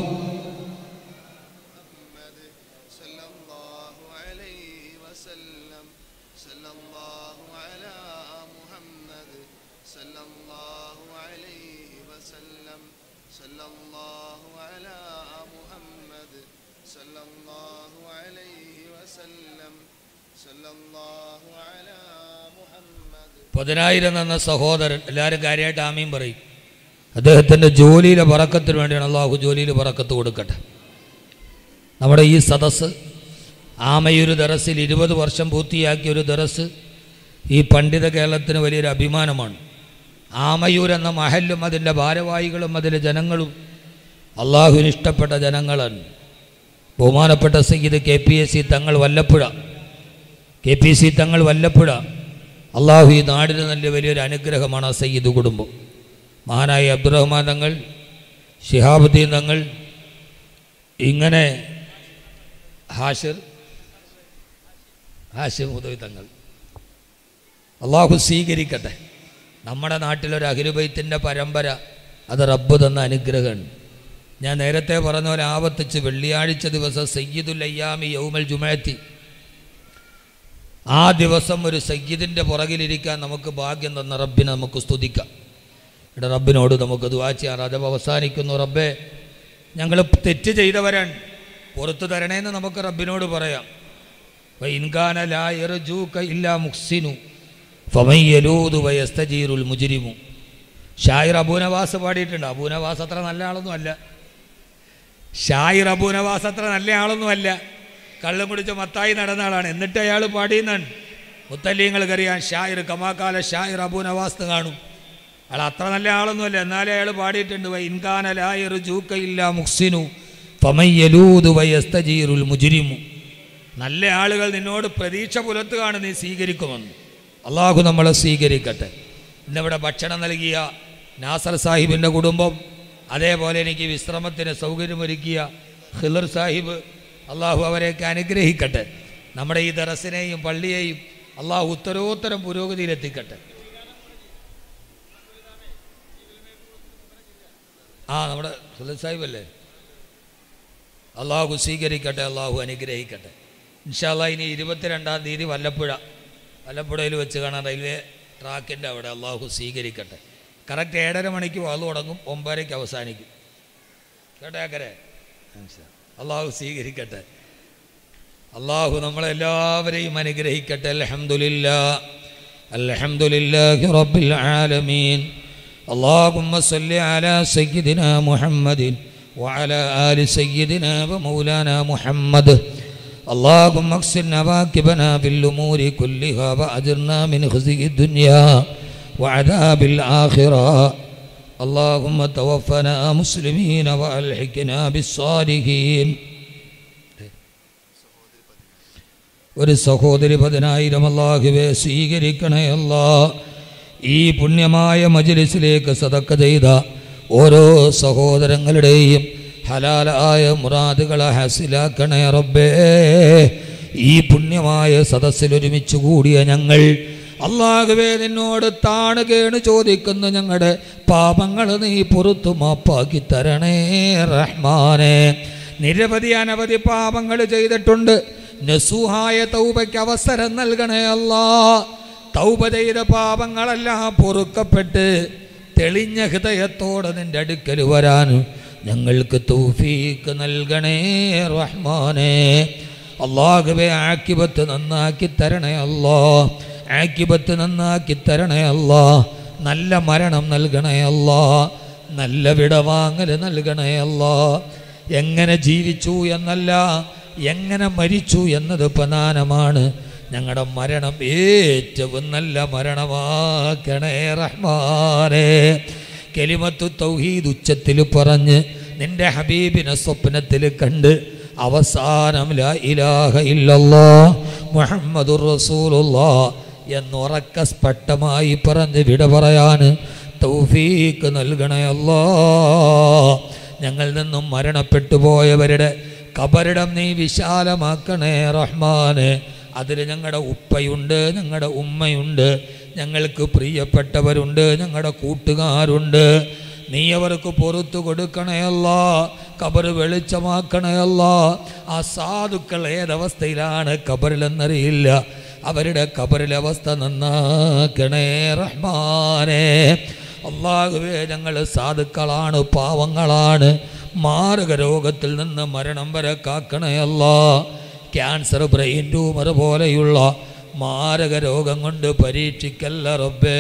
صلى الله عليه وسلم صلى الله على محمد صلى الله عليه وسلم صلى الله على محمد صلى الله عليه وسلم صلى الله على محمد പതിനായിരം എന്ന സഹോദരൻ എല്ലാവരും കാര്യമായിട്ട് ആമീൻ പറയും അദ്ദേഹത്തിൻ്റെ ജോലിയിലെ പറക്കത്തിന് വേണ്ടിയാണ് അള്ളാഹു ജോലിയിൽ പറക്കത്ത് കൊടുക്കട്ടെ നമ്മുടെ ഈ സദസ്സ് ആമയൊരു ദറസിൽ ഇരുപത് വർഷം പൂർത്തിയാക്കിയ ഒരു ദറസ് ഈ പണ്ഡിത കേരളത്തിന് വലിയൊരു അഭിമാനമാണ് ആമയൂർ എന്ന മഹല്ലും അതിൻ്റെ ഭാരവാഹികളും അതിലെ ജനങ്ങളും അള്ളാഹുവിന് ഇഷ്ടപ്പെട്ട ജനങ്ങളാണ് ബഹുമാനപ്പെട്ട Sayyid K P S C Thangal Vallappuzha K P C Thangal Vallappuzha അള്ളാഹു ഈ നാടിന് നല്ല വലിയൊരു അനുഗ്രഹമാണ് ആ സയ്യിദ് കുടുംബം മഹാനായ അബ്ദുറഹ്മാൻ തങ്ങൾ ഷിഹാബുദ്ദീൻ തങ്ങൾ ഇങ്ങനെ ഹാഷിർ ഹാഷിർ ഉദവി തങ്ങൾ അള്ളാഹു സ്വീകരിക്കട്ടെ നമ്മുടെ നാട്ടിലൊരു അഖിലുബൈത്തിൻ്റെ പരമ്പര അത് റബ്ബ് തന്ന അനുഗ്രഹമാണ് ഞാൻ നേരത്തെ പറഞ്ഞ പോലെ ആവർത്തിച്ച് വെള്ളിയാഴ്ച ദിവസം സയ്യിദുൽ അയ്യാമി യൗമൽ ജുമാത്തി ആ ദിവസം ഒരു സയ്യിദിൻ്റെ പുറകിലിരിക്കാൻ നമുക്ക് ഭാഗ്യം തന്ന റബ്ബിനെ നമുക്ക് സ്തുതിക്കാം ഇവിടെ റബ്ബിനോട് നമുക്ക് ദുആ ചെയ്യാം റജബ് അവസാനിക്കുന്നു റബ്ബേ ഞങ്ങൾ തെറ്റ് ചെയ്തവരാണ് പുറത്തു തരണേന്ന് നമുക്ക് റബ്ബിനോട് പറയാം ഇൻകാന ലാ യർജൂക ഇല്ലാ മുഹ്സിനു ഫമയ്യലൂദു വയസ്തജീറുൽ മുജ്രിമു ഷായിർ അബൂനവാസ് പാടിയിട്ടുണ്ട് അബൂനവാസ് അത്ര നല്ല ആളൊന്നും അല്ല ഷായിർ അബൂനവാസ് അത്ര നല്ല ആളൊന്നും അല്ല കള്ളം കുടിച്ച് മത്തായി നടന്ന ആളാണ് എന്നിട്ട് അയാൾ പാടിയെന്നാണ് മുത്തല്ലീങ്ങൾക്കറിയാം ഷായിർ കമാക്കാല ഷായിർ അബൂനവാസ് കാണും അയാൾ അത്ര നല്ല ആളൊന്നുമല്ല എന്നാലേ അയാൾ പാടിയിട്ടുണ്ട് വൈ ഇൻകാന ലായർ ജൂക്കയില്ല മുഹ്സിനു ഫമയ്യലൂതു വയസ്തജീറുൽ മുജിരിമു നല്ല ആളുകൾ നിന്നോട് പ്രതീക്ഷ പുലർത്തുകയാണ് നീ സ്വീകരിക്കുമെന്ന് അള്ളാഹു നമ്മളെ സ്വീകരിക്കട്ടെ ഇന്നിവിടെ ഭക്ഷണം നൽകിയ നാസർ സാഹിബിൻ്റെ കുടുംബം അതേപോലെ എനിക്ക് വിശ്രമത്തിന് സൗകര്യമൊരുക്കിയ ഹിലർ സാഹിബ് അള്ളാഹു അവരെയൊക്കെ അനുഗ്രഹിക്കട്ടെ നമ്മുടെ ഈ ദറസിനെയും പള്ളിയെയും അള്ളാഹു ഉത്തരോത്തരം പുരോഗതിയിലെത്തിക്കട്ടെ ആ നമ്മുടെ ഹിലർ സാഹിബ് അല്ലേ അള്ളാഹു സ്വീകരിക്കട്ടെ അള്ളാഹു അനുഗ്രഹിക്കട്ടെ ഇൻഷാല്ല ഇനി ഇരുപത്തിരണ്ടാം തീയതി വല്ലപ്പുഴ വല്ലപ്പുഴയിൽ വെച്ച് കാണാൻ റെയിൽവേ ട്രാക്കിൻ്റെ അവിടെ അള്ളാഹു സ്വീകരിക്കട്ടെ കറക്റ്റ് ഏഴര മണിക്ക് വാത് തുടങ്ങും ഒമ്പതരയ്ക്ക് അവസാനിക്കും കേട്ടേക്കരെ അള്ളാഹു സ്വീകരിക്കട്ടെ അള്ളാഹു നമ്മളെല്ലാവരെയും അനുഗ്രഹിക്കട്ടെ അലഹമുല്ല അലഹമുല്ലാഹി റബ്ബിൽ ആലമീൻ اللهم صل على سيدنا محمد وعلى آل سيدنا ومولانا محمد اللهم اغسل نواكبنا بالأمور كلها وأجرنا من خزي الدنيا وعذاب الآخرة اللهم توفنا مسلمين وألحقنا بالصالحين ഒരു സഹോദരി പതിനായിരം അള്ളാഹുവെ സ്വീകരിക്കണേ അല്ലാ ഈ പുണ്യമായ മജ്ലിസിലേക്ക് സതക്ക ചെയ്ത ഓരോ സഹോദരങ്ങളുടെയും ഹലാലായ മുറാദുകളെ ഹസിലാക്കണേ റബ്ബേ ഈ പുണ്യമായ സദസ്സിൽ ഒരുമിച്ച് കൂടിയ ഞങ്ങൾ അള്ളാഹുവേ നിന്നോട് താണ് കേണ് ചോദിക്കുന്ന ഞങ്ങളുടെ പാപങ്ങൾ നീ പുറത്തു മാപ്പാക്കി തരണേ റഹ്മാനെ നിരവധി അനവധി പാപങ്ങൾ ചെയ്തിട്ടുണ്ട് നസുഹായ തൗബയ്ക്ക് അവസരം നൽകണേ അല്ലാ തൗബ ചെയ്ത പാപങ്ങളെല്ലാം പൊറുക്കപ്പെട്ട് തെളിഞ്ഞ ഹൃദയത്തോടെ നിന്റെ അടുക്കൽ വരാൻ ഞങ്ങൾക്ക് തൗഫീക്ക് നൽകണേ റഹ്മാനെ അള്ളാഹുവെ ആക്കിബത്ത് നന്നാക്കി തരണേ അല്ലോ ആക്കിബത്ത് നന്നാക്കി തരണേ അല്ലോ നല്ല മരണം നൽകണേ അല്ലോ നല്ല വിടവാങ്ങൽ നൽകണേ അല്ലോ എങ്ങനെ ജീവിച്ചു എന്നല്ല എങ്ങനെ മരിച്ചു എന്നത് പ്രധാനമാണ് ഞങ്ങളുടെ മരണം ഏറ്റവും നല്ല മരണമാക്കണേ റഹ്മാനെ കെലിമത്തു തൗഹീദ് ഉച്ചത്തിൽ പറഞ്ഞ് നിന്റെ ഹബീബിനെ സ്വപ്നത്തിൽ കണ്ട് അവസാനം ലാ ഇലാഹ ഇല്ലല്ലാ മുഹമ്മദുർ റസൂലുള്ളാ എന്നുറക്ക സ്പഷ്ടമായി പറഞ്ഞ് വിട പറയാൻ തൗഫീക്ക് നൽകണേ അല്ലാ ഞങ്ങളിൽ നിന്നും മരണപ്പെട്ടു പോയവരുടെ കബറിടം നീ വിശാലമാക്കണേ റഹ്മാന് അതിൽ ഞങ്ങളുടെ ഉപ്പയുണ്ട് ഞങ്ങളുടെ ഉമ്മയുണ്ട് ഞങ്ങൾക്ക് പ്രിയപ്പെട്ടവരുണ്ട് ഞങ്ങളുടെ കൂട്ടുകാരുണ്ട് നീ അവർക്ക് പുറത്തു കൊടുക്കണയല്ല കബറ് വെളിച്ചമാക്കണയല്ല ആ സാധുക്കൾ ഏതവസ്ഥയിലാണ് കബറിലെന്നറിയില്ല അവരുടെ കബറിലെ അവസ്ഥ നന്നാക്കണേ റഹ്മാനെ അള്ളാഹുവേ ഞങ്ങൾ സാധുക്കളാണ് പാവങ്ങളാണ് മാരക രോഗത്തിൽ നിന്ന് മരണം വരെ കാക്കണയല്ല ക്യാൻസർ ബ്രെയിൻ ട്യൂമർ പോലെയുള്ള മാരക രോഗം കൊണ്ട് പരീക്ഷിക്കല്ല റബ്ബേ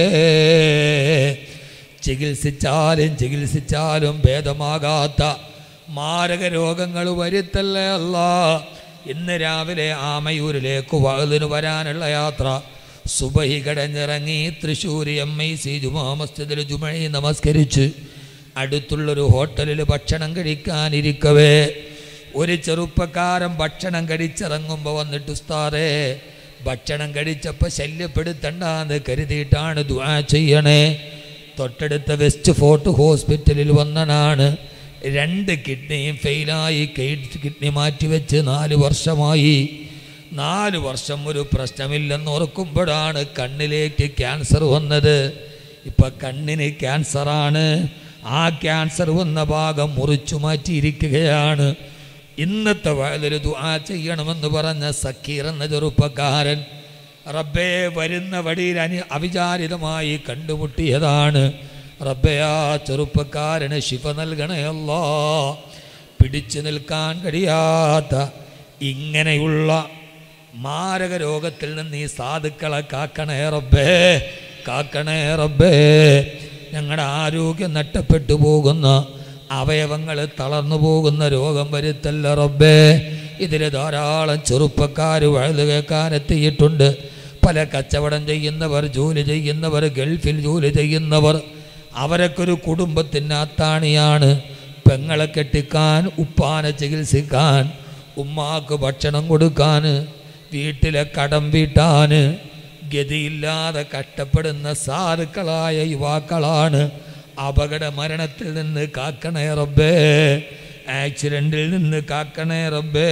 ചികിത്സിച്ചാലും ചികിത്സിച്ചാലും ഭേദമാകാത്ത മാരക രോഗങ്ങൾ വരുത്തല്ലേ അല്ല ഇന്ന് രാവിലെ ആമയൂരിലേക്ക് വഴുതിന് വരാനുള്ള യാത്ര സുബഹി കടഞ്ഞിറങ്ങി Thrissur M I C Juma മസ്ജിദിൽ ജുമഴി നമസ്കരിച്ച് അടുത്തുള്ളൊരു ഹോട്ടലിൽ ഭക്ഷണം കഴിക്കാനിരിക്കവേ ഒരു ചെറുപ്പക്കാരൻ ഭക്ഷണം കഴിച്ചിറങ്ങുമ്പോൾ വന്നിട്ട് ഉസ്താദേ ഭക്ഷണം കഴിച്ചപ്പോൾ ശല്യപ്പെടുത്തണ്ടെന്ന് കരുതിയിട്ടാണ് ദുആ ചെയ്യണേ തൊട്ടടുത്ത വെസ്റ്റ് ഫോർട്ട് ഹോസ്പിറ്റലിൽ വന്നനാണ് രണ്ട് കിഡ്നിയും ഫെയിലായി കിഡ്നി മാറ്റിവെച്ച് നാല് വർഷമായി നാല് വർഷം ഒരു പ്രശ്നമില്ലെന്ന് ഓർക്കുമ്പോഴാണ് കണ്ണിലേക്ക് ക്യാൻസർ വന്നത് ഇപ്പം കണ്ണിന് ക്യാൻസറാണ് ആ ക്യാൻസർ വന്ന ഭാഗം മുറിച്ചു മാറ്റിയിരിക്കുകയാണ് ഇന്നത്തെ വയലിൽ ദുആ ചെയ്യണമെന്ന് പറഞ്ഞ സക്കീർ എന്ന ചെറുപ്പക്കാരൻ റബ്ബേ വരുന്ന വഴിയിൽ അനി അവിചാരിതമായി കണ്ടുമുട്ടിയതാണ് റബ്ബേ ആ ചെറുപ്പക്കാരന് ശിഫ നൽകണയല്ലോ പിടിച്ചു നിൽക്കാൻ കഴിയാത്ത ഇങ്ങനെയുള്ള മാരക രോഗത്തിൽ നിന്ന് ഈ സാധുക്കളെ കാക്കണേ റബ്ബേ കാക്കണേ റബ്ബേ ഞങ്ങളുടെ ആരോഗ്യം നഷ്ടപ്പെട്ടു പോകുന്ന അവയവങ്ങൾ തളർന്നു പോകുന്ന രോഗം വരുത്തല്ല റബ്ബേ ഇതിൽ ധാരാളം ചെറുപ്പക്കാർ വഴുതു കേൾക്കാനെത്തിയിട്ടുണ്ട് പല കച്ചവടം ചെയ്യുന്നവർ ജോലി ചെയ്യുന്നവർ ഗൾഫിൽ ജോലി ചെയ്യുന്നവർ അവരൊക്കെ ഒരു കുടുംബത്തിന് അത്താണിയാണ് പെങ്ങളെ കെട്ടിക്കാൻ ഉപ്പാനെ ചികിത്സിക്കാൻ ഉമ്മാക്ക് ഭക്ഷണം കൊടുക്കാൻ വീട്ടിലെ കടം വീട്ടാൻ ഗതിയില്ലാതെ കഷ്ടപ്പെടുന്ന സാധുക്കളായ യുവാക്കളാണ് അപകട മരണത്തിൽ നിന്ന് കാക്കണേ റബ്ബേ ആക്സിഡൻറ്റിൽ നിന്ന് കാക്കണേ റബ്ബേ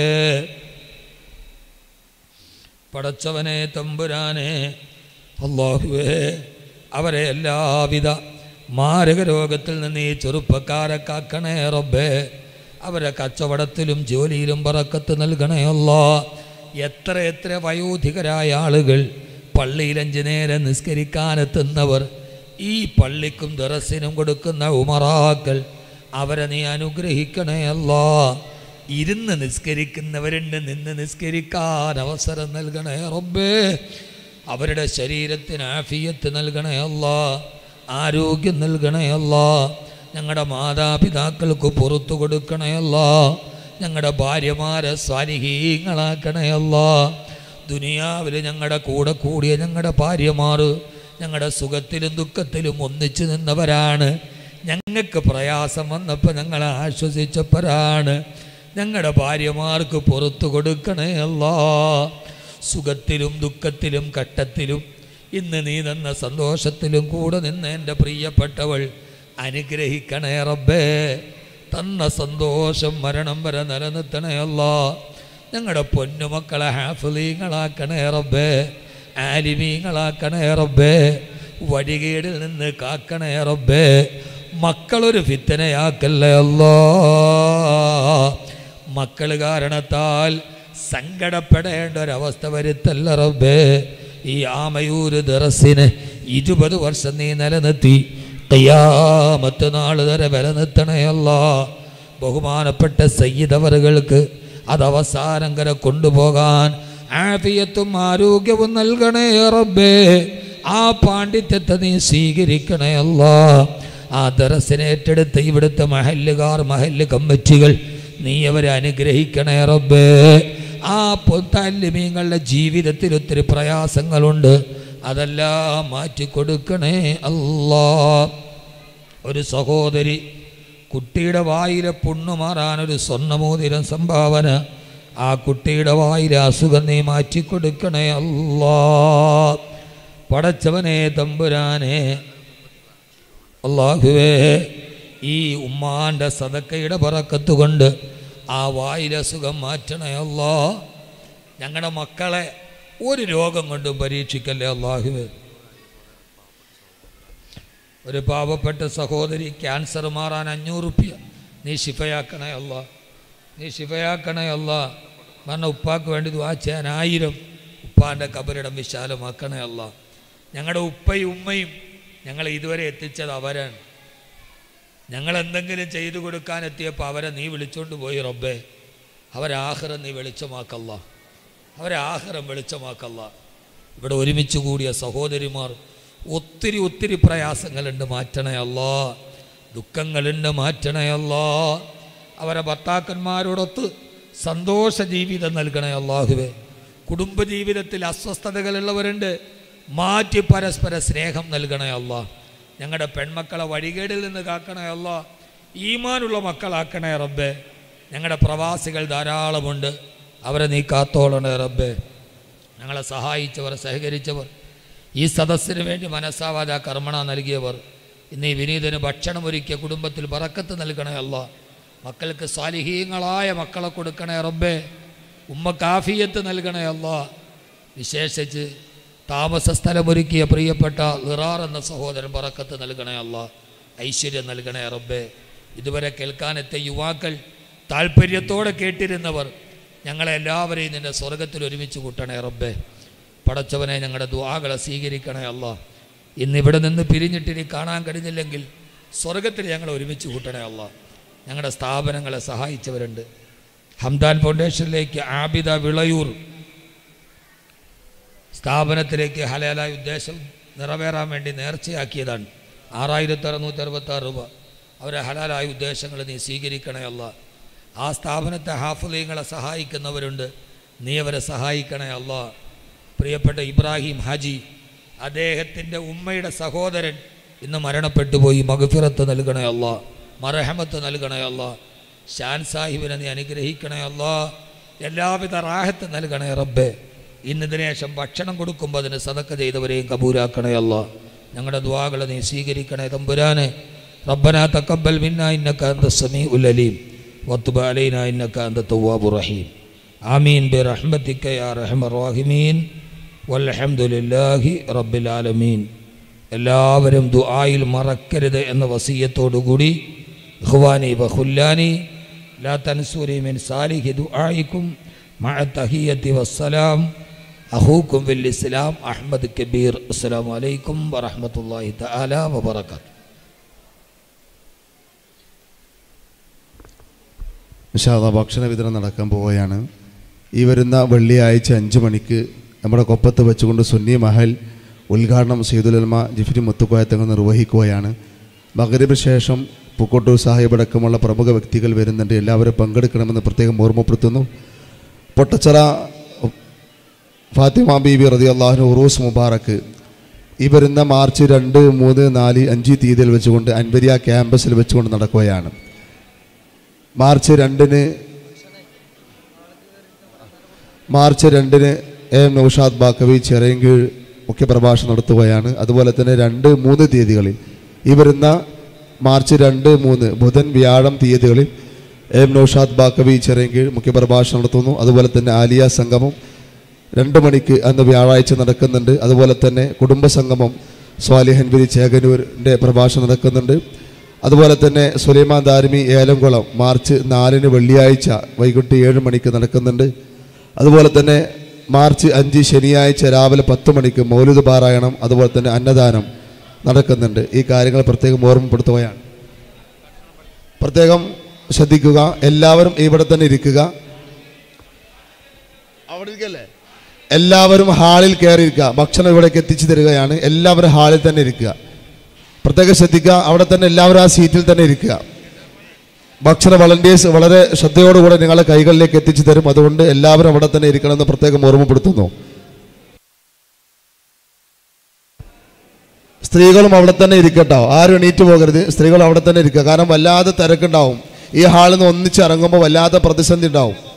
പടച്ചവനെ തമ്പുരാനെ അള്ളാഹുവേ അവരെ എല്ലാവിധ മാരക രോഗത്തിൽ നിന്ന് ഈ ചെറുപ്പക്കാരെ കാക്കണേ റബ്ബേ അവരെ കച്ചവടത്തിലും ജോലിയിലും പറക്കത്ത് നൽകണേ അല്ലാ എത്ര എത്ര വയോധികരായ ആളുകൾ പള്ളിയിൽ അഞ്ചു നേരം നിസ്കരിക്കാനെത്തുന്നവർ ഈ പള്ളിക്കും ദറസിനും കൊടുക്കുന്ന ഉമറാക്കൾ അവരെ നീ അനുഗ്രഹിക്കണേ അല്ലാ ഇരുന്ന് നിസ്കരിക്കുന്നവരുണ്ട് നിന്ന് നിസ്കരിക്കാൻ അവസരം നൽകണേ റബ്ബേ അവരുടെ ശരീരത്തിന് ആഫിയത്ത് നൽകണേ അല്ലാ ആരോഗ്യം നൽകണേ അല്ലാ ഞങ്ങളുടെ മാതാപിതാക്കൾക്ക് പുറത്തു കൊടുക്കണേ അല്ലാ ഞങ്ങളുടെ ഭാര്യമാരെ സ്വാലിഹീങ്ങളാക്കണേ അല്ലാ ദുനിയാവിൽ ഞങ്ങളുടെ കൂടെ കൂടിയ ഞങ്ങളുടെ ഭാര്യമാർ ഞങ്ങളുടെ സുഖത്തിലും ദുഃഖത്തിലും ഒന്നിച്ചു നിന്നവരാണ് ഞങ്ങൾക്ക് പ്രയാസം വന്നപ്പോൾ ഞങ്ങളെ ആശ്വസിച്ചവരാണ് ഞങ്ങളുടെ ഭാര്യമാർക്ക് പുറത്തു കൊടുക്കണേ അല്ലാ സുഖത്തിലും ദുഃഖത്തിലും കട്ടത്തിലും ഇന്ന് നീ തന്ന സന്തോഷത്തിലും കൂടെ നിന്ന് എൻ്റെ പ്രിയപ്പെട്ടവൾ അനുഗ്രഹിക്കണേ റബ്ബേ തന്ന സന്തോഷം മരണം വരെ നിലനിർത്തണേ അല്ലാ ഞങ്ങളുടെ പൊന്നുമക്കളെ ഹാഫലീങ്ങളാക്കണേ റബ്ബേ ആലിമീങ്ങളാക്കണേ റബ്ബേ വഴികേടിൽ നിന്ന് കാക്കണേ റബ്ബേ മക്കളൊരു ഫിത്തനയാക്കല്ലേ അല്ലാ മക്കൾ കാരണത്താൽ സങ്കടപ്പെടേണ്ട ഒരവസ്ഥ വരുത്തല്ല റബ്ബേ ഈ ആമയൂര് ദറസിന് ഇരുപത് വർഷം നീ നിലനിർത്തി കയ്യാമത്ത് നാൾ വരെ നിലനിർത്തണയല്ല ബഹുമാനപ്പെട്ട സയ്യിദവറുകൾക്ക് അത് അവസാനം വരെ കൊണ്ടുപോകാൻ ആഫിയത്തും ആരോഗ്യവും നൽകണേ റബ്ബേ ആ പാണ്ഡിത്യത്തെ നീ സ്വീകരിക്കണേ അല്ലാ ആ ദറസിനെ ഏറ്റെടുത്ത് ഇവിടുത്തെ മഹല്ലുകാർ മഹല്ല് കമ്മിറ്റികൾ നീ അവരെ അനുഗ്രഹിക്കണേ റബ്ബേ ആ പൊത്താലിമീങ്ങളുടെ ജീവിതത്തിൽ ഒത്തിരി പ്രയാസങ്ങളുണ്ട് അതെല്ലാം മാറ്റിക്കൊടുക്കണേ അല്ലാ ഒരു സഹോദരി കുട്ടിയുടെ വായിലെ പുണ്ണു മാറാനൊരു സ്വർണ്ണമോതിരം സംഭാവന ആ കുട്ടിയുടെ വായിലെ അസുഖം നീ മാറ്റിക്കൊടുക്കണേ അല്ലാ പടച്ചവനെ തമ്പുരാനെ അള്ളാഹുവേ ഈ ഉമ്മാൻ്റെ സതക്കയുടെ പറക്കത്ത് കൊണ്ട് ആ വായിലെ അസുഖം മാറ്റണേ അല്ലാ ഞങ്ങളുടെ മക്കളെ ഒരു രോഗം കൊണ്ടും പരീക്ഷിക്കല്ലേ അള്ളാഹുവേ ഒരു പാവപ്പെട്ട സഹോദരി ക്യാൻസർ മാറാൻ അഞ്ഞൂറ് റുപ്യ നീ ശിഫയാക്കണേ അല്ല നീ ശിഫയാക്കണേ അല്ല പറഞ്ഞ ഉപ്പാക്ക് വേണ്ടി ദുആ ചെയ്യാൻ ആയിരം ഉപ്പാൻ്റെ കബറിടം വിശാലമാക്കണേ അല്ല ഞങ്ങളുടെ ഉപ്പയും ഉമ്മയും ഞങ്ങളെ ഇതുവരെ എത്തിച്ചത് അവരാണ് ഞങ്ങൾ എന്തെങ്കിലും ചെയ്തു കൊടുക്കാൻ എത്തിയപ്പോൾ അവരെ നീ വിളിച്ചോണ്ട് പോയി റബ്ബേ അവരാഹ്റം നീ വെളിച്ചമാക്കല്ല അവരാഹ്റം വെളിച്ചമാക്കല്ല ഇവിടെ ഒരുമിച്ച് കൂടിയ സഹോദരിമാർ ഒത്തിരി ഒത്തിരി പ്രയാസങ്ങളുണ്ട് മാറ്റണേ അല്ലാ ദുഃഖങ്ങളുണ്ട് മാറ്റണേ അല്ലാ അവരെ ഭർത്താക്കന്മാരോടൊത്ത് സന്തോഷ ജീവിതം നൽകണേ അള്ളാഹുവേ കുടുംബജീവിതത്തിൽ അസ്വസ്ഥതകളുള്ളവരുണ്ട് മാറ്റി പരസ്പര സ്നേഹം നൽകണേ അല്ലാ ഞങ്ങളുടെ പെൺമക്കളെ വഴികേടിൽ നിന്ന് കാക്കണേ അല്ലാ ഈമാനുള്ള മക്കളാക്കണേ റബ്ബേ ഞങ്ങളുടെ പ്രവാസികൾ ധാരാളമുണ്ട് അവരെ നീ കാത്തോളണേ റബ്ബേ ഞങ്ങളെ സഹായിച്ചവർ സഹകരിച്ചവർ ഈ സദസ്സിന് വേണ്ടി മനസ്സാവാതെ കർമ്മണ നൽകിയവർ ഇന്ന് ഈ വിനീതന് ഭക്ഷണം ഒരുക്കിയ കുടുംബത്തിൽ പറക്കത്ത് നൽകണേ അല്ല മക്കൾക്ക് സ്വാലിഹീങ്ങളായ മക്കളെ കൊടുക്കണേ റബ്ബേ ഉമ്മ കാഫിയത്ത് നൽകണേ അല്ല വിശേഷിച്ച് താമസ സ്ഥലമൊരുക്കിയ പ്രിയപ്പെട്ട ലിറാർ എന്ന സഹോദരൻ പറക്കത്ത് നൽകണേ അല്ല ഐശ്വര്യം നൽകണേ റബ്ബേ ഇതുവരെ കേൾക്കാനെത്തിയ യുവാക്കൾ താല്പര്യത്തോടെ കേട്ടിരുന്നവർ ഞങ്ങളെ എല്ലാവരെയും നിന്റെ സ്വർഗത്തിൽ ഒരുമിച്ച് കൂട്ടണേ റബ്ബേ പടച്ചവനെ ഞങ്ങളുടെ ദ്വാകളെ സ്വീകരിക്കണേ അല്ല ഇന്നിവിടെ നിന്ന് പിരിഞ്ഞിട്ടിനി കാണാൻ കഴിഞ്ഞില്ലെങ്കിൽ സ്വർഗത്തിൽ ഞങ്ങൾ ഒരുമിച്ച് കൂട്ടണേ അല്ല ഞങ്ങളുടെ സ്ഥാപനങ്ങളെ സഹായിച്ചവരുണ്ട് ഹംദാൻ ഫൗണ്ടേഷനിലേക്ക് ആബിദ വിളയൂർ സ്ഥാപനത്തിലേക്ക് ഹലാലായ ഉദ്ദേശം നിറവേറാൻ വേണ്ടി നേർച്ചയാക്കിയതാണ് ആറായിരത്തി അറുന്നൂറ്റി അറുപത്താറ് രൂപ അവരെ ഹലാലായ ഉദ്ദേശങ്ങൾ നീ സ്വീകരിക്കണേ അല്ല ആ സ്ഥാപനത്തെ ഹാഫുലീങ്ങളെ സഹായിക്കുന്നവരുണ്ട് നീ അവരെ സഹായിക്കണേ അല്ല പ്രിയപ്പെട്ട ഇബ്രാഹിം ഹാജി അദ്ദേഹത്തിൻ്റെ ഉമ്മയുടെ സഹോദരൻ ഇന്ന് മരണപ്പെട്ടു പോയി മകഫിറത്ത് നൽകണേ അല്ല മറഹമത്ത് നൽകണേ അല്ല ഷാൻ സാഹിബിനെ നീ അനുഗ്രഹിക്കണേ അല്ല എല്ലാവിധ റാഹത്ത് നൽകണേ റബ്ബേ ഇന്നതിന് ശേഷം ഭക്ഷണം കൊടുക്കുമ്പോൾ അതിന് സതക്ക ചെയ്തവരെയും കബൂലാക്കണേ അല്ല ഞങ്ങളുടെ ദ്വാകളെ നീ സ്വീകരിക്കണേ തമ്പുരാനെ റബ്ബന തക്കബൽ മിന്ന ഇന്നക അന്ത സമീഉൽ അലീം വത്തുബ അലൈന ഇന്നക അന്ത തവ്വാബുർ റഹീം ആമീൻ ബിറഹ്മതിക യാ അർഹമർ റഹീമീൻ വൽഹംദുലില്ലാഹി റബ്ബിൽ ആലമീൻ എല്ലാവരും ദുആയിൽ മറക്കരുത് എന്ന വസീയത്തോടുകൂടി ഇഖ്വാനി വഖുല്ലാനി ലാ തൻസൂരി മിൻ സാലിഹി ദുആയിക്കും മഅ തഹിയ്യത്തി വസ്സലാം അഹൂക്കും വിൽ ഇസ്ലാം അഹ്മദ് കബീർ അസ്സലാമു അലൈക്കും വറഹ്മത്തുള്ളാഹി തആല വബറകാതുഹു വിശാദ ഭക്ഷണ വിതരണം നടക്കാൻ പോവുകയാണ് ഈ വരുന്ന വെള്ളിയാഴ്ച അഞ്ച് മണിക്ക് നമ്മുടെ കൊപ്പത്ത് വെച്ചുകൊണ്ട് സുന്നി മഹൽ ഉദ്ഘാടനം സെയ്തുലൽമ ജിഫിരി മുത്തുക്കോയ തങ്ങൾ നിർവഹിക്കുകയാണ് മകരബ് ശേഷം പൂക്കോട്ടൂർ സാഹിബ് അടക്കമുള്ള പ്രമുഖ വ്യക്തികൾ വരുന്നുണ്ട് എല്ലാവരും പങ്കെടുക്കണമെന്ന് പ്രത്യേകം ഓർമ്മപ്പെടുത്തുന്നു പൊട്ടച്ചറ ഫാത്തിമ ബീബി റതി അള്ളാഹു ഉറൂസ് മുബാറക്ക് ഈ വരുന്ന മാർച്ച് രണ്ട് മൂന്ന് നാല് അഞ്ച് തീയതിയിൽ വെച്ചുകൊണ്ട് അൻവരിയ ക്യാമ്പസിൽ വെച്ചുകൊണ്ട് നടക്കുകയാണ് മാർച്ച് രണ്ടിന് മാർച്ച് രണ്ടിന് എ എം നൌഷാദ് ബാക്കവി ചെറിയങ്കീഴ് മുഖ്യപ്രഭാഷണം നടത്തുകയാണ് അതുപോലെ തന്നെ രണ്ട് മൂന്ന് തീയതികളിൽ ഈ വരുന്ന മാർച്ച് രണ്ട് മൂന്ന് ബുധൻ വ്യാഴം തീയതികളിൽ എ എം നൌഷാദ് ബാക്കവി ചെറിയങ്കീഴ് മുഖ്യപ്രഭാഷണം നടത്തുന്നു അതുപോലെ തന്നെ ആലിയ സംഗമം രണ്ട് മണിക്ക് അന്ന് വ്യാഴാഴ്ച നടക്കുന്നുണ്ട് അതുപോലെ തന്നെ കുടുംബ സംഗമം സ്വാലിഹൻബിരി ചേകനൂരിൻ്റെ പ്രഭാഷണം നടക്കുന്നുണ്ട് അതുപോലെ തന്നെ സുലൈമാൻ ദാരിമി ഏലംകുളം മാർച്ച് നാലിന് വെള്ളിയാഴ്ച വൈകിട്ട് ഏഴ് മണിക്ക് നടക്കുന്നുണ്ട് അതുപോലെ തന്നെ മാർച്ച് അഞ്ച് ശനിയാഴ്ച രാവിലെ പത്ത് മണിക്ക് മൗലിദ് പാരായണം അതുപോലെ തന്നെ അന്നദാനം നടക്കുന്നുണ്ട് ഈ കാര്യങ്ങൾ പ്രത്യേകം ഓർമ്മപ്പെടുത്തുകയാണ് പ്രത്യേകം ശ്രദ്ധിക്കുക എല്ലാവരും ഇവിടെ തന്നെ ഇരിക്കുക അവിടെ ഇരിക്കല്ലേ എല്ലാവരും ഹാളിൽ കയറി ഇരിക്കുക ഭക്ഷണം ഇവിടേക്ക് എത്തിച്ചു തരികയാണ് എല്ലാവരും ഹാളിൽ തന്നെ ഇരിക്കുക പ്രത്യേകം ശ്രദ്ധിക്കുക അവിടെ തന്നെ എല്ലാവരും ആ സീറ്റിൽ തന്നെ ഇരിക്കുക ഭക്ഷണ വളണ്ടിയേഴ്സ് വളരെ ശ്രദ്ധയോടുകൂടെ നിങ്ങളെ കൈകളിലേക്ക് എത്തിച്ചു തരും അതുകൊണ്ട് എല്ലാവരും അവിടെ തന്നെ ഇരിക്കണമെന്ന് പ്രത്യേകം ഓർമ്മപ്പെടുത്തുന്നു സ്ത്രീകളും അവിടെ തന്നെ ഇരിക്കട്ടോ ആരും എണീറ്റ് പോകരുത് സ്ത്രീകൾ അവിടെ തന്നെ ഇരിക്കുക കാരണം വല്ലാതെ തിരക്കുണ്ടാവും ഈ ഹാളിൽ നിന്ന് ഒന്നിച്ചിറങ്ങുമ്പോൾ വല്ലാതെ പ്രതിസന്ധി ഉണ്ടാവും